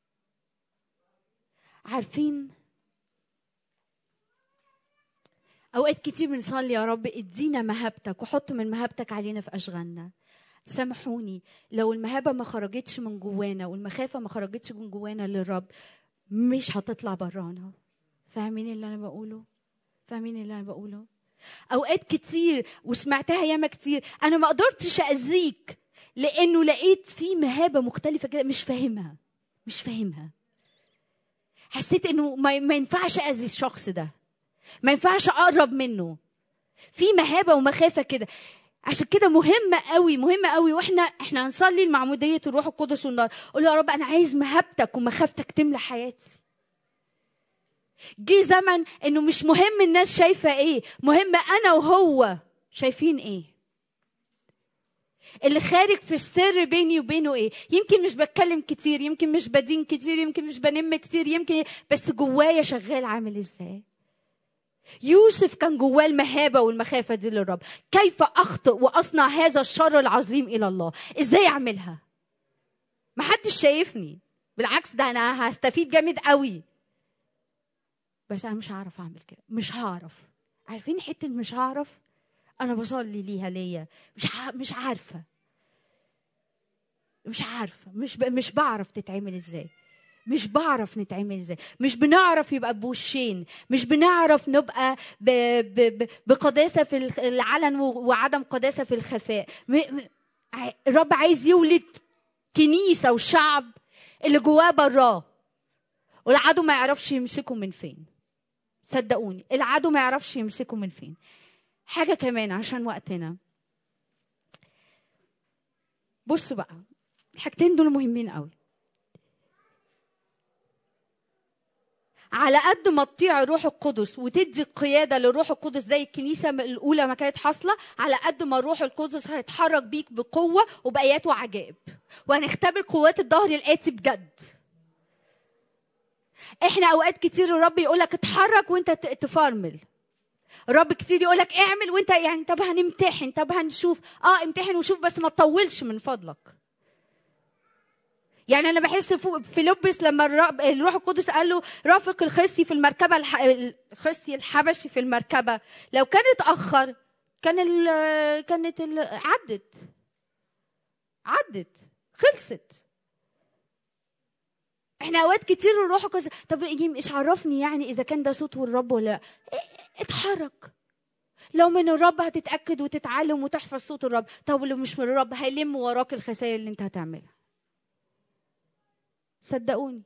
عارفين اوقات كتير بنصلي يا رب ادينا مهابتك وحط من مهابتك علينا في اشغالنا سامحوني لو المهابه ما خرجتش من جوانا والمخافه ما خرجتش من جوانا للرب مش هتطلع برانا فاهمين اللي انا بقوله فاهمين اللي انا بقوله اوقات كتير وسمعتها ياما كتير انا ما قدرتش اذيك لانه لقيت في مهابه مختلفه كده مش فاهمها مش فاهمها حسيت انه ما, ما ينفعش اذي الشخص ده ما ينفعش اقرب منه في مهابه ومخافه كده عشان كده مهمة قوي مهمة قوي واحنا احنا هنصلي المعمودية الروح القدس والنار قول يا رب انا عايز مهابتك ومخافتك تملى حياتي جه زمن انه مش مهم الناس شايفة ايه مهم انا وهو شايفين ايه اللي خارج في السر بيني وبينه ايه يمكن مش بتكلم كتير يمكن مش بدين كتير يمكن مش بنم كتير يمكن بس جوايا شغال عامل ازاي يوسف كان جواه المهابه والمخافه دي للرب كيف اخطئ واصنع هذا الشر العظيم الى الله ازاي اعملها ما حدش شايفني بالعكس ده انا هستفيد جامد قوي بس انا مش هعرف اعمل كده مش هعرف عارفين حته مش هعرف انا بصلي ليها ليا مش ع... مش عارفه مش عارفه مش ب... مش بعرف تتعمل ازاي مش بعرف نتعمل ازاي مش بنعرف يبقى بوشين مش بنعرف نبقى ب... ب... ب... بقداسه في الخ- العلن و... وعدم قداسه في الخفاء م... م... ع- الرب عايز يولد كنيسه وشعب اللي جواه براه والعدو ما يعرفش يمسكه من فين صدقوني العدو ما يعرفش يمسكه من فين حاجه كمان عشان وقتنا بصوا بقى الحاجتين دول مهمين قوي على قد ما تطيع الروح القدس وتدي القيادة للروح القدس زي الكنيسة الأولى ما كانت حاصلة على قد ما الروح القدس هيتحرك بيك بقوة وبآيات وعجائب وهنختبر قوات الظهر الآتي بجد احنا اوقات كتير الرب يقول لك اتحرك وانت ت- تفرمل الرب كتير يقول لك اعمل وانت يعني طب هنمتحن طب هنشوف اه امتحن وشوف بس ما تطولش من فضلك يعني انا بحس فوق- في لبس لما الرب- الروح القدس قال له رافق الخصي في المركبه الح... الخصي الحبشي في المركبه لو كان اتاخر كان ال... كانت ال... عدت عدت خلصت احنا اوقات كتير الروح القدس طب يجي مش عرفني يعني اذا كان ده صوت الرب ولا لا. اه، اتحرك لو من الرب هتتاكد وتتعلم وتحفظ صوت الرب طب لو مش من الرب هيلم وراك الخسائر اللي انت هتعملها صدقوني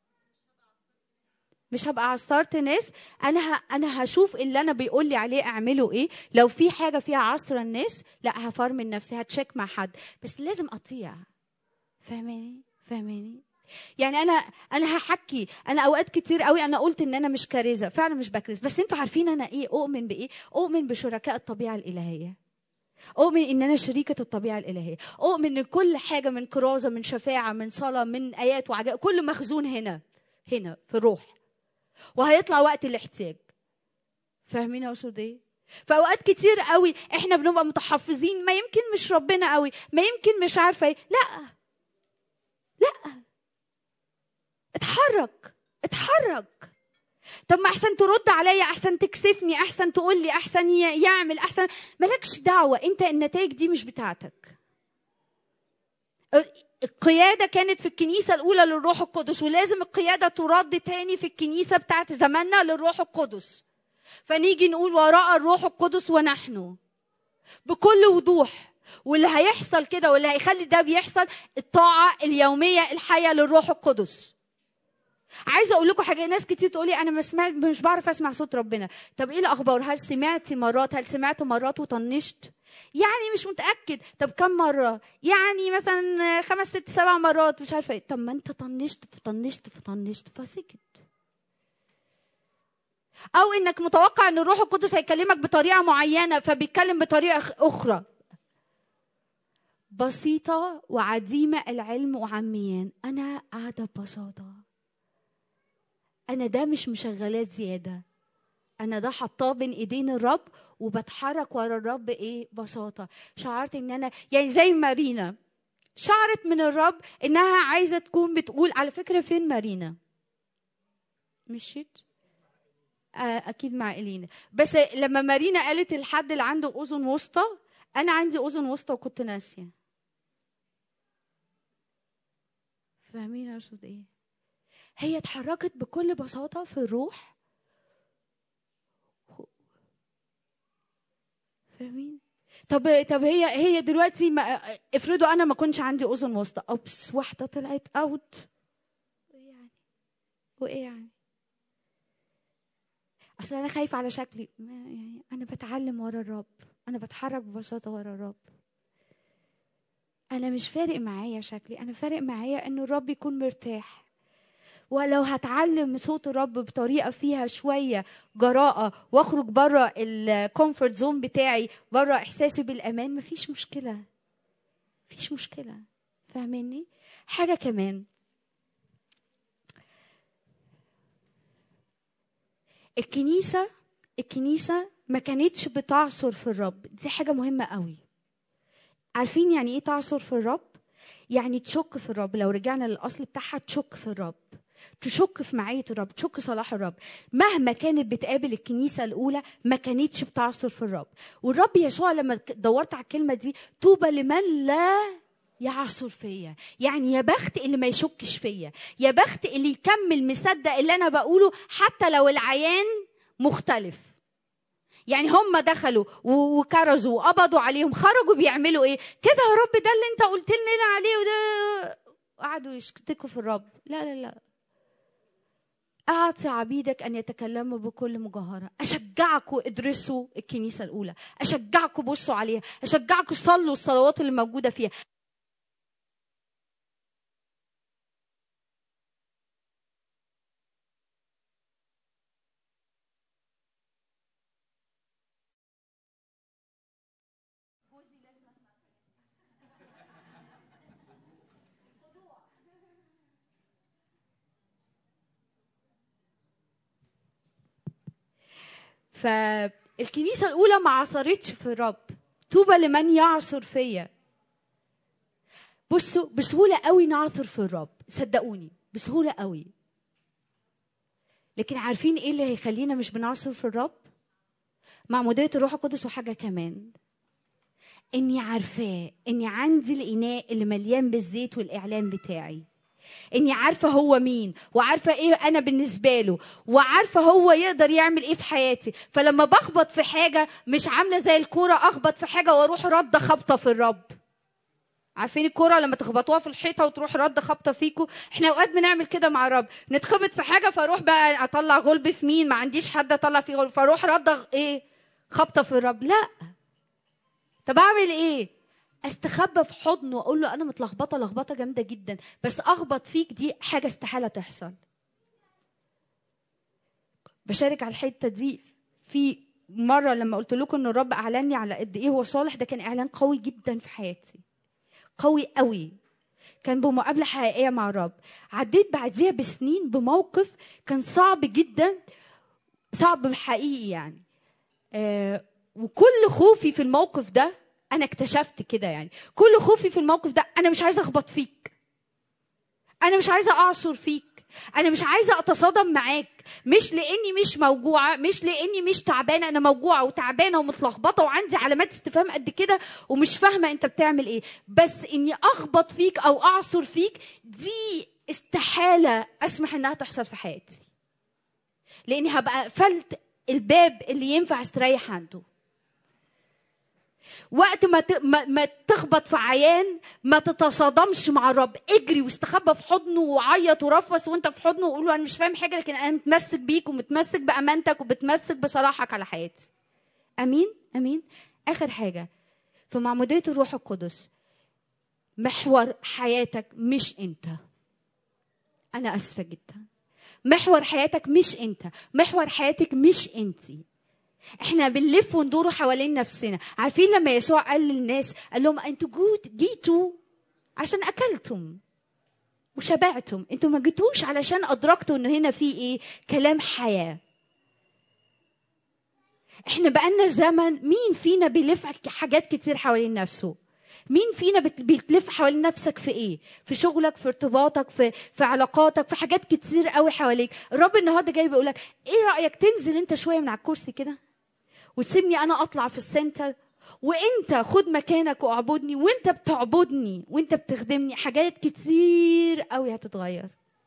مش هبقى عصرت ناس انا ه... انا هشوف اللي انا بيقول لي عليه اعمله ايه لو في حاجه فيها عصر الناس لا هفرمل نفسي هتشيك مع حد بس لازم اطيع فاهماني فاهماني يعني انا انا هحكي انا اوقات كتير قوي انا قلت ان انا مش كارثه فعلا مش بكرز بس انتوا عارفين انا ايه اؤمن بايه اؤمن بشركاء الطبيعه الالهيه اؤمن ان انا شريكه الطبيعه الالهيه اؤمن ان كل حاجه من كرازه من شفاعه من صلاه من ايات وعجائب كل مخزون هنا هنا في الروح وهيطلع وقت الاحتياج فاهمين اقصد ايه فاوقات كتير قوي احنا بنبقى متحفظين ما يمكن مش ربنا قوي ما يمكن مش عارفه ايه لا لا اتحرك اتحرك طب ما احسن ترد عليا احسن تكسفني احسن تقول لي احسن ي- يعمل احسن مالكش دعوه انت النتائج دي مش بتاعتك القياده كانت في الكنيسه الاولى للروح القدس ولازم القياده ترد تاني في الكنيسه بتاعت زماننا للروح القدس فنيجي نقول وراء الروح القدس ونحن بكل وضوح واللي هيحصل كده واللي هيخلي ده بيحصل الطاعه اليوميه الحيه للروح القدس عايزه اقول لكم حاجه ناس كتير تقولي انا ما سمعت مش بعرف اسمع صوت ربنا طب ايه الاخبار هل سمعتي مرات هل سمعت مرات وطنشت يعني مش متاكد طب كم مره يعني مثلا خمس ست سبع مرات مش عارفه ايه طب ما انت طنشت فطنشت فطنشت فسكت او انك متوقع ان الروح القدس هيكلمك بطريقه معينه فبيتكلم بطريقه أخ- اخرى بسيطه وعديمه العلم وعميان انا قاعده ببساطه انا ده مش مشغلاه زياده انا ده حطاه بين ايدين الرب وبتحرك ورا الرب ايه بساطه شعرت ان انا يعني زي مارينا شعرت من الرب انها عايزه تكون بتقول على فكره فين مارينا مشيت آه، اكيد مع الينا بس لما مارينا قالت الحد اللي عنده اذن وسطى انا عندي اذن وسطى وكنت ناسيه فاهمين اقصد ايه هي اتحركت بكل بساطه في الروح فاهمين طب طب هي هي دلوقتي ما افرضوا انا ما كنتش عندي اذن وسطى اوبس واحده طلعت اوت وايه يعني وايه يعني اصل انا خايفه على شكلي ما يعني انا بتعلم ورا الرب انا بتحرك ببساطه ورا الرب انا مش فارق معايا شكلي انا فارق معايا ان الرب يكون مرتاح ولو هتعلم صوت الرب بطريقه فيها شويه جراءه واخرج بره الكومفورت زون بتاعي بره احساسي بالامان مفيش مشكله مفيش مشكله فاهميني حاجه كمان الكنيسه الكنيسه ما كانتش بتعصر في الرب دي حاجه مهمه قوي عارفين يعني ايه تعصر في الرب يعني تشك في الرب لو رجعنا للاصل بتاعها تشك في الرب تشك في معية الرب تشك صلاح الرب مهما كانت بتقابل الكنيسة الأولى ما كانتش بتعصر في الرب والرب يسوع لما دورت على الكلمة دي طوبى لمن لا يعصر فيا يعني يا بخت اللي ما يشكش فيا يا بخت اللي يكمل مصدق اللي أنا بقوله حتى لو العيان مختلف يعني هم دخلوا و- وكرزوا وقبضوا عليهم خرجوا بيعملوا ايه كده يا رب ده اللي انت قلت لنا عليه وده قعدوا يشتكوا في الرب لا لا لا أعطي عبيدك أن يتكلموا بكل مجاهرة أشجعكم ادرسوا الكنيسة الأولى أشجعكم بصوا عليها أشجعكم صلوا الصلوات اللي موجودة فيها فالكنيسة الأولى ما عصرتش في الرب طوبى لمن يعصر فيا بصوا بسهولة قوي نعثر في الرب صدقوني بسهولة قوي لكن عارفين ايه اللي هيخلينا مش بنعصر في الرب معمودية الروح القدس وحاجة كمان اني عارفاه اني عندي الاناء اللي مليان بالزيت والاعلان بتاعي اني عارفه هو مين وعارفه ايه انا بالنسبه له وعارفه هو يقدر يعمل ايه في حياتي فلما بخبط في حاجه مش عامله زي الكوره اخبط في حاجه واروح رده خبطه في الرب عارفين الكوره لما تخبطوها في الحيطه وتروح رد خبطه فيكم احنا اوقات بنعمل كده مع الرب نتخبط في حاجه فاروح بقى اطلع غلب في مين ما عنديش حد اطلع فيه غلب فاروح رد ايه خبطه في الرب لا طب اعمل ايه استخبى في حضنه واقول له انا متلخبطه لخبطه جامده جدا بس اخبط فيك دي حاجه استحاله تحصل بشارك على الحته دي في مره لما قلت لكم ان الرب اعلني على قد ايه هو صالح ده كان اعلان قوي جدا في حياتي قوي قوي كان بمقابله حقيقيه مع الرب عديت بعديها بسنين بموقف كان صعب جدا صعب حقيقي يعني آه وكل خوفي في الموقف ده انا اكتشفت كده يعني كل خوفي في الموقف ده انا مش عايزه اخبط فيك انا مش عايزه اعصر فيك انا مش عايزه اتصادم معاك مش لاني مش موجوعه مش لاني مش تعبانه انا موجوعه وتعبانه ومتلخبطه وعندي علامات استفهام قد كده ومش فاهمه انت بتعمل ايه بس اني اخبط فيك او اعصر فيك دي استحاله اسمح انها تحصل في حياتي لاني هبقى قفلت الباب اللي ينفع استريح عنده وقت ما ت- ما ما تخبط في عيان ما تتصادمش مع الرب اجري واستخبى في حضنه وعيط ورفس وانت في حضنه وقول له انا مش فاهم حاجه لكن انا متمسك بيك ومتمسك بامانتك وبتمسك بصلاحك على حياتي امين امين اخر حاجه في معموديه الروح القدس محور حياتك مش انت انا اسفه جدا محور حياتك مش انت محور حياتك مش انتي احنا بنلف وندور حوالين نفسنا عارفين لما يسوع قال للناس قال لهم انتوا جوت جيتوا عشان اكلتم وشبعتم انتوا ما جيتوش علشان ادركتوا ان هنا في ايه كلام حياه احنا بقالنا زمن مين فينا بيلف حاجات كتير حوالين نفسه مين فينا بت- بتلف حوالين نفسك في ايه في شغلك في ارتباطك في في علاقاتك في حاجات كتير قوي حواليك الرب النهارده جاي بيقول لك ايه رايك تنزل انت شويه من على الكرسي كده وتسيبني انا اطلع في السنتر وانت خد مكانك واعبدني وانت بتعبدني وانت بتخدمني حاجات كتير قوي هتتغير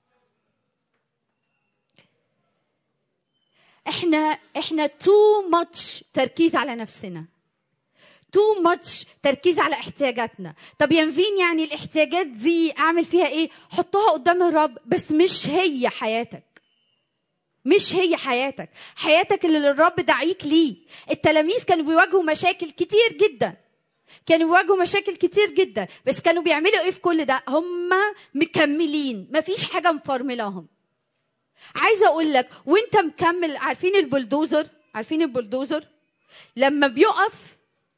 احنا احنا تو ماتش تركيز على نفسنا تو ماتش تركيز على احتياجاتنا طب ينفين يعني الاحتياجات دي اعمل فيها ايه حطها قدام الرب بس مش هي حياتك مش هي حياتك حياتك اللي الرب دعيك ليه التلاميذ كانوا بيواجهوا مشاكل كتير جدا كانوا بيواجهوا مشاكل كتير جدا بس كانوا بيعملوا ايه في كل ده هم مكملين مفيش حاجه مفرملاهم عايزه اقول لك وانت مكمل عارفين البلدوزر عارفين البلدوزر لما بيقف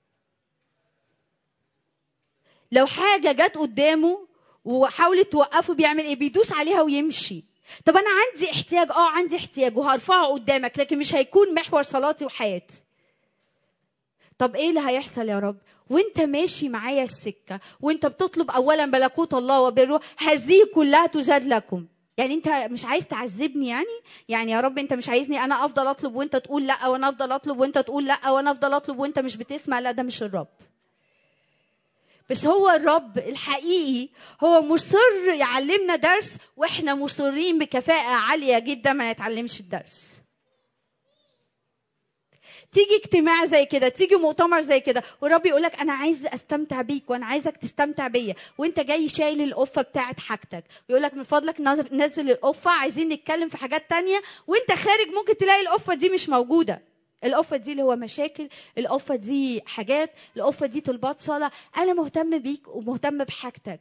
لو حاجه جت قدامه وحاولت توقفه بيعمل ايه بيدوس عليها ويمشي طب انا عندي احتياج اه عندي احتياج وهرفعه قدامك لكن مش هيكون محور صلاتي وحياتي طب ايه اللي هيحصل يا رب وانت ماشي معايا السكه وانت بتطلب اولا ملكوت الله وبره هذه كلها تزاد لكم يعني انت مش عايز تعذبني يعني يعني يا رب انت مش عايزني انا افضل اطلب وانت تقول لا وانا افضل اطلب وانت تقول لا وانا افضل اطلب وانت مش بتسمع لا ده مش الرب بس هو الرب الحقيقي هو مصر يعلمنا درس واحنا مصرين بكفاءة عالية جدا ما نتعلمش الدرس تيجي اجتماع زي كده تيجي مؤتمر زي كده والرب يقول لك انا عايز استمتع بيك وانا عايزك تستمتع بيا وانت جاي شايل القفه بتاعت حاجتك ويقول لك من فضلك نزل- نزل القفه عايزين نتكلم في حاجات تانية وانت خارج ممكن تلاقي القفه دي مش موجوده القفه دي اللي هو مشاكل القفه دي حاجات القفه دي طلبات صلاه انا مهتم بيك ومهتم بحاجتك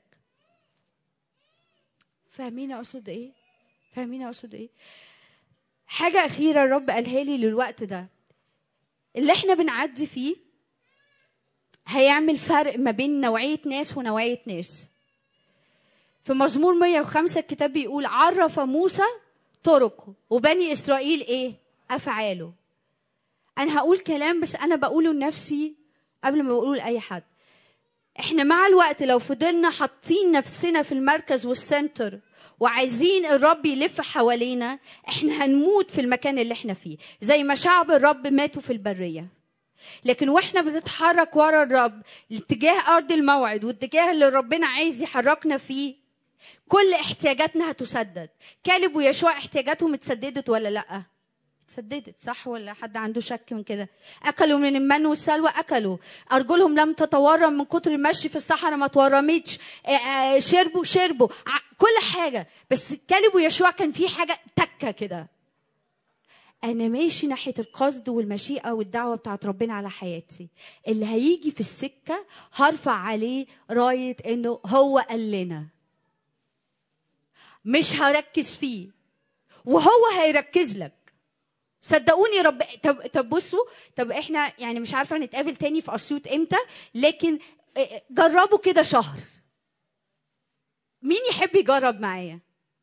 فاهمين اقصد ايه فاهمين اقصد ايه حاجه اخيره الرب قالها لي للوقت ده اللي احنا بنعدي فيه هيعمل فرق ما بين نوعيه ناس ونوعيه ناس في مزمور 105 الكتاب بيقول عرف موسى طرقه وبني اسرائيل ايه افعاله انا هقول كلام بس انا بقوله لنفسي قبل ما بقوله لاي حد احنا مع الوقت لو فضلنا حاطين نفسنا في المركز والسنتر وعايزين الرب يلف حوالينا احنا هنموت في المكان اللي احنا فيه زي ما شعب الرب ماتوا في البريه لكن واحنا بنتحرك ورا الرب لاتجاه ارض الموعد واتجاه اللي ربنا عايز يحركنا فيه كل احتياجاتنا هتسدد كالب ويشوع احتياجاتهم اتسددت ولا لا اتسددت صح ولا حد عنده شك من كده اكلوا من المن والسلوى اكلوا ارجلهم لم تتورم من كتر المشي في الصحراء ما تورمتش آه، آه، شربوا شربوا ع- كل حاجه بس كالب ويشوع كان في حاجه تكه كده انا ماشي ناحيه القصد والمشيئه والدعوه بتاعت ربنا على حياتي اللي هيجي في السكه هرفع عليه رايه انه هو قال لنا مش هركز فيه وهو هيركز لك صدقوني رب طب طب بصوا طب احنا يعني مش عارفه هنتقابل تاني في اسيوط امتى لكن اه، جربوا كده شهر مين يحب يجرب معايا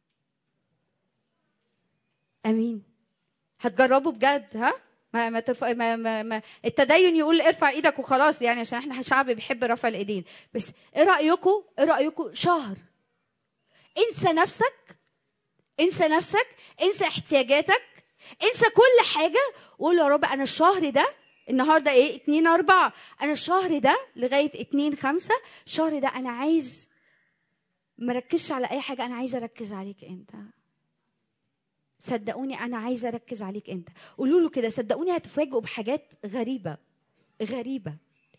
امين هتجربوا بجد ها ما ما, ترف... ما, ما, ما التدين يقول ارفع ايدك وخلاص يعني عشان احنا شعب بيحب رفع الايدين بس ايه رايكم ايه رايكم شهر انسى نفسك انسى نفسك انسى احتياجاتك انسى كل حاجه وقول يا رب انا الشهر ده النهارده ايه 2 4 انا الشهر ده لغايه 2 5 الشهر ده انا عايز مركزش على اي حاجه انا عايزه اركز عليك انت صدقوني انا عايزه اركز عليك انت قولوا له كده صدقوني هتفاجئوا بحاجات غريبه غريبه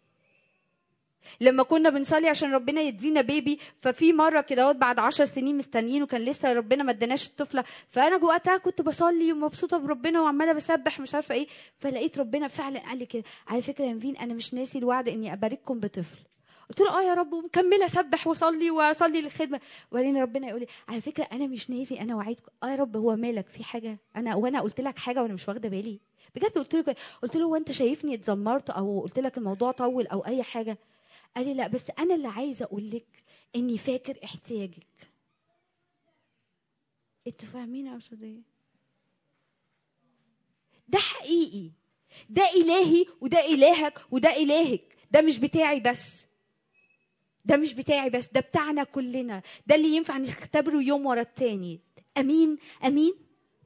لما كنا بنصلي عشان ربنا يدينا بيبي ففي مره كده اهوت بعد عشر سنين مستنيين وكان لسه ربنا ما اداناش الطفله فانا جو- وقتها كنت بصلي ومبسوطه بربنا وعماله بسبح مش عارفه ايه فلقيت ربنا فعلا قال لي كده على فكره يا نفين انا مش ناسي الوعد اني ابارككم بطفل قلت له اه يا رب ومكمله اسبح واصلي واصلي للخدمه وبعدين ربنا يقول لي على فكره انا مش ناسي انا وعدتكم اه يا رب هو مالك في حاجه انا وانا قلت لك حاجه وانا مش واخده بالي بجد قلت له كده. قلت له هو انت شايفني اتذمرت او قلت لك الموضوع طول او اي حاجه قال لي لا بس انا اللي عايزه اقول لك اني فاكر احتياجك انتوا فاهمين اقصد ايه ده حقيقي ده الهي وده الهك وده الهك ده مش بتاعي بس ده مش بتاعي بس ده بتاعنا كلنا ده اللي ينفع نختبره يوم ورا التاني امين امين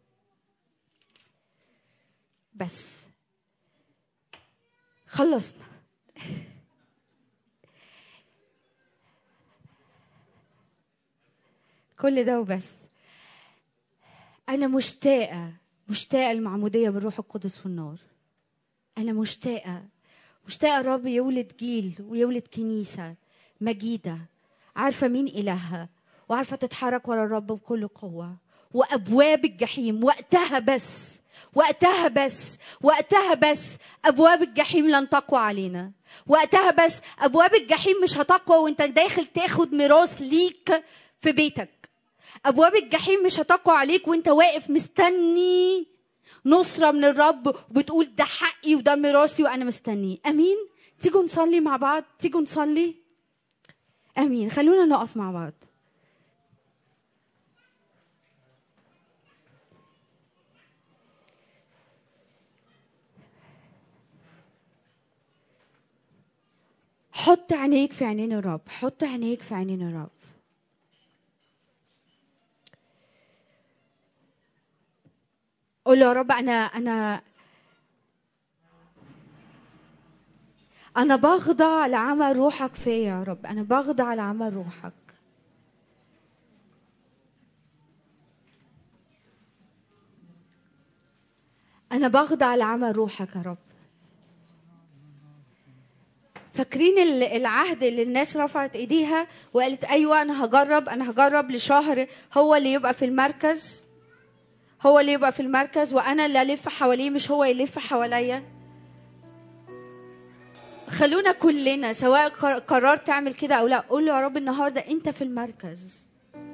بس خلصنا كل ده وبس انا مشتاقه مشتاقه المعموديه بالروح القدس والنار انا مشتاقه مشتاقه الرب يولد جيل ويولد كنيسه مجيده عارفه مين الهها وعارفه تتحرك ورا الرب بكل قوه وابواب الجحيم وقتها بس وقتها بس وقتها بس ابواب الجحيم لن تقوى علينا وقتها بس ابواب الجحيم مش هتقوى وانت داخل تاخد ميراث ليك في بيتك ابواب الجحيم مش هتقوى عليك وانت واقف مستني نصرة من الرب وبتقول ده حقي وده ميراثي وانا مستنيه امين تيجوا نصلي مع بعض تيجوا نصلي امين خلونا نقف مع بعض حط عينيك في عينين الرب حط عينيك في عينين الرب قول له يا رب انا انا انا بخضع لعمل روحك فيا يا رب انا بخضع لعمل روحك انا بخضع لعمل روحك يا رب فاكرين ال- العهد اللي الناس رفعت ايديها وقالت ايوه انا هجرب انا هجرب لشهر هو اللي يبقى في المركز هو اللي يبقى في المركز وانا اللي الف حواليه مش هو يلف حواليا خلونا كلنا سواء قر- قررت تعمل كده او لا قول له يا رب النهارده انت في المركز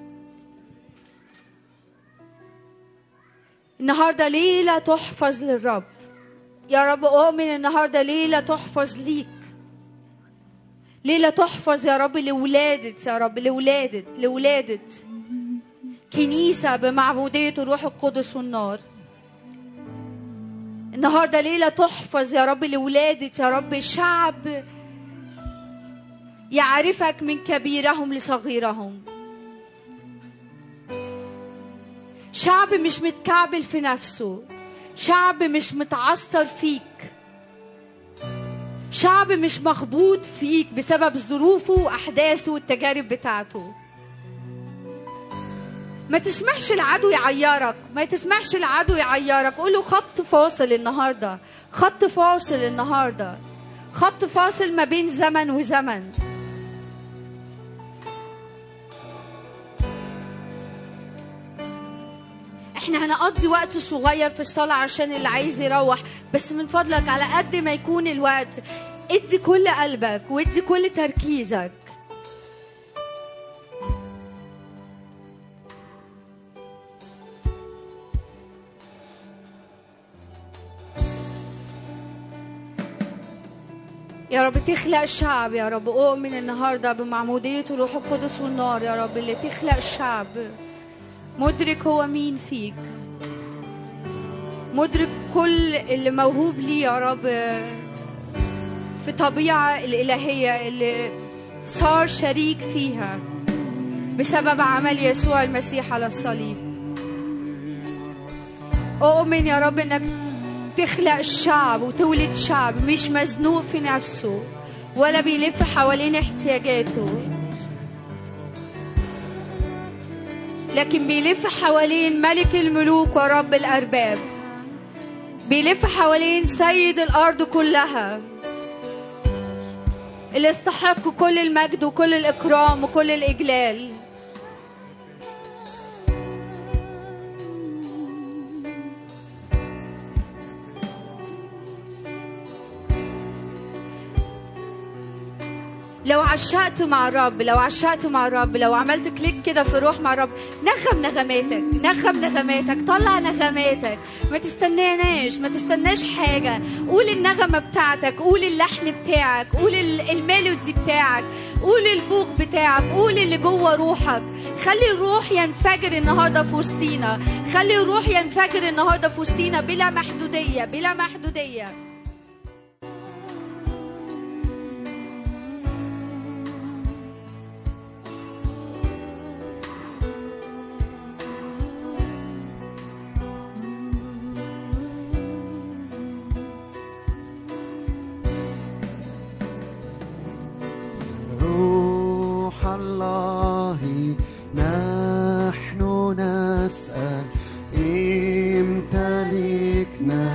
النهارده ليله تحفظ للرب يا رب اؤمن النهارده ليله تحفظ ليك ليله تحفظ يا رب لولادة يا رب لولادة لولادة كنيسة بمعبودية الروح القدس والنار النهارده ليلة تحفظ يا رب لولادة يا رب شعب يعرفك من كبيرهم لصغيرهم شعب مش متكعبل في نفسه شعب مش متعثر فيك شعب مش مخبوط فيك بسبب ظروفه واحداثه والتجارب بتاعته ما تسمحش العدو يعيرك ما تسمحش العدو يعيرك قول له خط فاصل النهارده خط فاصل النهارده خط فاصل ما بين زمن وزمن احنا هنقضي وقت صغير في الصلاة عشان اللي عايز يروح بس من فضلك على قد ما يكون الوقت ادي كل قلبك وادي كل تركيزك يا رب تخلق شعب يا رب أؤمن النهاردة بمعمودية الروح القدس والنار يا رب اللي تخلق شعب مدرك هو مين فيك مدرك كل اللي موهوب ليه يا رب في طبيعة الإلهية اللي صار شريك فيها بسبب عمل يسوع المسيح على الصليب أؤمن يا رب إنك تخلق شعب وتولد شعب مش مزنوق في نفسه ولا بيلف حوالين احتياجاته لكن بيلف حوالين ملك الملوك ورب الأرباب بيلف حوالين سيد الأرض كلها اللي استحق كل المجد وكل الإكرام وكل الإجلال لو عشقت مع الرب لو عشقت مع الرب لو عملت كليك كده في روح مع الرب نغم نغماتك نغم نغماتك طلع نغماتك ما تستناناش ما تستناش حاجة قول النغمة بتاعتك قول اللحن بتاعك قول ال- الميلودي بتاعك قول البوق بتاعك قول اللي جوه روحك خلي الروح ينفجر النهارده في وسطينا خلي الروح ينفجر النهارده في وسطينا بلا محدودية بلا محدودية الله نحن نسأل امتلكنا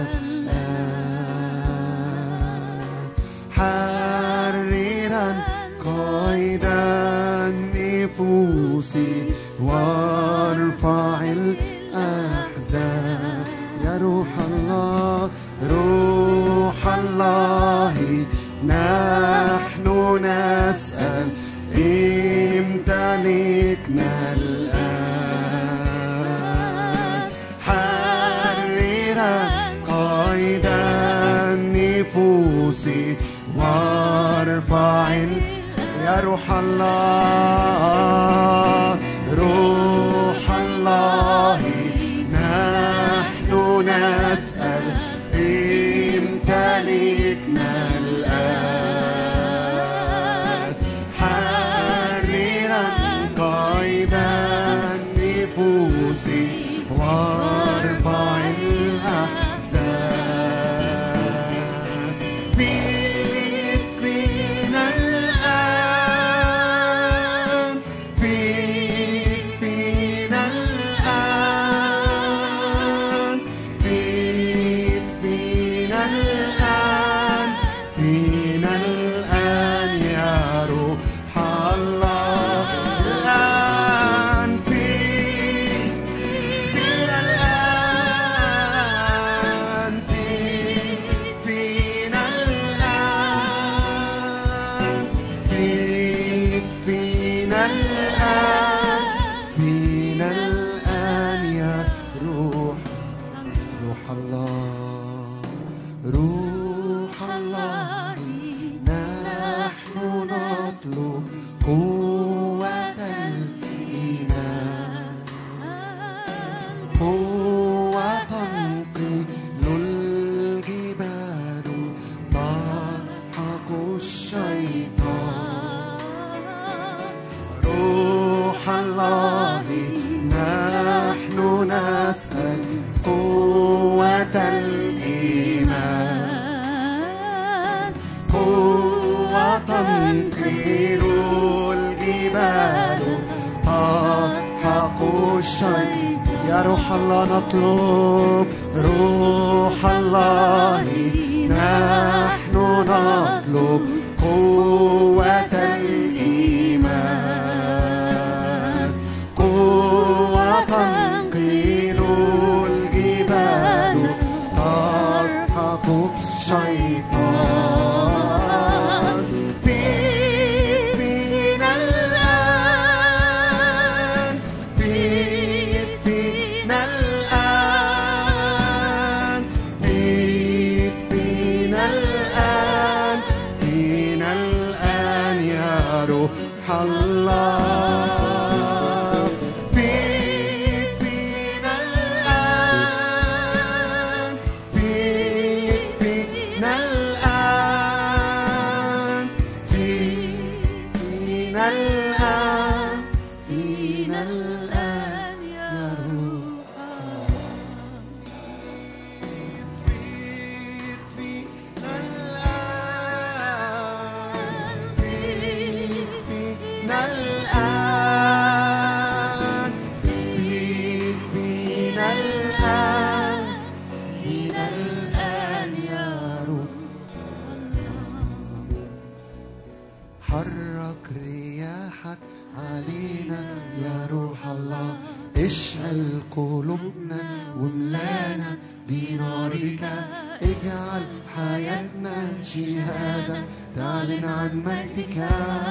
الآن حررا قيد النفوس وارفع الأحزان يا روح الله روح الله نحن نسأل امتلكنا الآن حررا قيد النفوس وارفع ال- يا روح الله روح الله نحن نسأل امتلكنا الآن حررا قيد النفوس وارفع الأحزان فيك فينا الآن فيك فينا الآن فيك فينا الآن فينا الآن يا روح الله الآن فيك فينا الآن فيك فينا الآن فيك فينا الآن فينا الآن يا روح روح الله روح الله نحن نطلب قوة الإيمان قوة تنقل الجبال تضحك الشيطان روح الله نحن نسأل قوة الإيمان قوة تنقل الجبال تضحك الشيطان يا روح الله نطلب روح الله نحن نطلب قوة الإيمان قوة تنقل الجبال تضحك الشيطان فيك فينا الآن فيك فينا الآن فيك فينا الآن فينا الآن يا روح الله فيك فينا الآن فيك فينا الآن فيك فينا الآن فينا الآن يا روح فيك فينا الآن فيك فينا الآن فيك فينا الآن فينا الآن يا روح حرك رياحك علينا يا روح الله اشعل قلوبنا وملانا بنارك اجعل حياتنا شهادة تعلن عن مجدك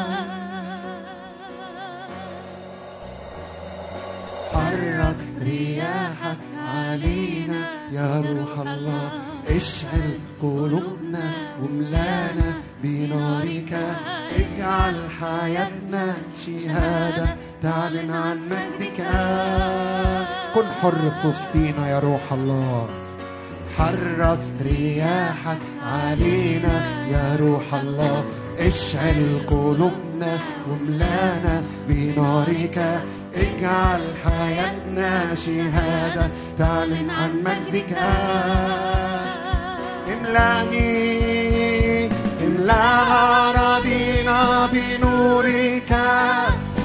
حرك رياحك علينا يا روح الله اشعل قلوبنا وملانا بنارك اجعل حياتنا شهادة تعلن عن مجدك كن حر في وسطينا يا روح الله حرك رياحك علينا يا روح الله اشعل قلوبنا وملانا بنارك اجعل حياتنا شهادة تعلن عن مجدك املاني املا أراضينا بنورك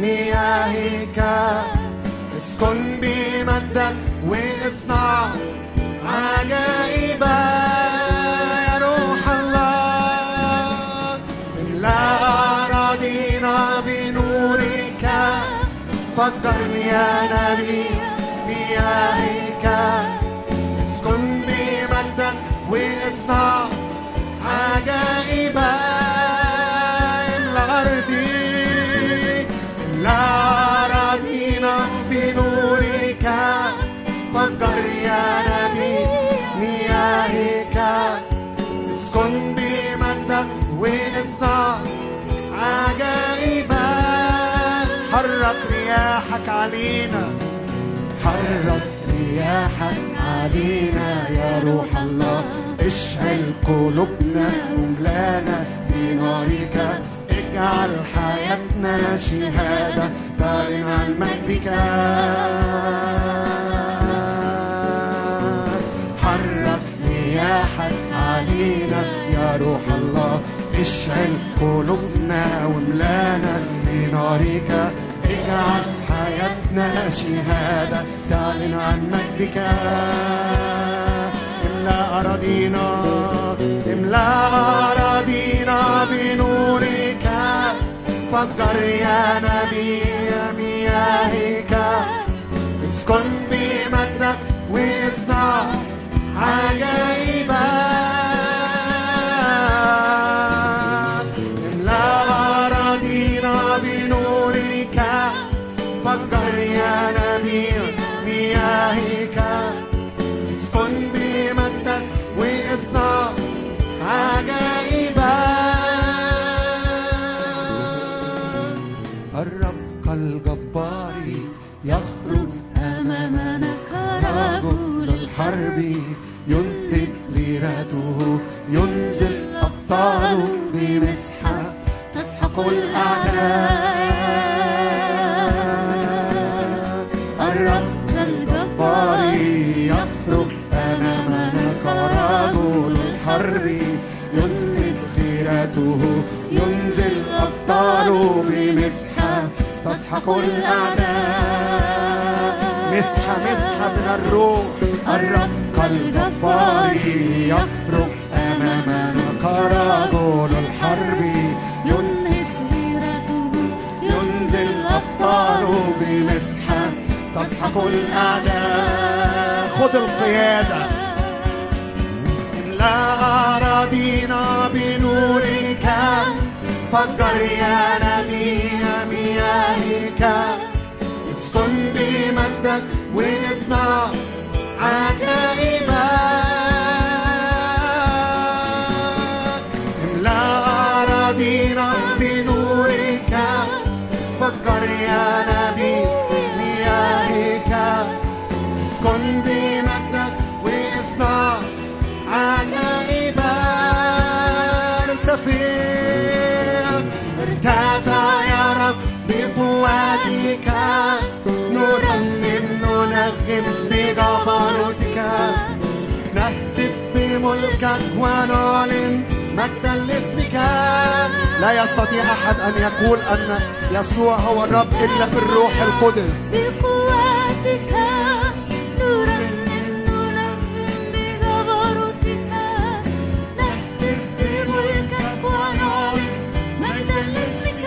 مياهك اسكن بمجدك واصنع عجائبا يا روح الله املا أراضينا بنورك فجر يا نبي مياهك اسكن بمجدك واصنع عجائبا الأرض لا أراضينا بنورك فجر يا نبي مياهك اسكن بمجدك واصنع عجائبا حرك رياحك علينا حرك رياحك علينا يا روح الله اشعل قلوبنا وملانا بنارك اجعل حياتنا شهادة تعلن عن مجدك حرك رياحك علينا يا روح الله اشعل قلوبنا وملانا بنارك اجعل حياتنا شهادة تعلن عن مجدك املا أراضينا املا أراضينا بنورك فجر يا نبي مياهك اسكن بمجدك واصنع عجائبا املا أراضينا بنورك فجر يا نبي مياهك اسكن بمجدك واصنع عجائبا الرب كالجبار يخرج أمامنا كرجل الحرب ينتج ليرته ينزل أبطاله بمسحة تسحق الأعداء الرب كالجبار يخرج أمامنا كرجل الحرب ينتج خيرته ينزل أبطاله بمسحة تسحق الأعداء مسحة مسحة من الروح الرب كالجبار يخرج أمامنا كرجل الحرب ينهب ينزل أبطاله بمسحة تسحق الأعداء خذ القيادة املا أراضينا بنورك فجر يا نبي مياهك اسكن بمجدك واصنع عجائبا املا أراضينا بنورك فجر يا نبي مياهك اسكن بمجدك واصنع عجائبا ارتفع ارتفع يا رب بقوتك نرنم ننغم بجبروتك نهتف بملكك ونعلن مجدا لاسمك لا يستطيع احد ان يقول ان يسوع هو الرب الا بالروح القدس بقوتك نرنم نرنم بجبروتك نهتف بملكك ونعلن مجدا لاسمك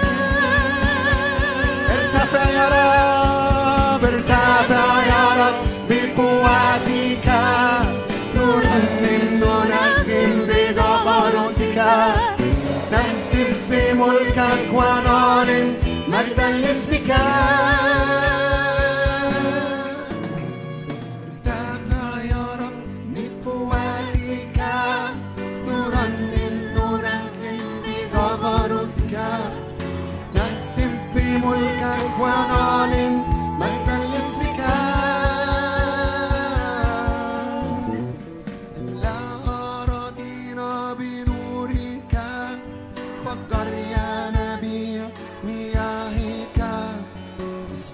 ارتفع يا رب ارتفع يا رب بقوتك نرنم ننجم بجبروتك نهتف بملكك ونعلن مجدا لاسمك ارتفع يا رب بقوتك نرنم ننجم بجبروتك نهتف بملكك ونعلن مجدا لاسمك لا أراضينا بنورك فجر يا نبي مياهك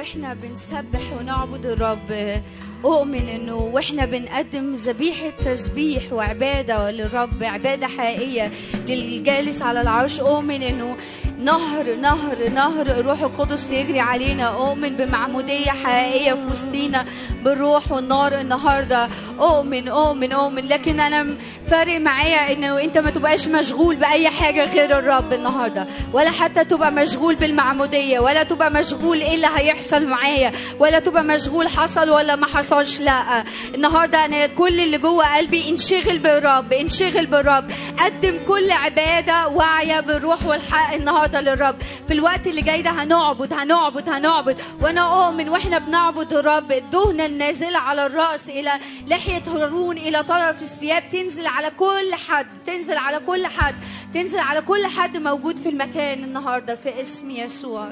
واحنا بنسبح ونعبد الرب اؤمن انه واحنا بنقدم ذبيحه تسبيح وعباده للرب عباده حقيقيه للجالس على العرش اؤمن انه نهر نهر نهر الروح القدس يجري علينا اؤمن بمعموديه حقيقيه في وسطينا بالروح والنار النهارده اؤمن اؤمن اؤمن لكن انا فارق معايا انه انت ما تبقاش مشغول باي حاجه غير الرب النهارده ولا حتى تبقى مشغول بالمعموديه ولا تبقى مشغول ايه اللي هيحصل معايا ولا تبقى مشغول حصل ولا ما حصلش لا النهارده انا كل اللي جوه قلبي انشغل بالرب انشغل بالرب قدم كل عباده واعيه بالروح والحق النهارده للرب في الوقت اللي جاي ده هنعبد هنعبد هنعبد وانا اؤمن واحنا بنعبد الرب الدهنه النازله على الراس الى لحيه هارون الى طرف الثياب تنزل على كل حد تنزل على كل حد تنزل على كل حد موجود في المكان النهارده في اسم يسوع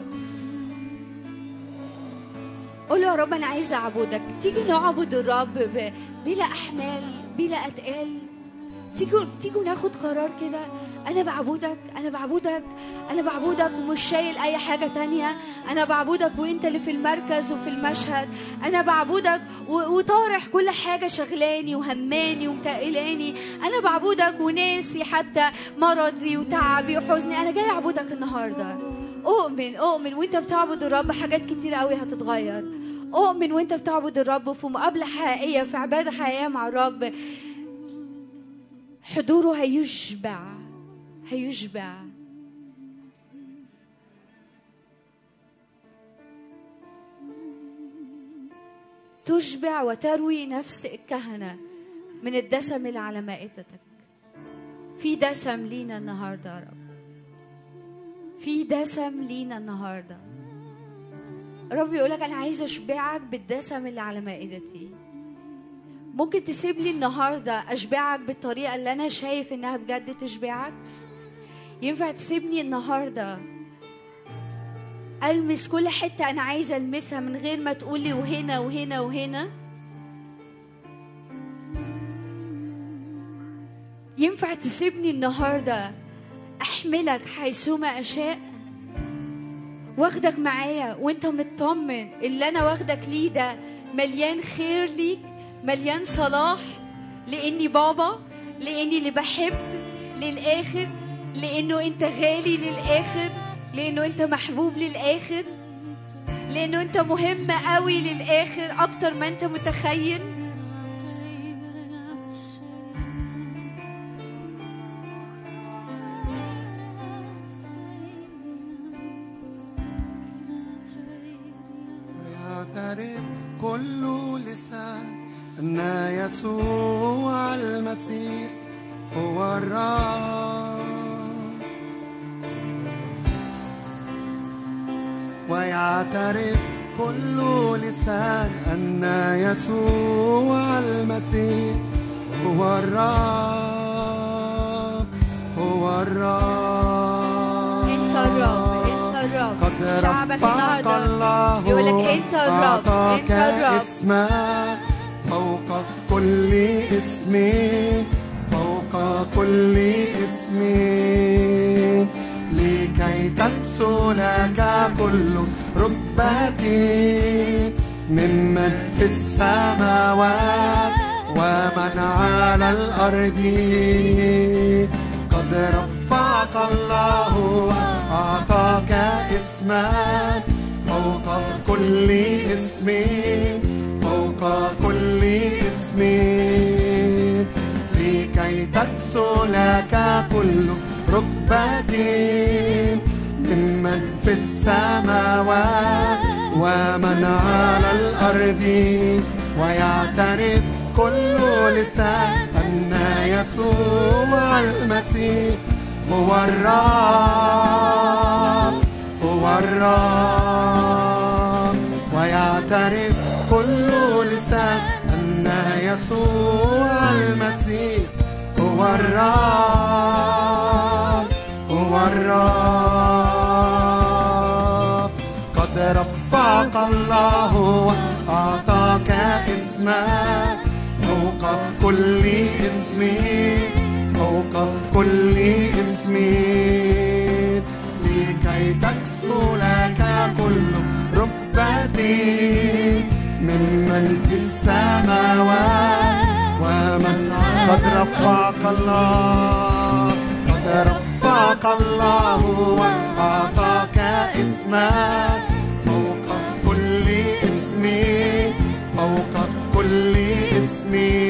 قول له يا رب انا عايزه اعبدك تيجي نعبد الرب ب- بلا احمال بلا اتقال تيجوا تيجوا ناخد قرار كده انا بعبدك انا بعبدك انا بعبدك ومش شايل اي حاجه تانية انا بعبدك وانت اللي في المركز وفي المشهد انا بعبدك و- وطارح كل حاجه شغلاني وهماني ومتقلاني انا بعبدك وناسي حتى مرضي وتعبي وحزني انا جاي اعبدك النهارده اؤمن اؤمن وانت بتعبد الرب حاجات كتير قوي هتتغير اؤمن وانت بتعبد الرب في مقابله حقيقيه في عباده حقيقيه مع الرب حضوره هيشبع هيشبع تشبع وتروي نفس الكهنة من الدسم اللي على مائدتك في دسم لينا النهارده يا رب في دسم لينا النهارده رب يقولك انا عايز اشبعك بالدسم اللي على مائدتي ممكن تسيب لي النهارده اشبعك بالطريقه اللي انا شايف انها بجد تشبعك ينفع تسيبني النهارده المس كل حته انا عايزه المسها من غير ما تقولي وهنا وهنا وهنا ينفع تسيبني النهارده احملك حيثما اشاء واخدك معايا وانت مطمن اللي انا واخدك ليه ده مليان خير ليك مليان صلاح لاني بابا لاني اللي بحب للاخر لانه انت غالي للاخر لانه انت محبوب للاخر لانه انت مهم قوي للاخر اكتر ما انت متخيل ويعترف كل لسان أن يسوع المسيح هو الرب ويعترف كل لسان أن يسوع المسيح هو الرب هو الرب انت الرب انت الرب قد شعبك رفعك النهارده الله يقولك انت الرب أعطاك انت الرب اسما فوق كل اسم فوق كل اسم لكي تكسو لك كل ركبة ممن في السماوات ومن على الأرض قد رفعك الله وأعطاك اسما فوق كل اسم فوق كل اسم لكي تكسو لك كل ركبة ممن في السماوات ومن على الأرض ويعترف كل لسان أن يسوع المسيح هو الرب هو الرب ويعترف كل لسان أن يسوع المسيح هو الرب هو الرب قد رفعك الله وأعطاك اسما فوق كل اسم فوق كل اسم لكي تكسو لك كل ركبة ممن في السماوات ومن قد رفعك الله قد رفعك الله وأعطاك اسمك فوق كل اسم فوق كل اسم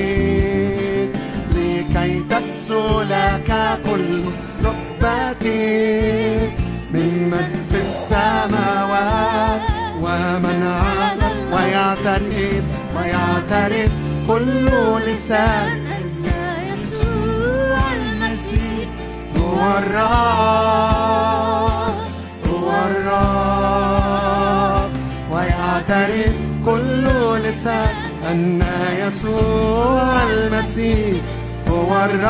لكي تكسو لك كل ركبة ممن في السماوات ومن على ويعترف ويعترف كل لسان أن يسوع المسيح هو الرب هو الرب ويعترف كل لسان أن يسوع المسيح هو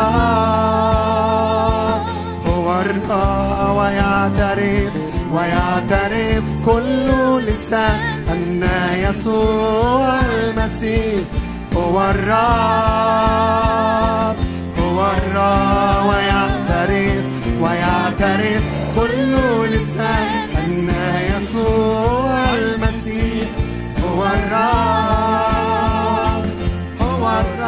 الرب هو الرب ويعترف ويعترف كل لسان أن يسوع المسيح هو الرب هو الرب ويعترف ويعترف كل لسان أن يسوع المسيح هو الرب هو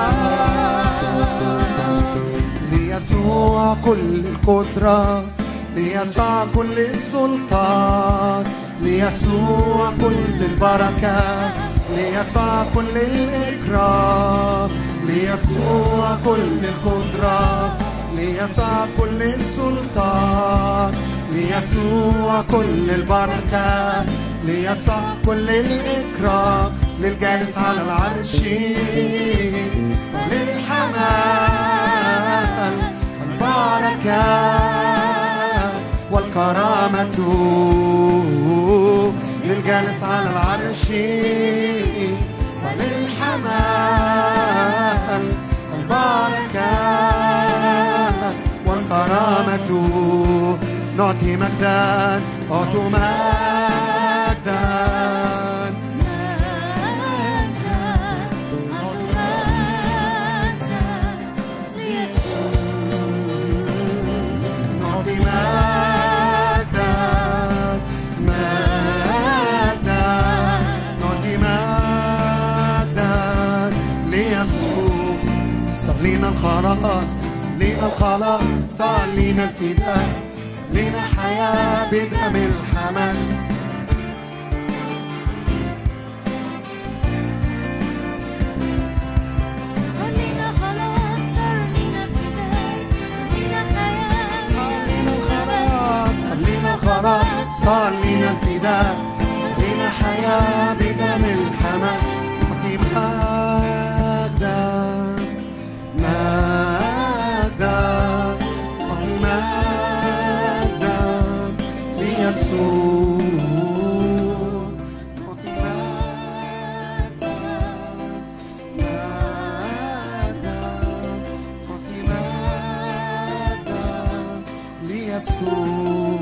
الرب ليسوع كل القدرة ليسوع كل السلطان ليسوع كل البركة ليسوع كل الإكرام ليسوع كل القدرة ليسوع كل السلطان ليسوع كل البركة ليسوع كل الإكرام للجالس على العرش وللحمال والبركة والكرامة للجالس على العرش وللحمال البركة والكرامة نعطي مجدا أعطوا مجدا نعطي مجدا مجدا نعطي مجدا ليسوع صلينا الخلاص صلينا الخلاص صلينا الفداء صلينا حياة بدم الحمل خلينا خلاص صار لينا فداء لينا حياة صلينا الخلاص صلينا الخلاص صلينا الفداء صلينا حياة بدم الحمل نعطي مجدا مجدا نعطي مجدا ليسوع نعطي مجدا مجدا نعطي مجدا ليسوع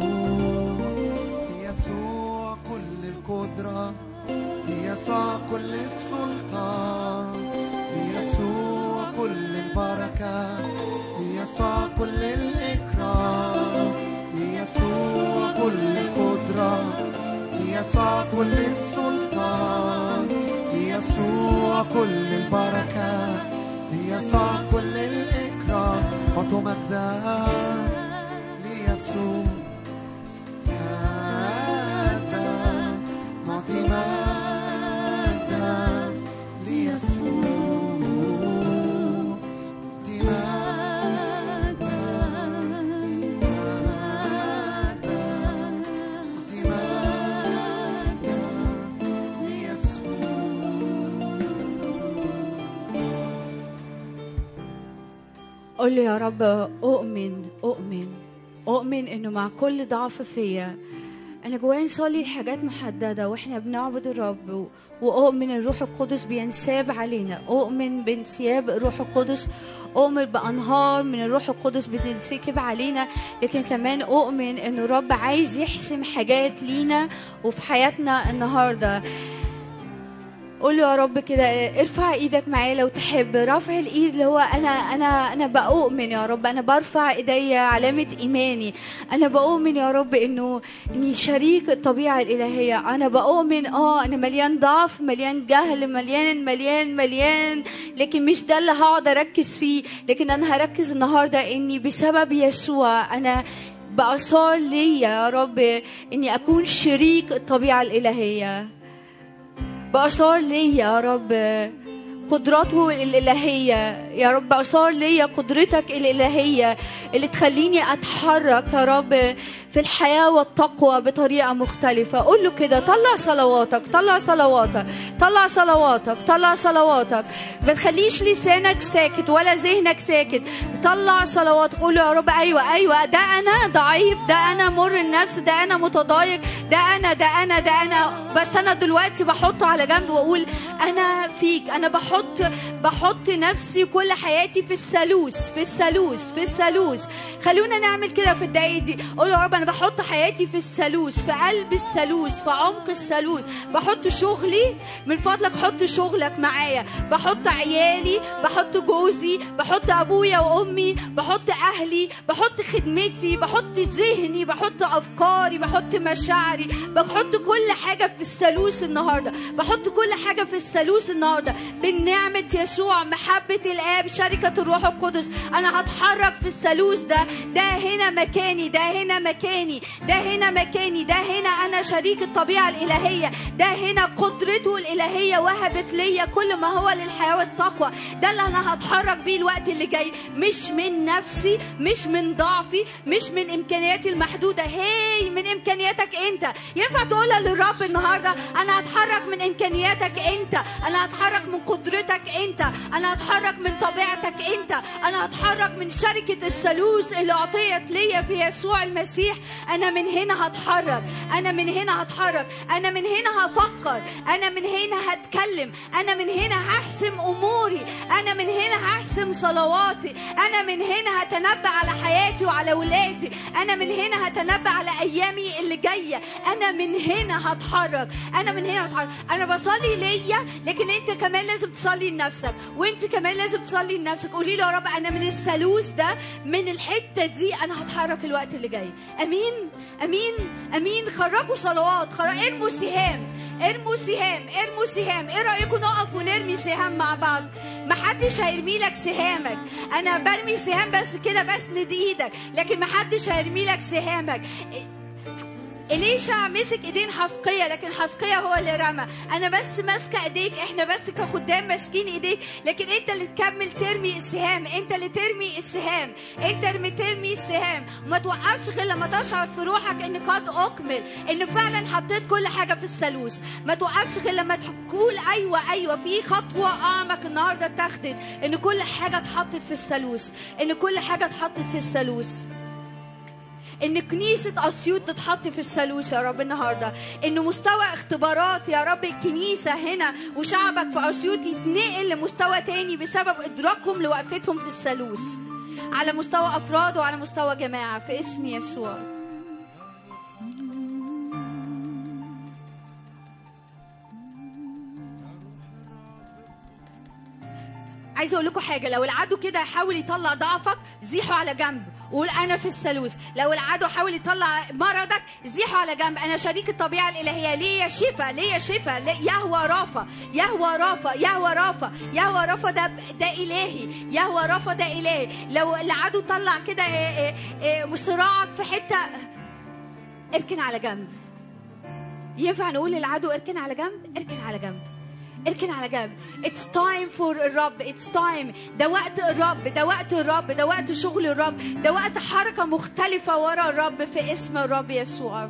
ليسوع كل القدرة ليسوع كل السلطان ليسوع كل البركة ليسوع كل الإكرام ليسوع كل القدرة ليسوع كل السلطان ليسوع كل البركة ليسوع كل الإكرام أعطوا مجدا ليسوع مجدا نعطي مجدا ليسوع نعطي مجدا مجدا نعطي مجدا ليسوع قول له يا رب أؤمن أؤمن أؤمن إنه مع كل ضعف فيا أنا جوايا نصلي لحاجات محددة وإحنا بنعبد الرب و- وأؤمن الروح القدس بينساب علينا أؤمن بانسياب الروح القدس أؤمن بأنهار من الروح القدس بتنسكب علينا لكن كمان أؤمن إنه الرب عايز يحسم حاجات لينا وفي حياتنا النهارده قول له يا رب كده ارفع ايدك معايا لو تحب رفع الايد اللي هو انا انا انا بؤمن يا رب انا برفع ايديا علامه ايماني انا بؤمن يا رب انه اني شريك الطبيعه الالهيه انا بؤمن اه انا مليان ضعف مليان جهل مليان مليان مليان لكن مش ده اللي هقعد اركز فيه لكن انا هركز النهارده اني بسبب يسوع انا بقى صار ليا يا رب اني اكون شريك الطبيعه الالهيه بقى صار ليا يا رب قدراته الإلهية يا رب صار ليا قدرتك الإلهية اللي تخليني أتحرك يا رب في الحياة والتقوى بطريقة مختلفة قول له كده طلع صلواتك طلع صلواتك طلع صلواتك طلع صلواتك ما تخليش لسانك ساكت ولا ذهنك ساكت طلع صلواتك قول له يا رب أيوة أيوة ده أنا ضعيف ده أنا مر النفس ده أنا متضايق ده أنا ده أنا ده أنا بس أنا دلوقتي بحطه على جنب وأقول أنا فيك أنا بحط بحط نفسي كل حياتي في الثالوث في الثالوث في الثالوث خلونا نعمل كده في الدقايق دي قول يا رب انا بحط حياتي في الثالوث في قلب الثالوث في عمق الثالوث بحط شغلي من فضلك حط شغلك معايا بحط عيالي بحط جوزي بحط ابويا وامي بحط اهلي بحط خدمتي بحط ذهني بحط افكاري بحط مشاعري بحط كل حاجه في الثالوث النهارده بحط كل حاجه في الثالوث النهارده بنعمه يسوع محبه الاب شركه الروح القدس انا هتحرك في الثالوث ده ده هنا مكاني ده هنا مكاني ده هنا مكاني ده هنا انا شريك الطبيعه الالهيه ده هنا قدرته الالهيه وهبت ليا كل ما هو للحياه والتقوى ده اللي انا هتحرك بيه الوقت اللي جاي مش من نفسي مش من ضعفي مش من امكانياتي المحدوده هي من امكانياتك انت ينفع تقولها للرب النهارده انا هتحرك من امكانياتك انت انا هتحرك من قدرتك انت انا هتحرك من طبيعتك انت انا هتحرك من شركه الثالوث اللي اعطيت ليا في يسوع المسيح انا من هنا هتحرك انا من هنا هتحرك انا من هنا هفكر انا من هنا هتكلم انا من هنا هحسم اموري انا من هنا هحسم صلواتي انا من هنا هتنبأ على حياتي وعلى ولادي انا من هنا هتنبأ على ايامي اللي جايه انا من هنا هتحرك انا من هنا هتحرك انا بصلي ليا لكن انت كمان لازم تصلي لنفسك وانت كمان لازم تصلي لنفسك قولي له يا رب انا من الثالوث ده من الحته دي انا هتحرك الوقت اللي جاي امين امين امين خرجوا صلوات خرج ارموا سهام ارموا سهام ارموا سهام ايه رايكم نقف ونرمي سهام مع بعض محدش هيرمي لك سهامك انا برمي سهام بس كده بسند ايدك لكن محدش هيرمي لك سهامك إليشع مسك ايدين حسقية لكن حسقية هو اللي رمى انا بس ماسكه ايديك احنا بس كخدام ماسكين ايديك لكن انت اللي تكمل ترمي السهام انت اللي ترمي السهام انت اللي ترمي السهام وما توقفش غير لما تشعر في روحك ان قد اكمل ان فعلا حطيت كل حاجه في الثالوث ما توقفش غير لما تقول ايوه ايوه في خطوه اعمق النهارده اتخذت ان كل حاجه اتحطت في الثالوث ان كل حاجه اتحطت في الثالوث ان كنيسه اسيوط تتحط في الثالوث يا رب النهارده ان مستوى اختبارات يا رب الكنيسه هنا وشعبك في اسيوط يتنقل لمستوى تاني بسبب ادراكهم لوقفتهم في الثالوث على مستوى افراد وعلى مستوى جماعه في اسم يسوع عايزه اقول لكم حاجه لو العدو كده يحاول يطلع ضعفك زيحه على جنب وقول انا في الثالوث لو العدو حاول يطلع مرضك زيحه على جنب انا شريك الطبيعه الالهيه ليا شفاء ليا شفاء لي- يهوى رافا يهوى رافا يهوى رافا يهوى رافا ده ده الهي يهوى رافا ده الهي لو العدو طلع كده إيه إيه إيه صراعك في حته اركن على جنب ينفع نقول للعدو اركن على جنب اركن على جنب اركن على جنب It's time for الرب It's time ده وقت الرب ده وقت الرب ده وقت شغل الرب ده وقت حركة مختلفة ورا الرب في اسم الرب يسوع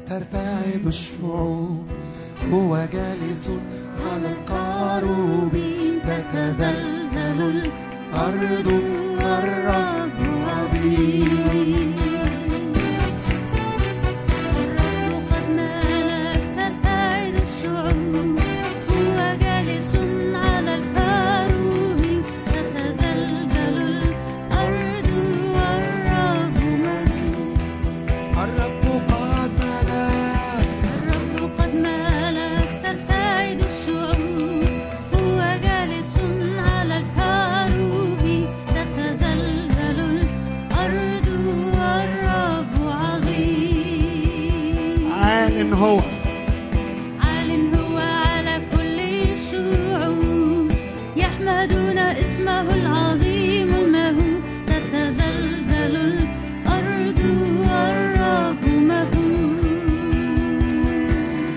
ترتعد الشعوب هو جالس على القاروب تتزلزل الأرض والرب عظيم الرب قد ملك ترتعد الشعوب هو جالس على الكروب تتزلزل الأرض والرب ملك الرب قد ملك الرب قد ملك ترتعد الشعوب هو جالس على الكروب تتزلزل الأرض والرب عظيم عال هو عال هو على كل الشعوب يحمدون اسمه العظيم المهول تتزلزل الأرض والرب مهول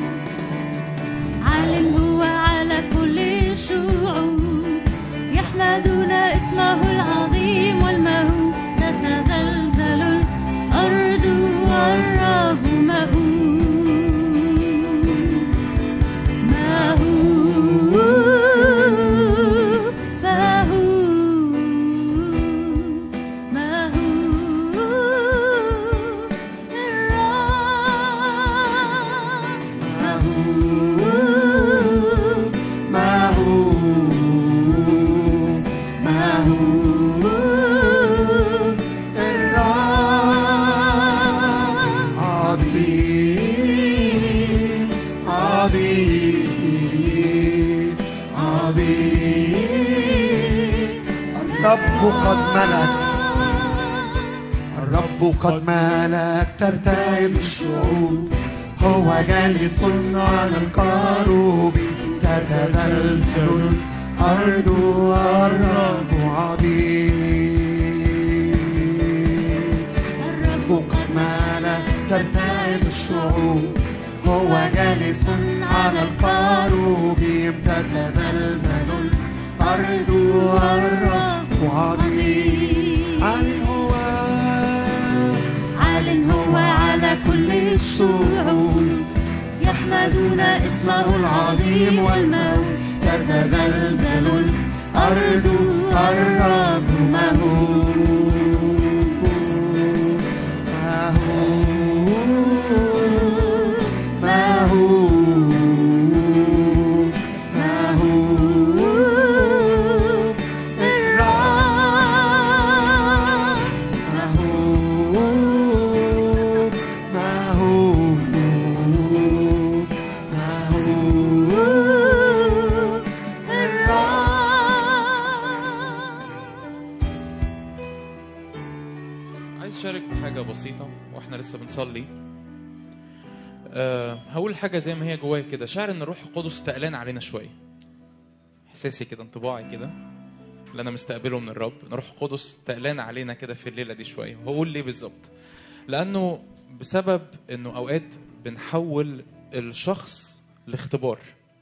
عال هو على كل الشعوب يحمدون اسمه العظيم والمهول تتزلزل الأرض والرب مهول مهول مهول مهول الرب ما هو ما هو الرب عظيم عظيم عظيم الرب قد ملك الرب قد ملك ترتعد الشعوب هو جالس على الكروب تتزلزل الأرض والرب عظيم الرب قد ملك ترتعد الشعوب هو جالس على الكروب تتزلزل الأرض والرب عظيم عال هو عال هو على كل الشعوب يحمدون اسمه العظيم والمهول تتزلزل الأرض الرب مهول ما هو ما هو الرب ما هو ما هو ما هو عايز اشارك بحاجه بسيطه واحنا لسه بنصلي أه هقول حاجه زي ما هي جوايا كده شعر ان الروح القدس تقلان علينا شويه احساسي كده انطباعي كده اللي انا مستقبله من الرب ان الروح القدس تقلان علينا كده في الليله دي شويه وهقول ليه بالظبط لانه بسبب انه اوقات بنحول الشخص لاختبار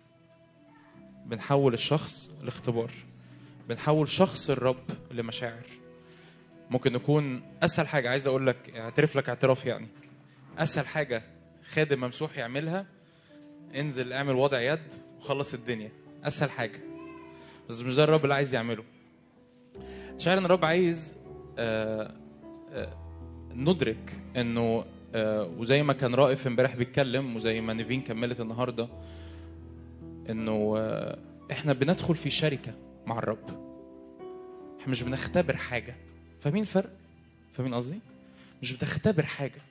بنحول الشخص لاختبار بنحول شخص الرب لمشاعر ممكن يكون اسهل حاجه عايز اقول لك اعترف لك اعتراف يعني اسهل حاجه خادم ممسوح يعملها انزل اعمل وضع يد وخلص الدنيا اسهل حاجه بس مش ده الرب اللي عايز يعمله شاعر ان الرب عايز آه آه ندرك انه آه وزي ما كان رائف امبارح بيتكلم وزي ما نيفين كملت النهارده انه آه احنا بندخل في شركه مع الرب احنا مش بنختبر حاجه فاهمين الفرق فاهمين قصدي مش بتختبر حاجه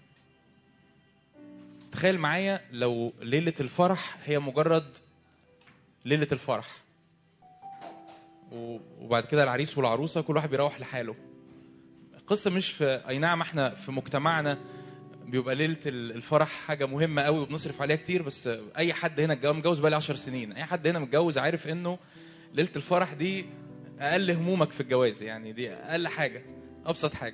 تخيل معايا لو ليله الفرح هي مجرد ليله الفرح و- وبعد كده العريس والعروسه كل واحد بيروح لحاله القصه مش في اي نعم احنا في مجتمعنا بيبقى ليله ال- الفرح حاجه مهمه قوي وبنصرف عليها كتير بس اي حد هنا اتجوز متجوز بقالي 10 سنين اي حد هنا متجوز عارف انه ليله الفرح دي اقل همومك في الجواز يعني دي اقل حاجه ابسط حاجه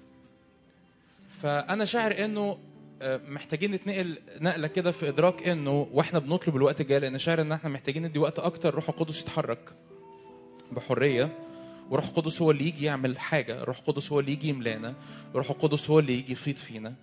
فانا شاعر انه آه، محتاجين نتنقل نقله كده في ادراك انه واحنا بنطلب الوقت الجاي لان شاعر ان احنا محتاجين ندي وقت اكتر روح القدس يتحرك بحريه وروح القدس هو اللي يجي يعمل حاجه الروح القدس هو اللي يجي يملانا الروح القدس هو اللي يجي يفيض فينا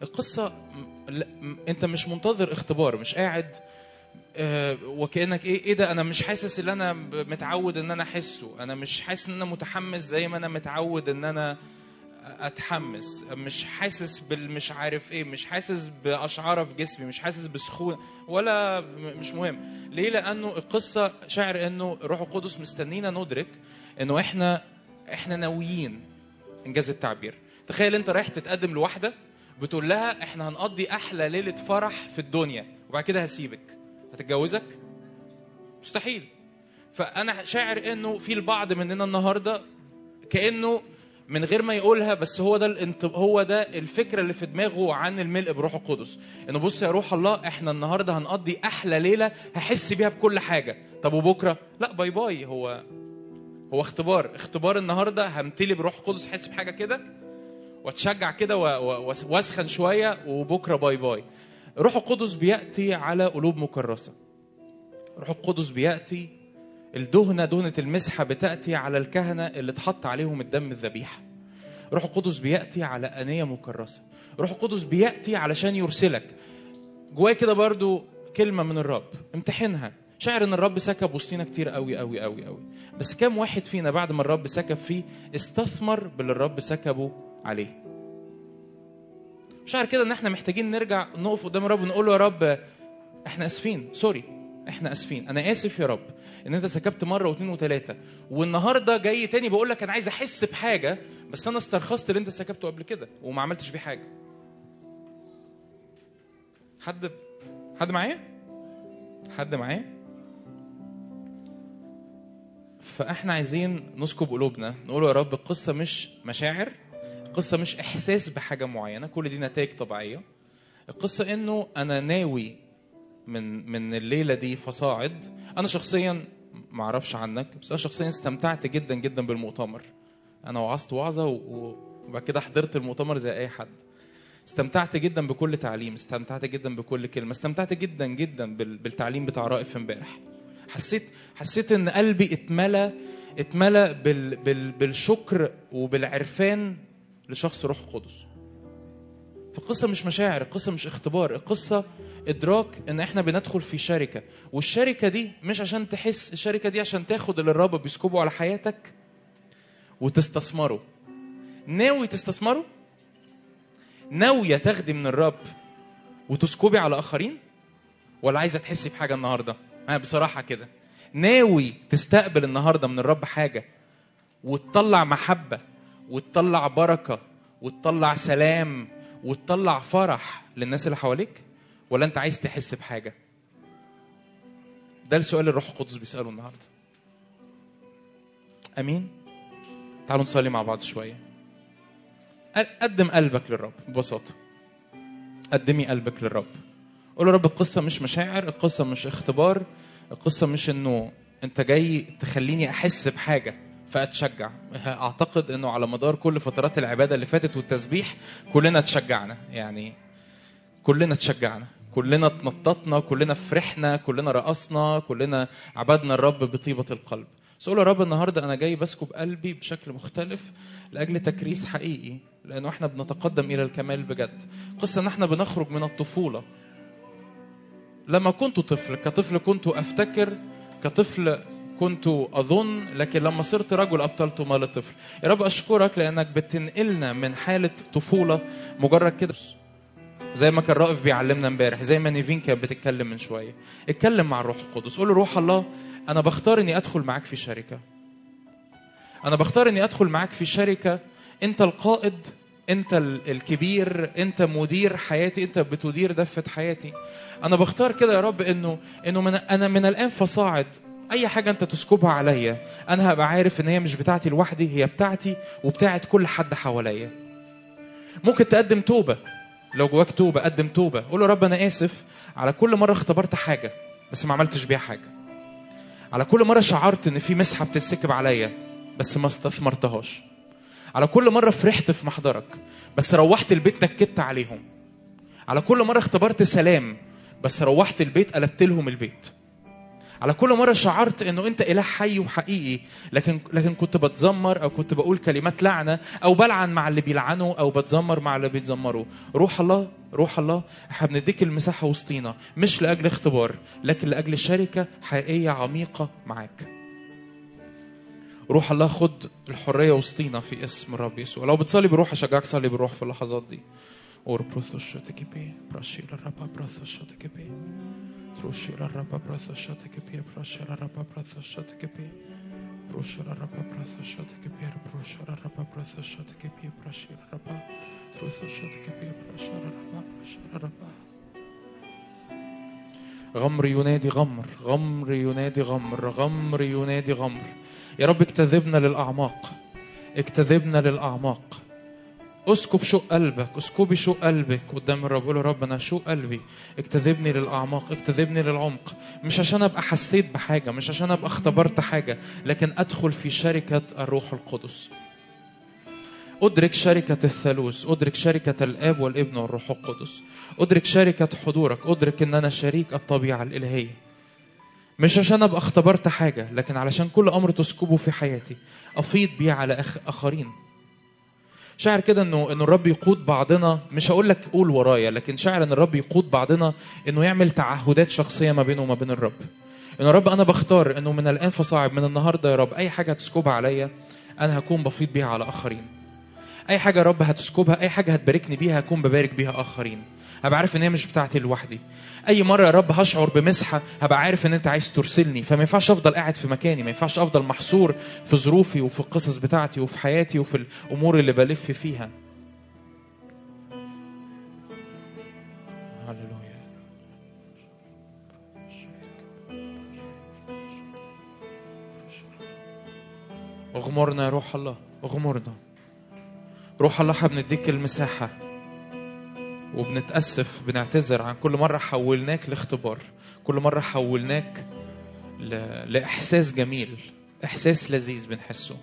القصه م- لا- م- انت مش منتظر اختبار مش قاعد آه، وكانك ايه ايه ده انا مش حاسس ان انا ب- متعود ان انا احسه انا مش حاسس ان انا متحمس زي ما انا متعود ان انا اتحمس مش حاسس بالمش عارف ايه مش حاسس باشعار في جسمي مش حاسس بسخونه ولا م- مش مهم ليه لانه القصه شاعر انه الروح القدس مستنينا ندرك انه احنا احنا ناويين انجاز التعبير تخيل انت رايح تتقدم لواحده بتقول لها احنا هنقضي احلى ليله فرح في الدنيا وبعد كده هسيبك هتتجوزك مستحيل فانا شاعر انه في البعض مننا النهارده كانه من غير ما يقولها بس هو ده الانت... هو ده الفكره اللي في دماغه عن الملء بروح القدس انه بص يا روح الله احنا النهارده هنقضي احلى ليله هحس بيها بكل حاجه طب وبكره لا باي باي هو هو اختبار اختبار النهارده همتلي بروح القدس احس بحاجه كده واتشجع كده و- و- واسخن شويه وبكره باي باي روح القدس بياتي على قلوب مكرسه روح القدس بياتي الدهنه دهنه المسحه بتاتي على الكهنه اللي اتحط عليهم الدم الذبيحه روح القدس بياتي على انيه مكرسه روح القدس بياتي علشان يرسلك جوايا كده برضو كلمه من الرب امتحنها شاعر ان الرب سكب وسطينا كتير قوي قوي قوي قوي بس كام واحد فينا بعد ما الرب سكب فيه استثمر باللي الرب سكبه عليه شاعر كده ان احنا محتاجين نرجع نقف قدام الرب ونقول له يا رب احنا اسفين سوري احنا اسفين انا اسف يا رب ان انت سكبت مره واثنين وثلاثه والنهارده جاي تاني بقول لك انا عايز احس بحاجه بس انا استرخصت اللي انت سكبته قبل كده وما عملتش بيه حاجه حد حد معايا حد معايا فاحنا عايزين نسكب قلوبنا نقول يا رب القصه مش مشاعر القصه مش احساس بحاجه معينه كل دي نتائج طبيعيه القصه انه انا ناوي من من الليله دي فصاعد انا شخصيا ما اعرفش عنك بس انا شخصيا استمتعت جدا جدا بالمؤتمر انا وعظت وعظه و- وبعد كده حضرت المؤتمر زي اي حد استمتعت جدا بكل تعليم استمتعت جدا بكل كلمه استمتعت جدا جدا بال- بالتعليم بتاع رائف امبارح حسيت حسيت ان قلبي اتملى اتملى بال بال بالشكر وبالعرفان لشخص روح القدس فالقصة مش مشاعر القصة مش اختبار القصة إدراك إن إحنا بندخل في شركة والشركة دي مش عشان تحس الشركة دي عشان تاخد اللي الرب بيسكبه على حياتك وتستثمره ناوي تستثمره ناوية تاخدي من الرب وتسكبي على آخرين ولا عايزة تحسي بحاجة النهاردة أنا بصراحة كده ناوي تستقبل النهاردة من الرب حاجة وتطلع محبة وتطلع بركة وتطلع سلام وتطلع فرح للناس اللي حواليك ولا انت عايز تحس بحاجة ده السؤال اللي الروح القدس بيسأله النهاردة أمين تعالوا نصلي مع بعض شوية قدم قلبك للرب ببساطة قدمي قلبك للرب قول له رب القصة مش مشاعر القصة مش اختبار القصة مش انه انت جاي تخليني احس بحاجة فاتشجع اعتقد انه على مدار كل فترات العبادة اللي فاتت والتسبيح كلنا تشجعنا يعني كلنا تشجعنا كلنا اتنططنا كلنا فرحنا كلنا رقصنا كلنا عبدنا الرب بطيبة القلب بس قول يا رب النهارده انا جاي بسكب قلبي بشكل مختلف لاجل تكريس حقيقي لانه احنا بنتقدم الى الكمال بجد قصه ان احنا بنخرج من الطفوله لما كنت طفل كطفل كنت افتكر كطفل كنت اظن لكن لما صرت رجل ابطلت مال الطفل يا رب اشكرك لانك بتنقلنا من حاله طفوله مجرد كده زي ما كان رائف بيعلمنا امبارح زي ما نيفين كانت بتتكلم من شويه اتكلم مع الروح القدس قول له روح الله انا بختار اني ادخل معاك في شركه انا بختار اني ادخل معاك في شركه انت القائد انت ال- الكبير انت مدير حياتي انت بتدير دفه حياتي انا بختار كده يا رب انه انه من انا من الان فصاعد اي حاجه انت تسكبها عليا انا هبقى عارف ان هي مش بتاعتي لوحدي هي بتاعتي وبتاعت كل حد حواليا ممكن تقدم توبه لو جواك توبه قدم توبه قول له يا رب انا اسف على كل مره اختبرت حاجه بس ما عملتش بيها حاجه على كل مره شعرت ان في مسحه بتتسكب عليا بس ما استثمرتهاش على كل مره فرحت في محضرك بس روحت البيت نكدت عليهم على كل مره اختبرت سلام بس روحت البيت قلبت لهم البيت على كل مره شعرت انه انت اله حي وحقيقي لكن لكن كنت بتذمر او كنت بقول كلمات لعنه او بلعن مع اللي بيلعنوا او بتذمر مع اللي بيتذمروا روح الله روح الله احنا بنديك المساحه وسطينا مش لاجل اختبار لكن لاجل شركه حقيقيه عميقه معاك روح الله خد الحريه وسطينا في اسم الرب يسوع لو بتصلي بروح اشجعك صلي بروح في اللحظات دي اور بروثو شوتك بي براشيل الرب بروثو شوتك بي تروشيل الرب بروثو شوتك بي براشيل الرب بروثو شوتك بي بروشيل الرب بروثو شوتك بي بروشيل الرب بروثو شوتك بي براشيل الرب بروثو شوتك بي براشيل الرب براشيل الرب غمر ينادي غمر غمر ينادي غمر غمر ينادي غمر يا رب اكتذبنا للأعماق اكتذبنا للأعماق اسكب شوق قلبك اسكبي شوق قلبك قدام الرب قول يا رب انا شوق قلبي اكتذبني للاعماق اكتذبني للعمق مش عشان ابقى حسيت بحاجه مش عشان ابقى اختبرت حاجه لكن ادخل في شركه الروح القدس ادرك شركه الثالوث ادرك شركه الاب والابن والروح القدس ادرك شركه حضورك ادرك ان انا شريك الطبيعه الالهيه مش عشان ابقى اختبرت حاجه لكن علشان كل امر تسكبه في حياتي افيض بيه على أخ اخرين شاعر كده انه انه الرب يقود بعضنا مش هقول لك قول ورايا لكن شاعر ان الرب يقود بعضنا انه يعمل تعهدات شخصيه ما بينه وما بين الرب انه الرب انا بختار انه من الان فصاعد من النهارده يا رب اي حاجه هتسكبها عليا انا هكون بفيض بيها على اخرين اي حاجه يا رب هتسكبها اي حاجه هتباركني بيها هكون ببارك بيها اخرين هبقى عارف ان هي مش بتاعتي لوحدي اي مره يا رب هشعر بمسحه هبقى عارف ان انت عايز ترسلني فما ينفعش افضل قاعد في مكاني ما ينفعش افضل محصور في ظروفي وفي القصص بتاعتي وفي حياتي وفي الامور اللي بلف فيها هللويا اغمرنا يا روح الله اغمرنا روح الله احنا بنديك المساحه وبنتأسف بنعتذر عن كل مرة حولناك لاختبار كل مرة حولناك ل... لإحساس جميل إحساس لذيذ بنحسه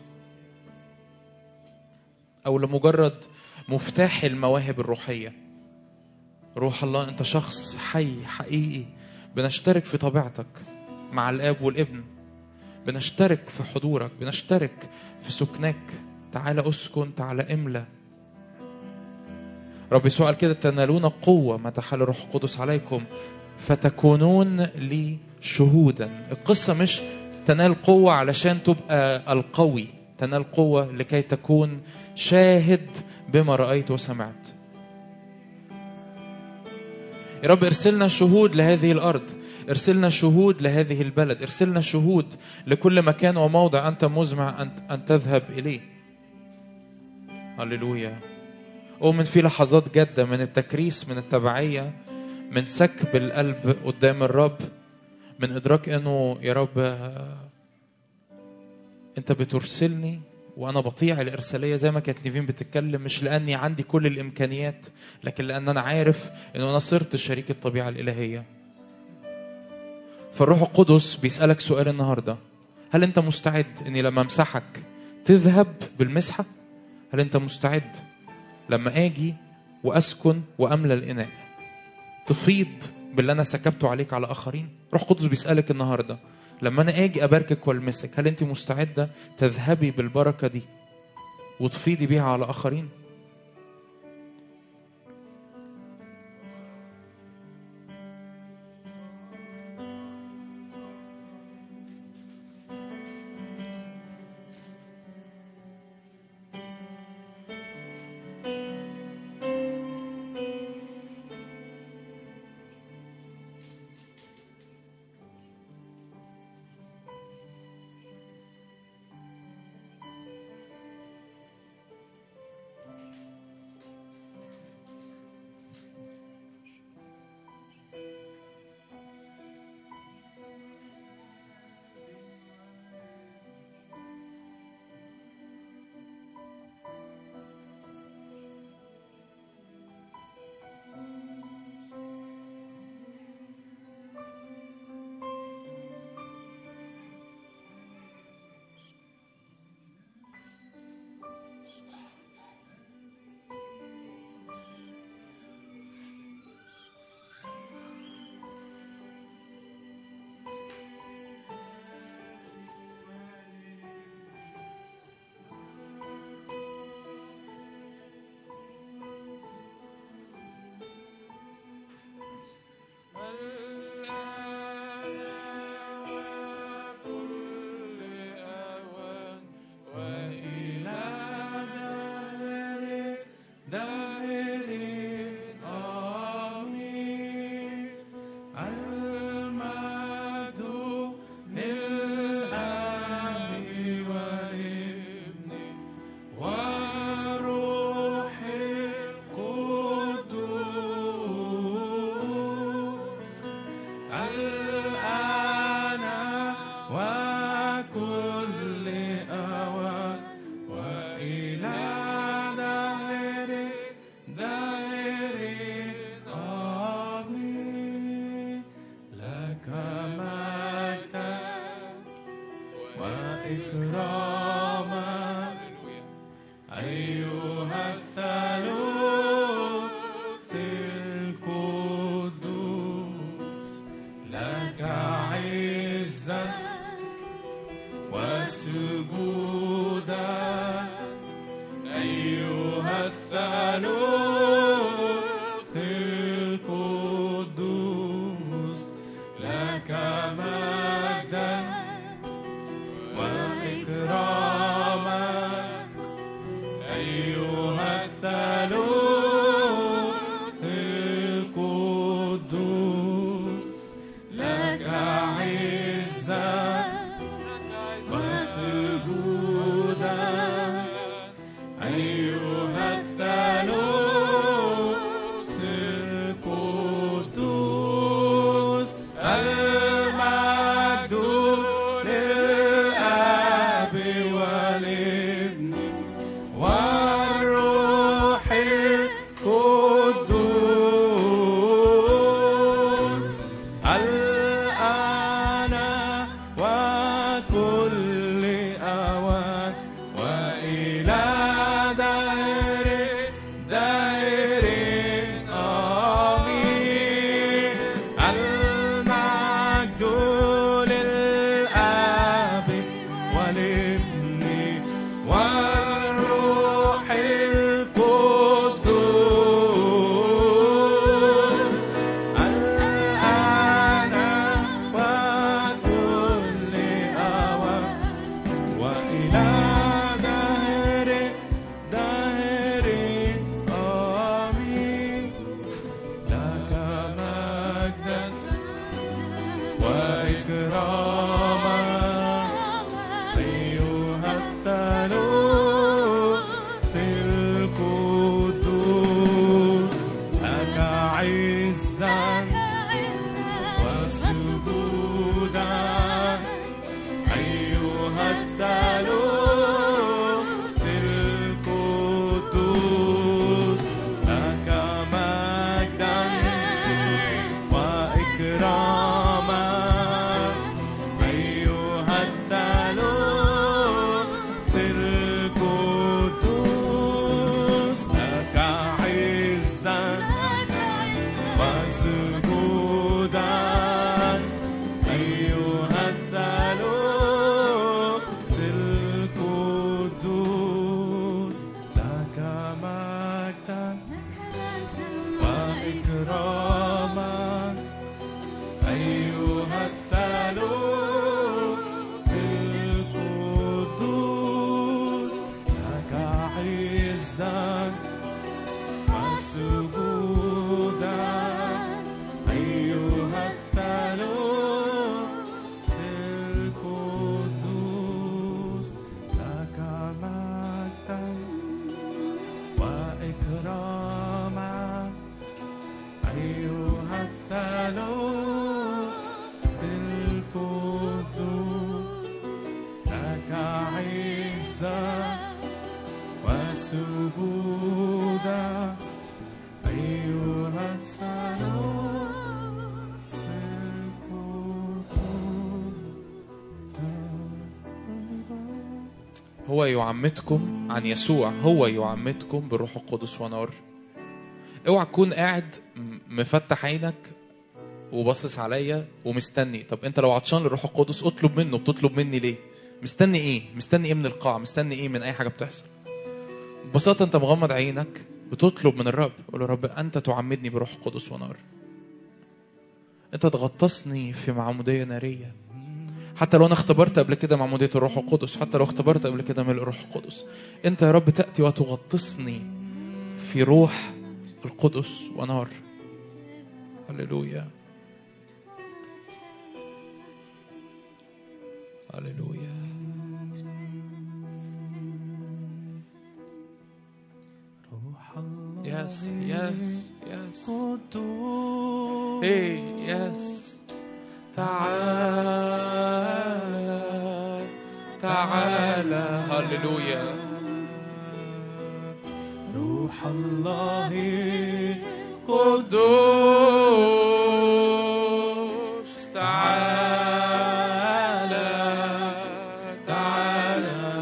أو لمجرد مفتاح المواهب الروحية روح الله أنت شخص حي حقيقي بنشترك في طبيعتك مع الآب والابن بنشترك في حضورك بنشترك في سكنك تعال أسكن تعال املأ رب يسوع قال كده تنالون قوة ما تحل الروح القدس عليكم فتكونون لي شهودا القصة مش تنال قوة علشان تبقى القوي تنال قوة لكي تكون شاهد بما رأيت وسمعت يا رب ارسلنا شهود لهذه الأرض ارسلنا شهود لهذه البلد ارسلنا شهود لكل مكان وموضع أنت مزمع أن أن تذهب إليه هللويا أؤمن في لحظات جادة من التكريس من التبعية من سكب القلب قدام الرب من إدراك إنه يا رب أنت بترسلني وأنا بطيع الإرسالية زي ما كانت نيفين بتتكلم مش لأني عندي كل الإمكانيات لكن لأن أنا عارف إنه أنا صرت شريك الطبيعة الإلهية فالروح القدس بيسألك سؤال النهاردة هل أنت مستعد إني لما أمسحك تذهب بالمسحة؟ هل أنت مستعد لما اجي واسكن واملى الاناء تفيض باللي انا سكبته عليك على اخرين روح قدس بيسالك النهارده لما انا اجي اباركك والمسك هل انت مستعده تذهبي بالبركه دي وتفيضي بيها على اخرين الآن وكل أوان وإلى دهر دهر آمين لك مجدا وإكراما أيها الثالوث القدوس لك عزا وسجودا أيها الثالوث القدوس لك مجدا وإكراما أيها الثالوث القدوس لك عزا وسجودا أيها الثالوث القدوس المجد للآب والابن والروح القدوس الآن وكل أوان وإلى دهر دهر آمين المجد للآب والابن والروح القدوس الآن وكل أوان وإلى دهر دهر آمين لك مجدا وإكراما أيها الثالوث القدوس لك عزا وسجودا أيها الثالوث القدوس لك مجدا وإكراما أيها الثالوث القدوس لك عزا وسجودا أيها الثالوث القدوس لك مجدا وإكراما أيها الثالوث القدوس لك عزا وسجودا أيها الثالوث القدوس لك مجدا وإكراما أيها الثالوث القدوس لك عزا وسجودا أيها الثالوث القدوس هو يعمدكم عن يسوع هو يعمدكم بالروح القدس ونار اوعى تكون قاعد م- مفتح عينك وباصص عليا ومستني طب انت لو عطشان للروح القدس اطلب منه بتطلب مني ليه مستني ايه مستني ايه من القاع مستني ايه من اي حاجه بتحصل ببساطه انت مغمض عينك بتطلب من الرب قول له رب انت تعمدني بروح القدس ونار انت تغطسني في معموديه ناريه حتى لو انا اختبرت قبل كده معموديه الروح القدس حتى لو اختبرت قبل كده من الروح القدس انت يا رب تاتي وتغطسني في روح القدس ونار هللويا هللويا روح الله يس يس يس قدوس ايه يس تعالى تعالى هللويا روح الله قدوس تعالى تعالى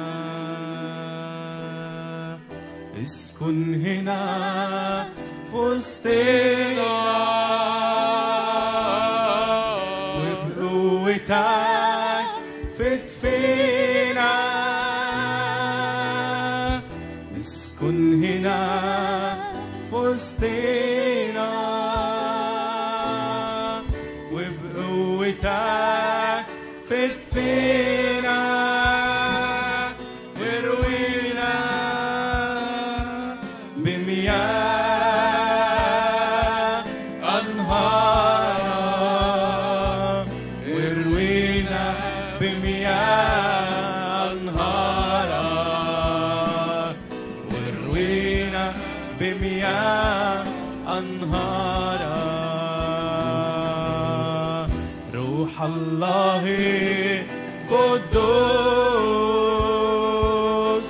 اسكن هنا في وسطنا وبقوتك فت فينا اسكن هنا في وسطنا وبقوتك فت فينا وروينا بمياه أنهار وروينا بمياه أنهار وروينا بمياه أنهار روح الله قدوس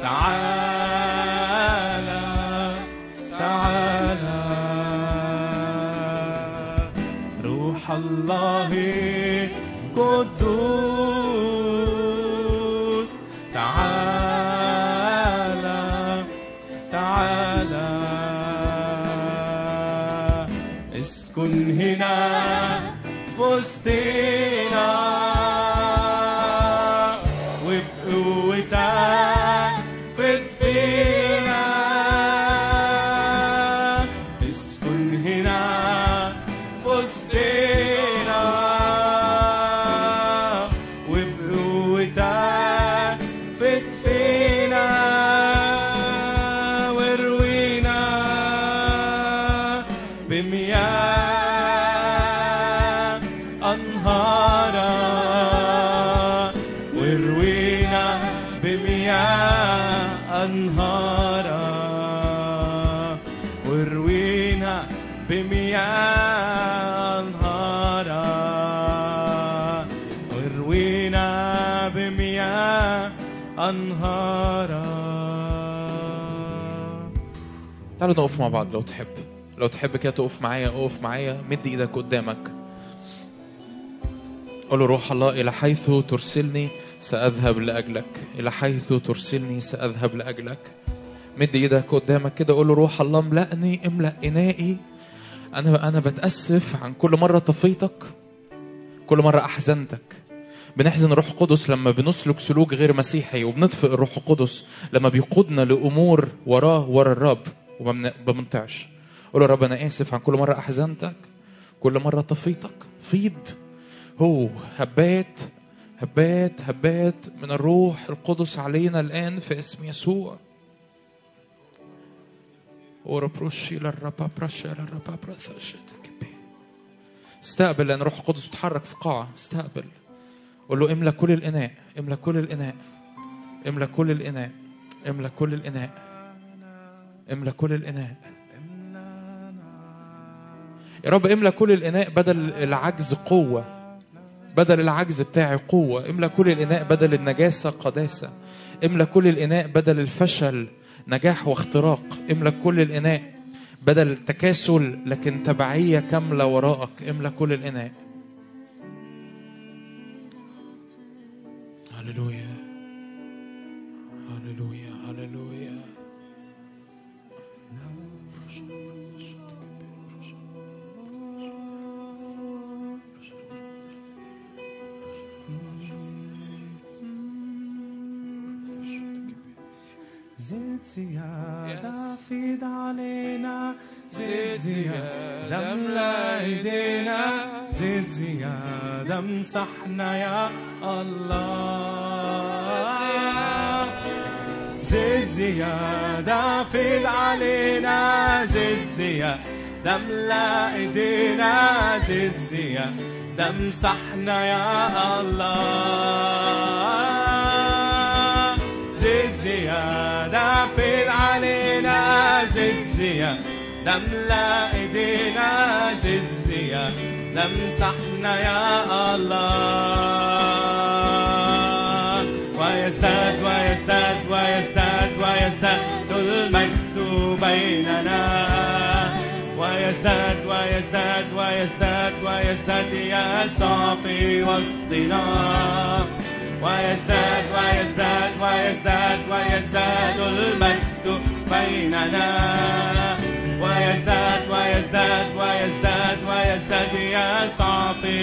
تعالى تعالى روح الله قدوس تعالى تعالى اسكن هنا في وسطنا وبقوتك فت فينا اسكن هنا في وسطنا وبقوتك فت فينا وروينا بمياه أنهارا وروينا بمياه أنهارا وروينا بمياه أنهارا وروينا بمياه أنهارا تعالوا نقف مع بعض لو تحب لو تحب كده تقف معايا اقف معايا مد ايدك قدامك قول له روح الله الى حيث ترسلني ساذهب لاجلك الى حيث ترسلني ساذهب لاجلك مد ايدك قدامك كده قول له روح الله املأني املأ انائي انا انا بتاسف عن كل مره طفيتك كل مره احزنتك بنحزن الروح القدس لما بنسلك سلوك غير مسيحي وبنطفئ الروح القدس لما بيقودنا لامور وراه ورا الرب وما بنطيعش قول يا رب انا اسف عن كل مره احزنتك كل مره طفيتك فيض هو هبات هبات هبات من الروح القدس علينا الان في اسم يسوع وربروشي للربا برشا للربا برشا استقبل لان روح القدس بيتحرك في قاعه استقبل قول له املى كل الاناء املى كل الاناء املى كل الاناء املى كل الاناء املى كل الاناء يا رب املى كل الاناء بدل العجز قوه بدل العجز بتاعي قوه املى كل الاناء بدل النجاسه قداسه املى كل الاناء بدل الفشل نجاح واختراق املى كل الاناء بدل التكاسل لكن تبعيه كامله وراءك املى كل الاناء هللويا هللويا هللويا زيد زيادة فيض علينا زيد زيادة املا ايدينا زيد زيادة امسحنا يا الله زيد زيادة فيض علينا زيد زيادة املا ايدينا زيد زيادة امسحنا يا الله زيد زيادة فيض علينا زيد زيادة املا ايدينا زيد زيادة لمسحنا يا الله ويزداد ويزداد ويزداد ويزداد المجد بيننا ويزداد ويزداد ويزداد ويزداد يسوع في وسطنا ويزداد ويزداد ويزداد ويزداد المجد بيننا ويزداد ويزداد ويزداد ويزداد يسوع في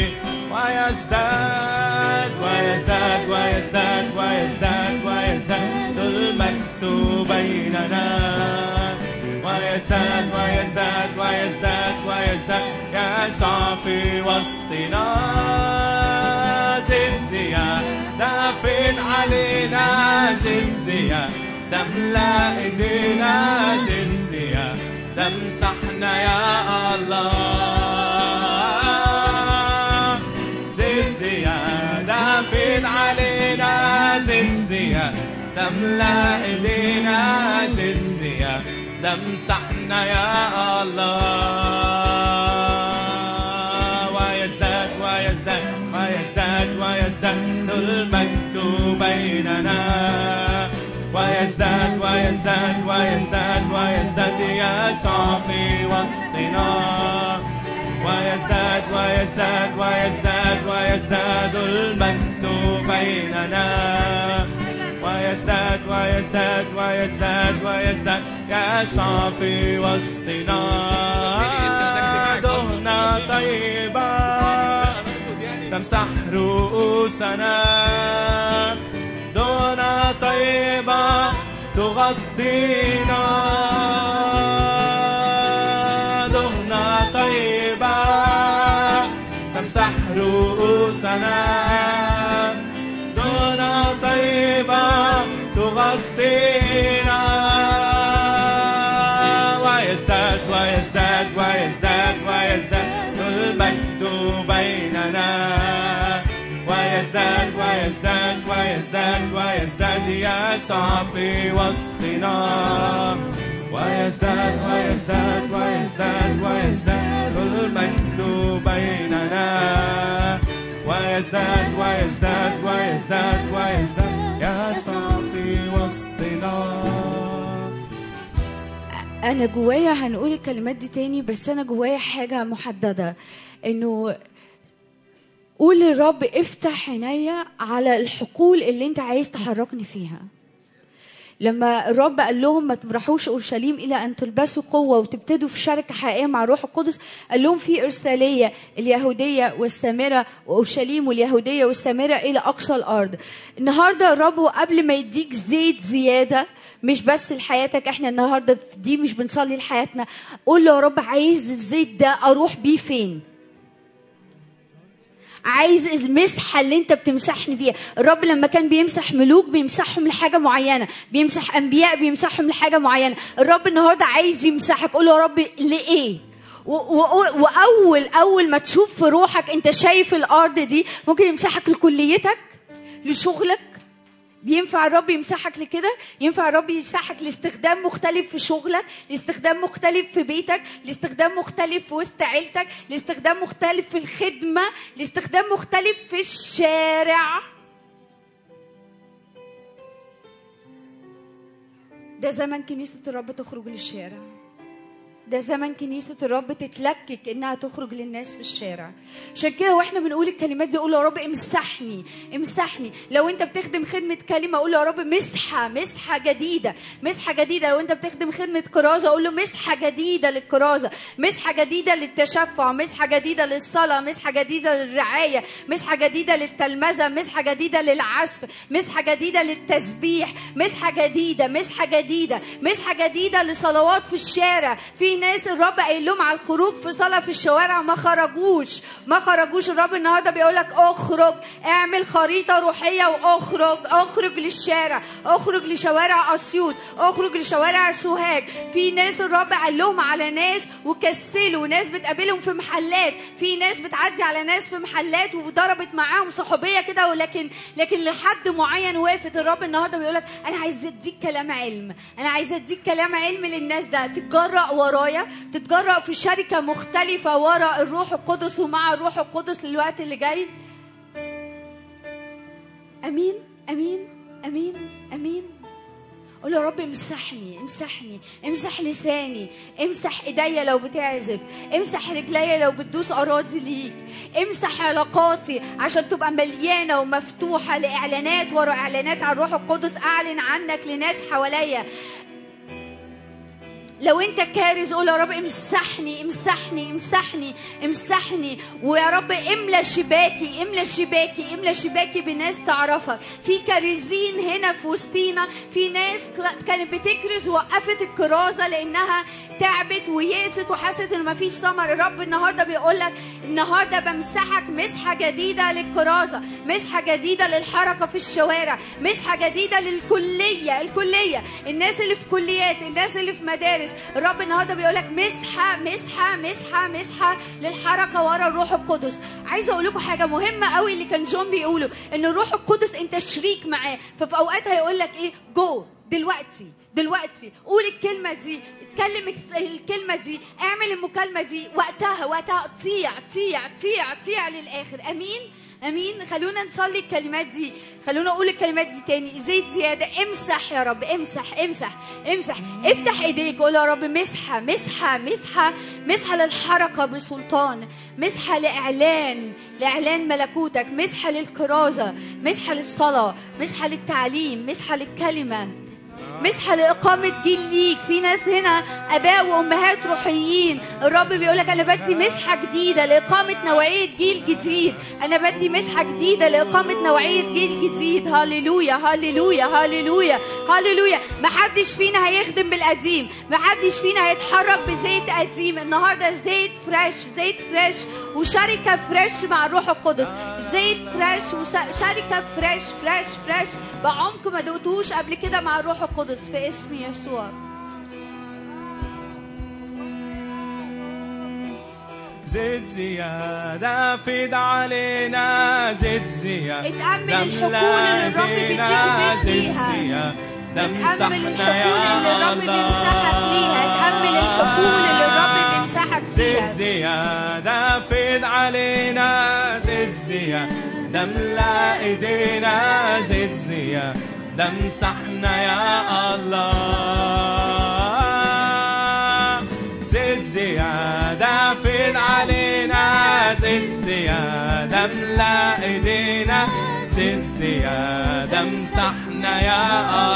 ويزداد ويزداد ويزداد ويزداد ويزداد المجد بيننا ويزداد ويزداد ويزداد ويزداد يسوع في وسطنا زد زيادة فين علينا زد زيادة ملا ايدينا زد زيادة مسحنا يا الله زد زيادة فين علينا زد زيادة ملا ايدينا زد زيادة مسحنا يا الله ويزداد ويزداد ويزداد ويزداد المجد بيننا ويزداد ويزداد ويزداد ويزداد يسوع في وسطنا ويزداد ويزداد ويزداد ويزداد المجد بيننا ويزداد ويزداد ويزداد ويزداد يسوع في وسطنا دهنة طيبة تمسح رؤوسنا دهنة طيبة تغطينا دهنة طيبة تمسح رؤوسنا دهنة طيبة تغطينا ويزداد ويزداد ويزداد ويزداد المجد بيننا ويزداد ويزداد ويزداد ويزداد يسوع في وسطنا ويزداد ويزداد ويزداد ويزداد المجد بيننا ويزداد ويزداد ويزداد ويزداد يسوع في وسطنا انا جوايا هنقول الكلمات دي تاني بس انا جوايا حاجه محدده انه قول للرب افتح عينيا على الحقول اللي انت عايز تحركني فيها لما الرب قال لهم ما تبرحوش اورشليم الى ان تلبسوا قوه وتبتدوا في شركه حقيقيه مع الروح القدس قال لهم في ارساليه اليهوديه والسامره واورشليم واليهوديه والسامره الى اقصى الارض النهارده الرب قبل ما يديك زيت زياده مش بس لحياتك احنا النهارده في دي مش بنصلي لحياتنا قول له يا رب عايز الزيت ده اروح بيه فين عايز المسحه اللي انت بتمسحني فيها الرب لما كان بيمسح ملوك بيمسحهم لحاجه معينه بيمسح انبياء بيمسحهم لحاجه معينه الرب النهارده عايز يمسحك قول له يا رب لايه و- و- واول اول ما تشوف في روحك انت شايف الارض دي ممكن يمسحك لكليتك لشغلك ينفع الرب يمسحك لكده ينفع الرب يمسحك لاستخدام مختلف في شغلك لاستخدام مختلف في بيتك لاستخدام مختلف في وسط عيلتك لاستخدام مختلف في الخدمة لاستخدام مختلف في الشارع ده زمن كنيسة الرب تخرج للشارع ده زمن كنيسة الرب تتلكك إنها تخرج للناس في الشارع عشان كده واحنا بنقول الكلمات دي قول يا رب امسحني امسحني لو انت بتخدم خدمة كلمة قول يا رب مسحة مسحة جديدة مسحة جديدة لو انت بتخدم خدمة كرازة قول له مسحة جديدة للكرازة مسحة جديدة للتشفع مسحة جديدة للصلاة مسحة جديدة للرعاية مسحة جديدة للتلمذة مسحة جديدة للعزف مسحة جديدة للتسبيح مسحة جديدة مسحة جديدة مسحة جديدة لصلوات في الشارع في ناس الرب قايل لهم على الخروج في صلاة في الشوارع ما خرجوش ما خرجوش الرب النهارده بيقول لك اخرج اعمل خريطة روحية واخرج اخرج للشارع اخرج لشوارع اسيوط اخرج لشوارع سوهاج في ناس الرب قال لهم على ناس وكسلوا ناس بتقابلهم في محلات في ناس بتعدي على ناس في محلات وضربت معاهم صحوبيه كده ولكن لكن لحد معين وقفت الرب النهارده بيقول لك انا عايز اديك كلام علم انا عايز اديك كلام علم للناس ده تتجرأ ورايا ورايا تتجرأ في شركة مختلفة ورا الروح القدس ومع الروح القدس للوقت اللي جاي امين امين امين امين قول يا رب امسحني امسحني امسح لساني امسح ايديا لو بتعزف امسح رجليا لو بتدوس اراضي ليك امسح علاقاتي عشان تبقى مليانه ومفتوحه لاعلانات ورا اعلانات عن الروح القدس اعلن عنك لناس حواليا لو انت كارز قول يا رب امسحني امسحني امسحني امسحني ويا رب املى شباكي املى شباكي املى شباكي بناس تعرفك في كارزين هنا في وسطينا في ناس كلا- كانت بتكرز ووقفت الكرازه لانها تعبت ويأست وحست ان مفيش ثمر الرب النهارده بيقول لك النهارده بمسحك مسحه جديده للكرازه مسحه جديده للحركه في الشوارع مسحه جديده للكليه الكليه الناس اللي في كليات الناس اللي في مدارس الرب النهارده بيقول لك مسحه مسحه مسحه مسحه للحركه ورا الروح القدس عايزه اقول لكم حاجه مهمه قوي اللي كان جون بيقوله ان الروح القدس انت شريك معاه ففي اوقات هيقول لك ايه جو دلوقتي دلوقتي قول الكلمة دي اتكلم الكلمة دي اعمل المكالمة دي وقتها وقتها طيع طيع طيع طيع للآخر أمين امين خلونا نصلي الكلمات دي خلونا اقول الكلمات دي تاني زيت زياده امسح يا رب امسح امسح امسح افتح ايديك قول يا رب مسحه مسحه مسحه مسحه للحركه بسلطان مسحه لاعلان لاعلان ملكوتك مسحه للكرازه مسحه للصلاه مسحه للتعليم مسحه للكلمه مسحة لإقامة جيل ليك في ناس هنا آباء وأمهات روحيين الرب بيقول لك أنا بدي مسحة جديدة لإقامة نوعية جيل جديد أنا بدي مسحة جديدة لإقامة نوعية جيل جديد هاليلويا هاليلويا هاليلويا هاليلويا محدش فينا هيخدم بالقديم محدش فينا هيتحرك بزيت قديم النهاردة زيت فريش زيت فريش وشركة فريش مع الروح القدس زيت فريش وشركة فريش فريش فريش بعمق ما دقتوش قبل كده مع الروح القدس في اسم يسوع زيت زيادة فيض علينا زيت زيادة اتأمل الحقول اللي الرب بيديك زيت فيها. اتأمل الحقول اللي الرب بيمسحك ليها اتأمل الحقول اللي الرب بيمسحك زيت فيها زيادة فيض علينا زيت زيادة ملا ايدينا زيت زيادة مسحنا يا الله زيت زيادة فيض علينا زيت زيادة ملا ايدينا زيت زيادة مسحنا يا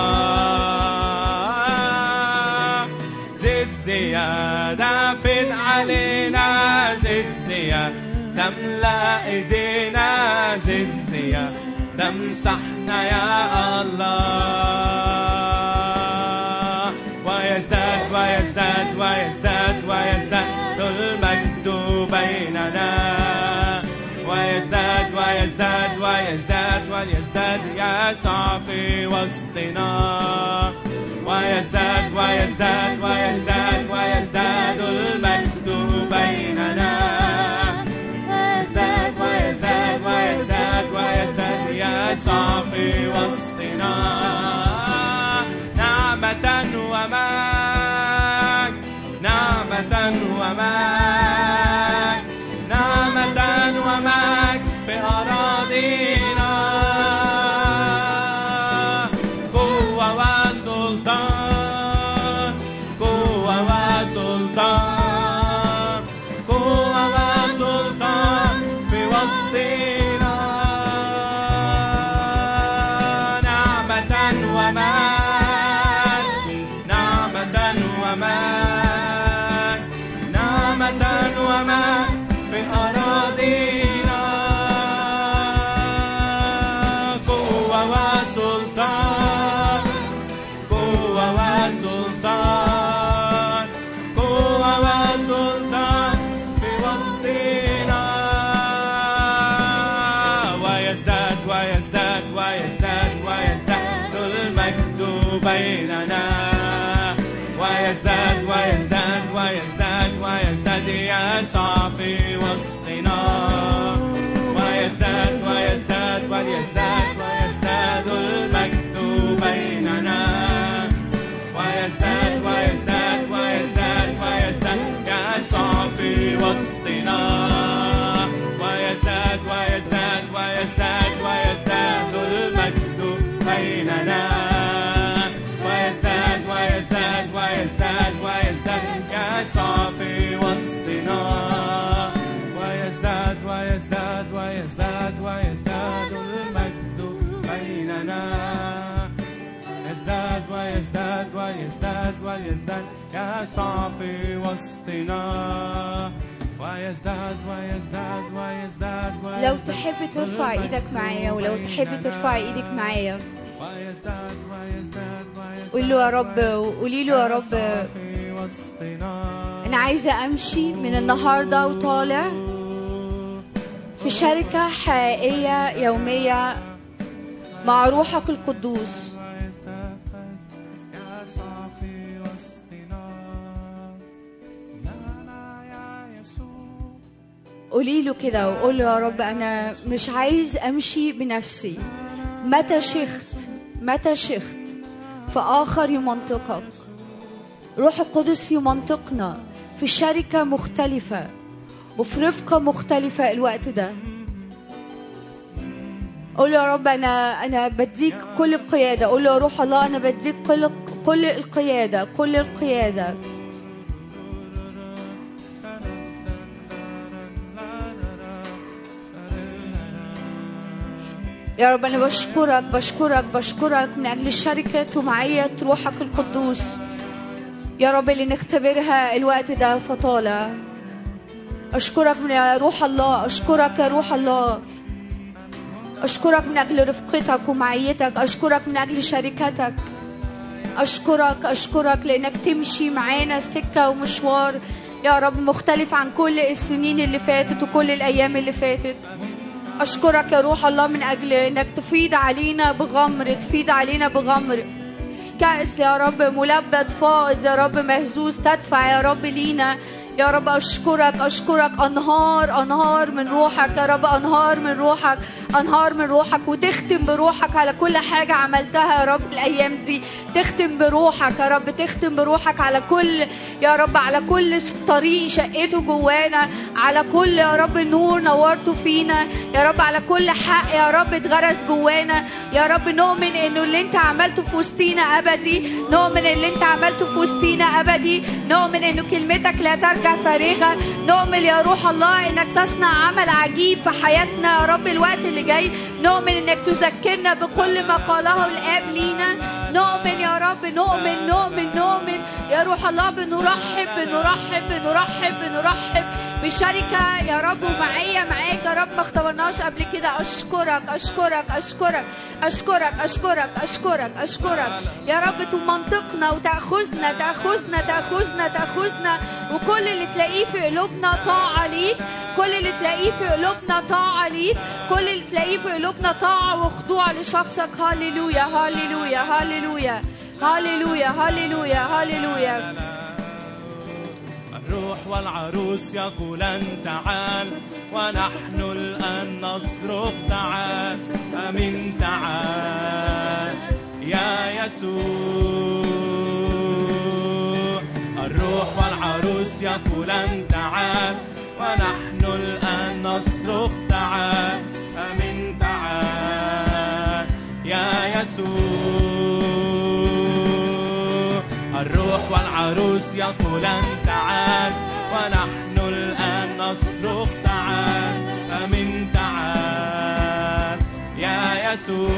الله زيت زيادة فين علينا زيت زيادة ملا ايدينا زيت زيادة مسحنا يا الله ويزداد ويزداد ويزداد ويزداد المجد بيننا ويزداد ويزداد ويزداد ويزداد يسوع في وسطنا ويزداد ويزداد ويزداد ويزداد المجد بيننا ويزداد ويزداد ويزداد ويزداد يسوع في وسطنا نعمة ومجد نعمة ومجد نعمة ومجد في أراضينا قوة وسلطان قوة وسلطان قوة وسلطان في وسطنا نعمة ومجد نعمة ومجد نعمة ومجد في أراضينا قوة وسلطان قوة وسلطان قوة وسلطان في وسطنا ويزداد ويزداد ويزداد ويزداد المجد بيننا ويزداد ويزداد ويزداد ويزداد يسوع في وسطنا ويزداد ويزداد ويزداد ويزداد المجد بيننا ويزداد ويزداد ويزداد وليزداد يسوع في وسطنا ويزداد ويزداد ويزداد لو ويزداد تحب ترفع ايدك معايا ولو تحب ترفع ايدك معايا ويزداد ويزداد ويزداد قول له يا رب وقولي له يا رب يسوع في وسطنا انا عايزه امشي من النهارده وطالع في شركه حقيقيه يوميه مع روحك القدوس ويزداد يسوع في وسطنا لنا يا يسوع قولي له كده وقول له يا رب انا مش عايز امشي بنفسي متى شخت متى شخت فاخر يمنطقك روح القدس يمنطقنا في شركه مختلفه وفي رفقه مختلفه الوقت ده قول له يا رب انا انا بديك كل القياده قول له يا روح الله انا بديك كل كل القياده كل القياده يا رب أنا بشكرك بشكرك بشكرك من أجل شركة ومعية روحك القدوس يا رب اللي نختبرها الوقت ده فطالة أشكرك من يا روح الله أشكرك يا روح الله أشكرك من أجل رفقتك ومعيتك أشكرك من أجل شركتك أشكرك أشكرك لأنك تمشي معانا سكة ومشوار يا رب مختلف عن كل السنين اللي فاتت وكل الأيام اللي فاتت أشكرك يا روح الله من أجل إنك تفيض علينا بغمر تفيض علينا بغمر كأس يا رب ملبد فائض يا رب مهزوز تدفع يا رب لينا يا رب أشكرك أشكرك أنهار أنهار من روحك يا رب أنهار من روحك أنهار من روحك وتختم بروحك على كل حاجة عملتها يا رب الأيام دي تختم بروحك يا رب تختم بروحك على كل يا رب على كل طريق شقته جوانا على كل يا رب نور نورته فينا يا رب على كل حق يا رب اتغرس جوانا يا رب نؤمن انه اللي انت عملته في وسطينا ابدي نؤمن اللي انت عملته في وسطينا ابدي نؤمن انه كلمتك لا ترجع فارغه نؤمن يا روح الله انك تصنع عمل عجيب في حياتنا يا رب الوقت اللي جاي نؤمن انك تذكرنا بكل ما قاله الاب لينا نؤمن يا رب نؤمن نؤمن نؤمن يا روح الله بنرحب بنرحب بنرحب بنرحب بشركة يا رب ومعية معاك يا رب ما اختبرناش قبل كده أشكرك أشكرك أشكرك أشكرك أشكرك أشكرك أشكرك يا رب تمنطقنا وتأخذنا تأخذنا تأخذنا تأخذنا وكل اللي تلاقيه في قلوبنا طاعة ليك كل اللي تلاقيه في قلوبنا طاعة ليك كل اللي تلاقيه في قلوبنا طاعة وخضوع لشخصك هللويا هللويا هللويا هللويا هللويا هللويا الروح والعروس يقولان تعال ونحن الآن نصرخ تعال أمين تعال يا يسوع الروح والعروس يقولان تعال ونحن الآن نصرخ تعال أمين تعال يا يسوع الروح والعروس يقولان تعال ونحن الآن نصرخ تعال أمين تعال يا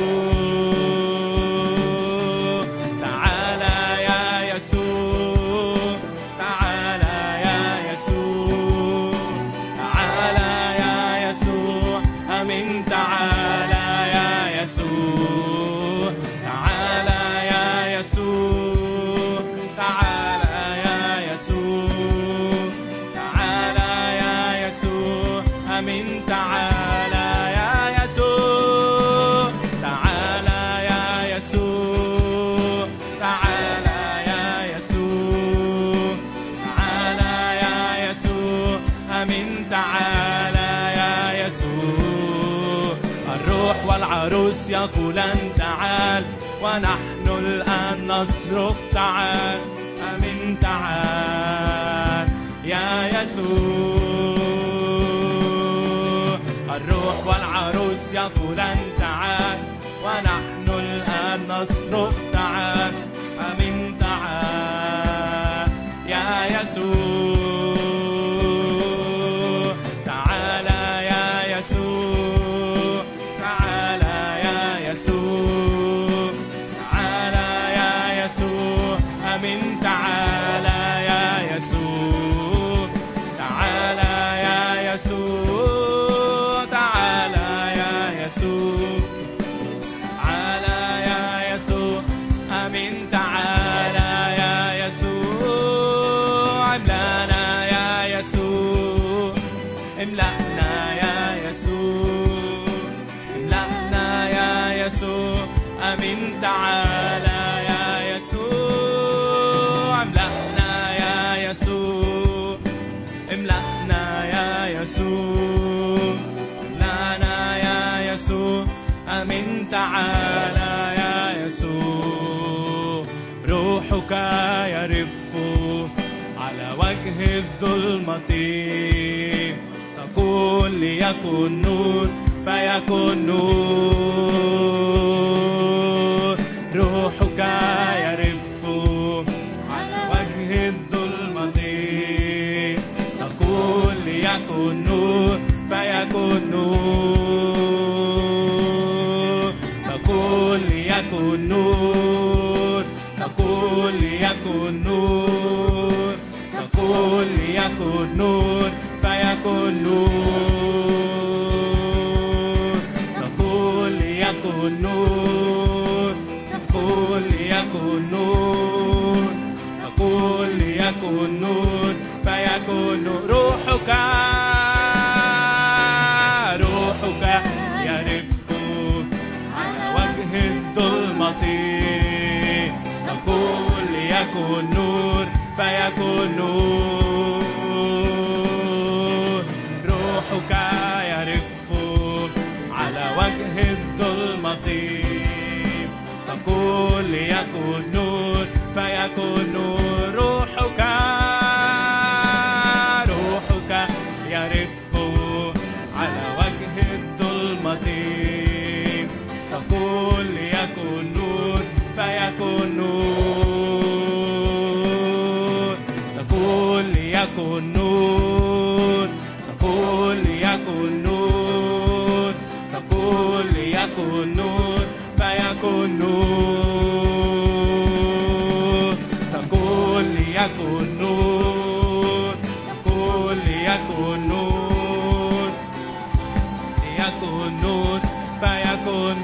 يسوع تعالى يا يسوع تعالى يا يسوع تعالى يا يسوع أمين تعالى يا يسوع تعالى يا يسوع تعالى يا يسوع تعالى يا يسوع أمين تعالى يا يسوع تعالى يا يسوع تعالى يا يسوع تعالى يا يسوع أمين تعالى يا يسوع الروح والعروس يقولان تعال ونحن الآن نصرخ تعال أمين تعال يا يسوع الروح والعروس يقولان تعال ونحن الآن نصرخ تعال أمين تعال يا يسوع تعالى يا يسوع تعالى يا يسوع تعالى يا يسوع أمين تعالى امين تعالى يا يسوع املأنا يا يسوع املأنا يا يسوع املأنا يا يسوع امين تعالى يا يسوع روحك يرف على وجه الظلمة تقول ليكن نور فيكن نور روحك يرف على وجه الظلمة تقول ليكن نور فيكن نور تقول ليكن نور تقول ليكن نور تقول ليكن نور فيكن نور تقول ليكن نور تقول ليكن نور تقول ليكن نور فيكن نور روحك روحك يرف على وجه الظلمة تقول ليكن نور فيكن نور روحك يرف على وجه الظلمة تقول ليكن نور فيكن نور روحك روحك يرف على وجه الظلمة تقول ليكن نور فيكن نور تقول ليكن نور تقول ليكن نور تقول ليكن نور فيكن نور تقول ليكن نور تقول ليكن نور ليكن نور فيكن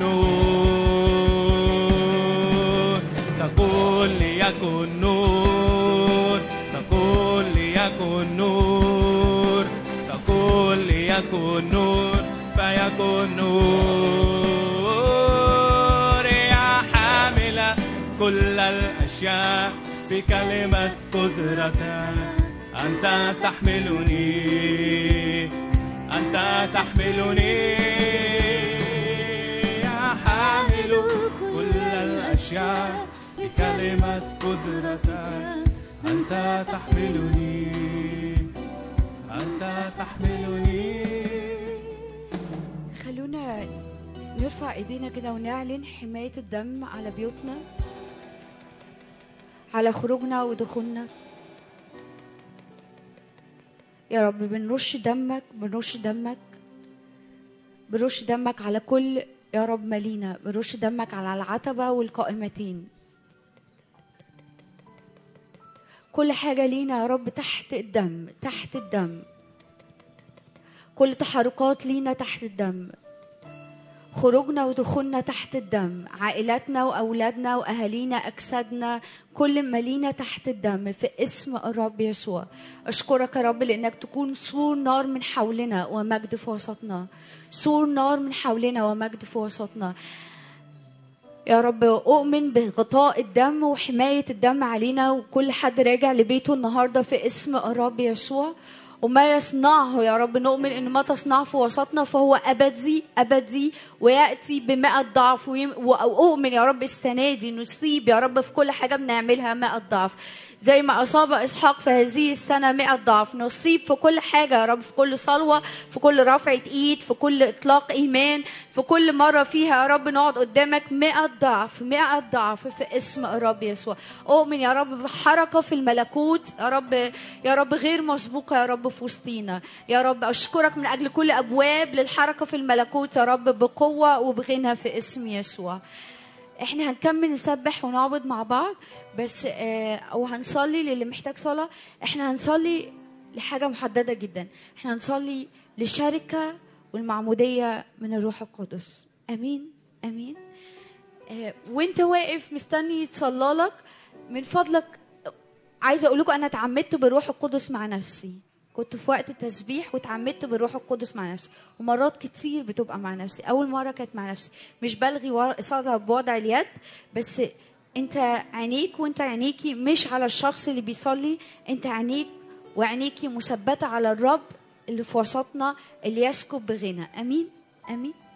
نور تقول ليكن نور تقول ليكن نور تقول ليكن نور فيكن نور يا حامل كل الأشياء بكلمة قدرتك أنت تحملني أنت تحملني يا حامل كل الأشياء بكلمة قدرتك أنت تحملني أنت تحملني خلونا نرفع ايدينا كده ونعلن حماية الدم على بيوتنا على خروجنا ودخولنا يا رب بنرش دمك بنرش دمك بنرش دمك على كل يا رب مالينا بنرش دمك على العتبة والقائمتين كل حاجة لينا يا رب تحت الدم تحت الدم كل تحركات لينا تحت الدم خروجنا ودخولنا تحت الدم عائلاتنا وأولادنا وأهالينا أجسادنا كل ما لينا تحت الدم في اسم الرب يسوع أشكرك يا رب لأنك تكون سور نار من حولنا ومجد في وسطنا سور نار من حولنا ومجد في وسطنا يا رب أؤمن بغطاء الدم وحماية الدم علينا وكل حد راجع لبيته النهاردة في اسم الرب يسوع وما يصنعه يا رب نؤمن ان ما تصنعه في وسطنا فهو ابدي ابدي وياتي بمئة ضعف ويم- واؤمن يا رب السنه دي نصيب يا رب في كل حاجه بنعملها مئة ضعف زي ما اصاب اسحاق في هذه السنه مئة ضعف نصيب في كل حاجه يا رب في كل صلوه في كل رفعه ايد في كل اطلاق ايمان في كل مره فيها يا رب نقعد قدامك مئة ضعف مئة ضعف في اسم الرب يسوع اؤمن يا رب بحركه في الملكوت يا رب يا رب غير مسبوقه يا رب في وسطينا يا رب اشكرك من اجل كل ابواب للحركه في الملكوت يا رب بقوه وبغنى في اسم يسوع احنا هنكمل نسبح ونعبد مع بعض بس آه وهنصلي للي محتاج صلاة احنا هنصلي لحاجة محددة جدا احنا هنصلي للشركة والمعمودية من الروح القدس امين امين آه وانت واقف مستني يتصلى لك من فضلك عايزه اقول لكم انا اتعمدت بالروح القدس مع نفسي كنت في وقت تسبيح واتعمدت بالروح القدس مع نفسي ومرات كتير بتبقى مع نفسي اول مره كانت مع نفسي مش بلغي ور- صلاه بوضع اليد بس انت عينيك وانت عينيكي مش على الشخص اللي بيصلي انت عينيك وعينيكي مثبته على الرب اللي في وسطنا اللي يسكب بغنى امين امين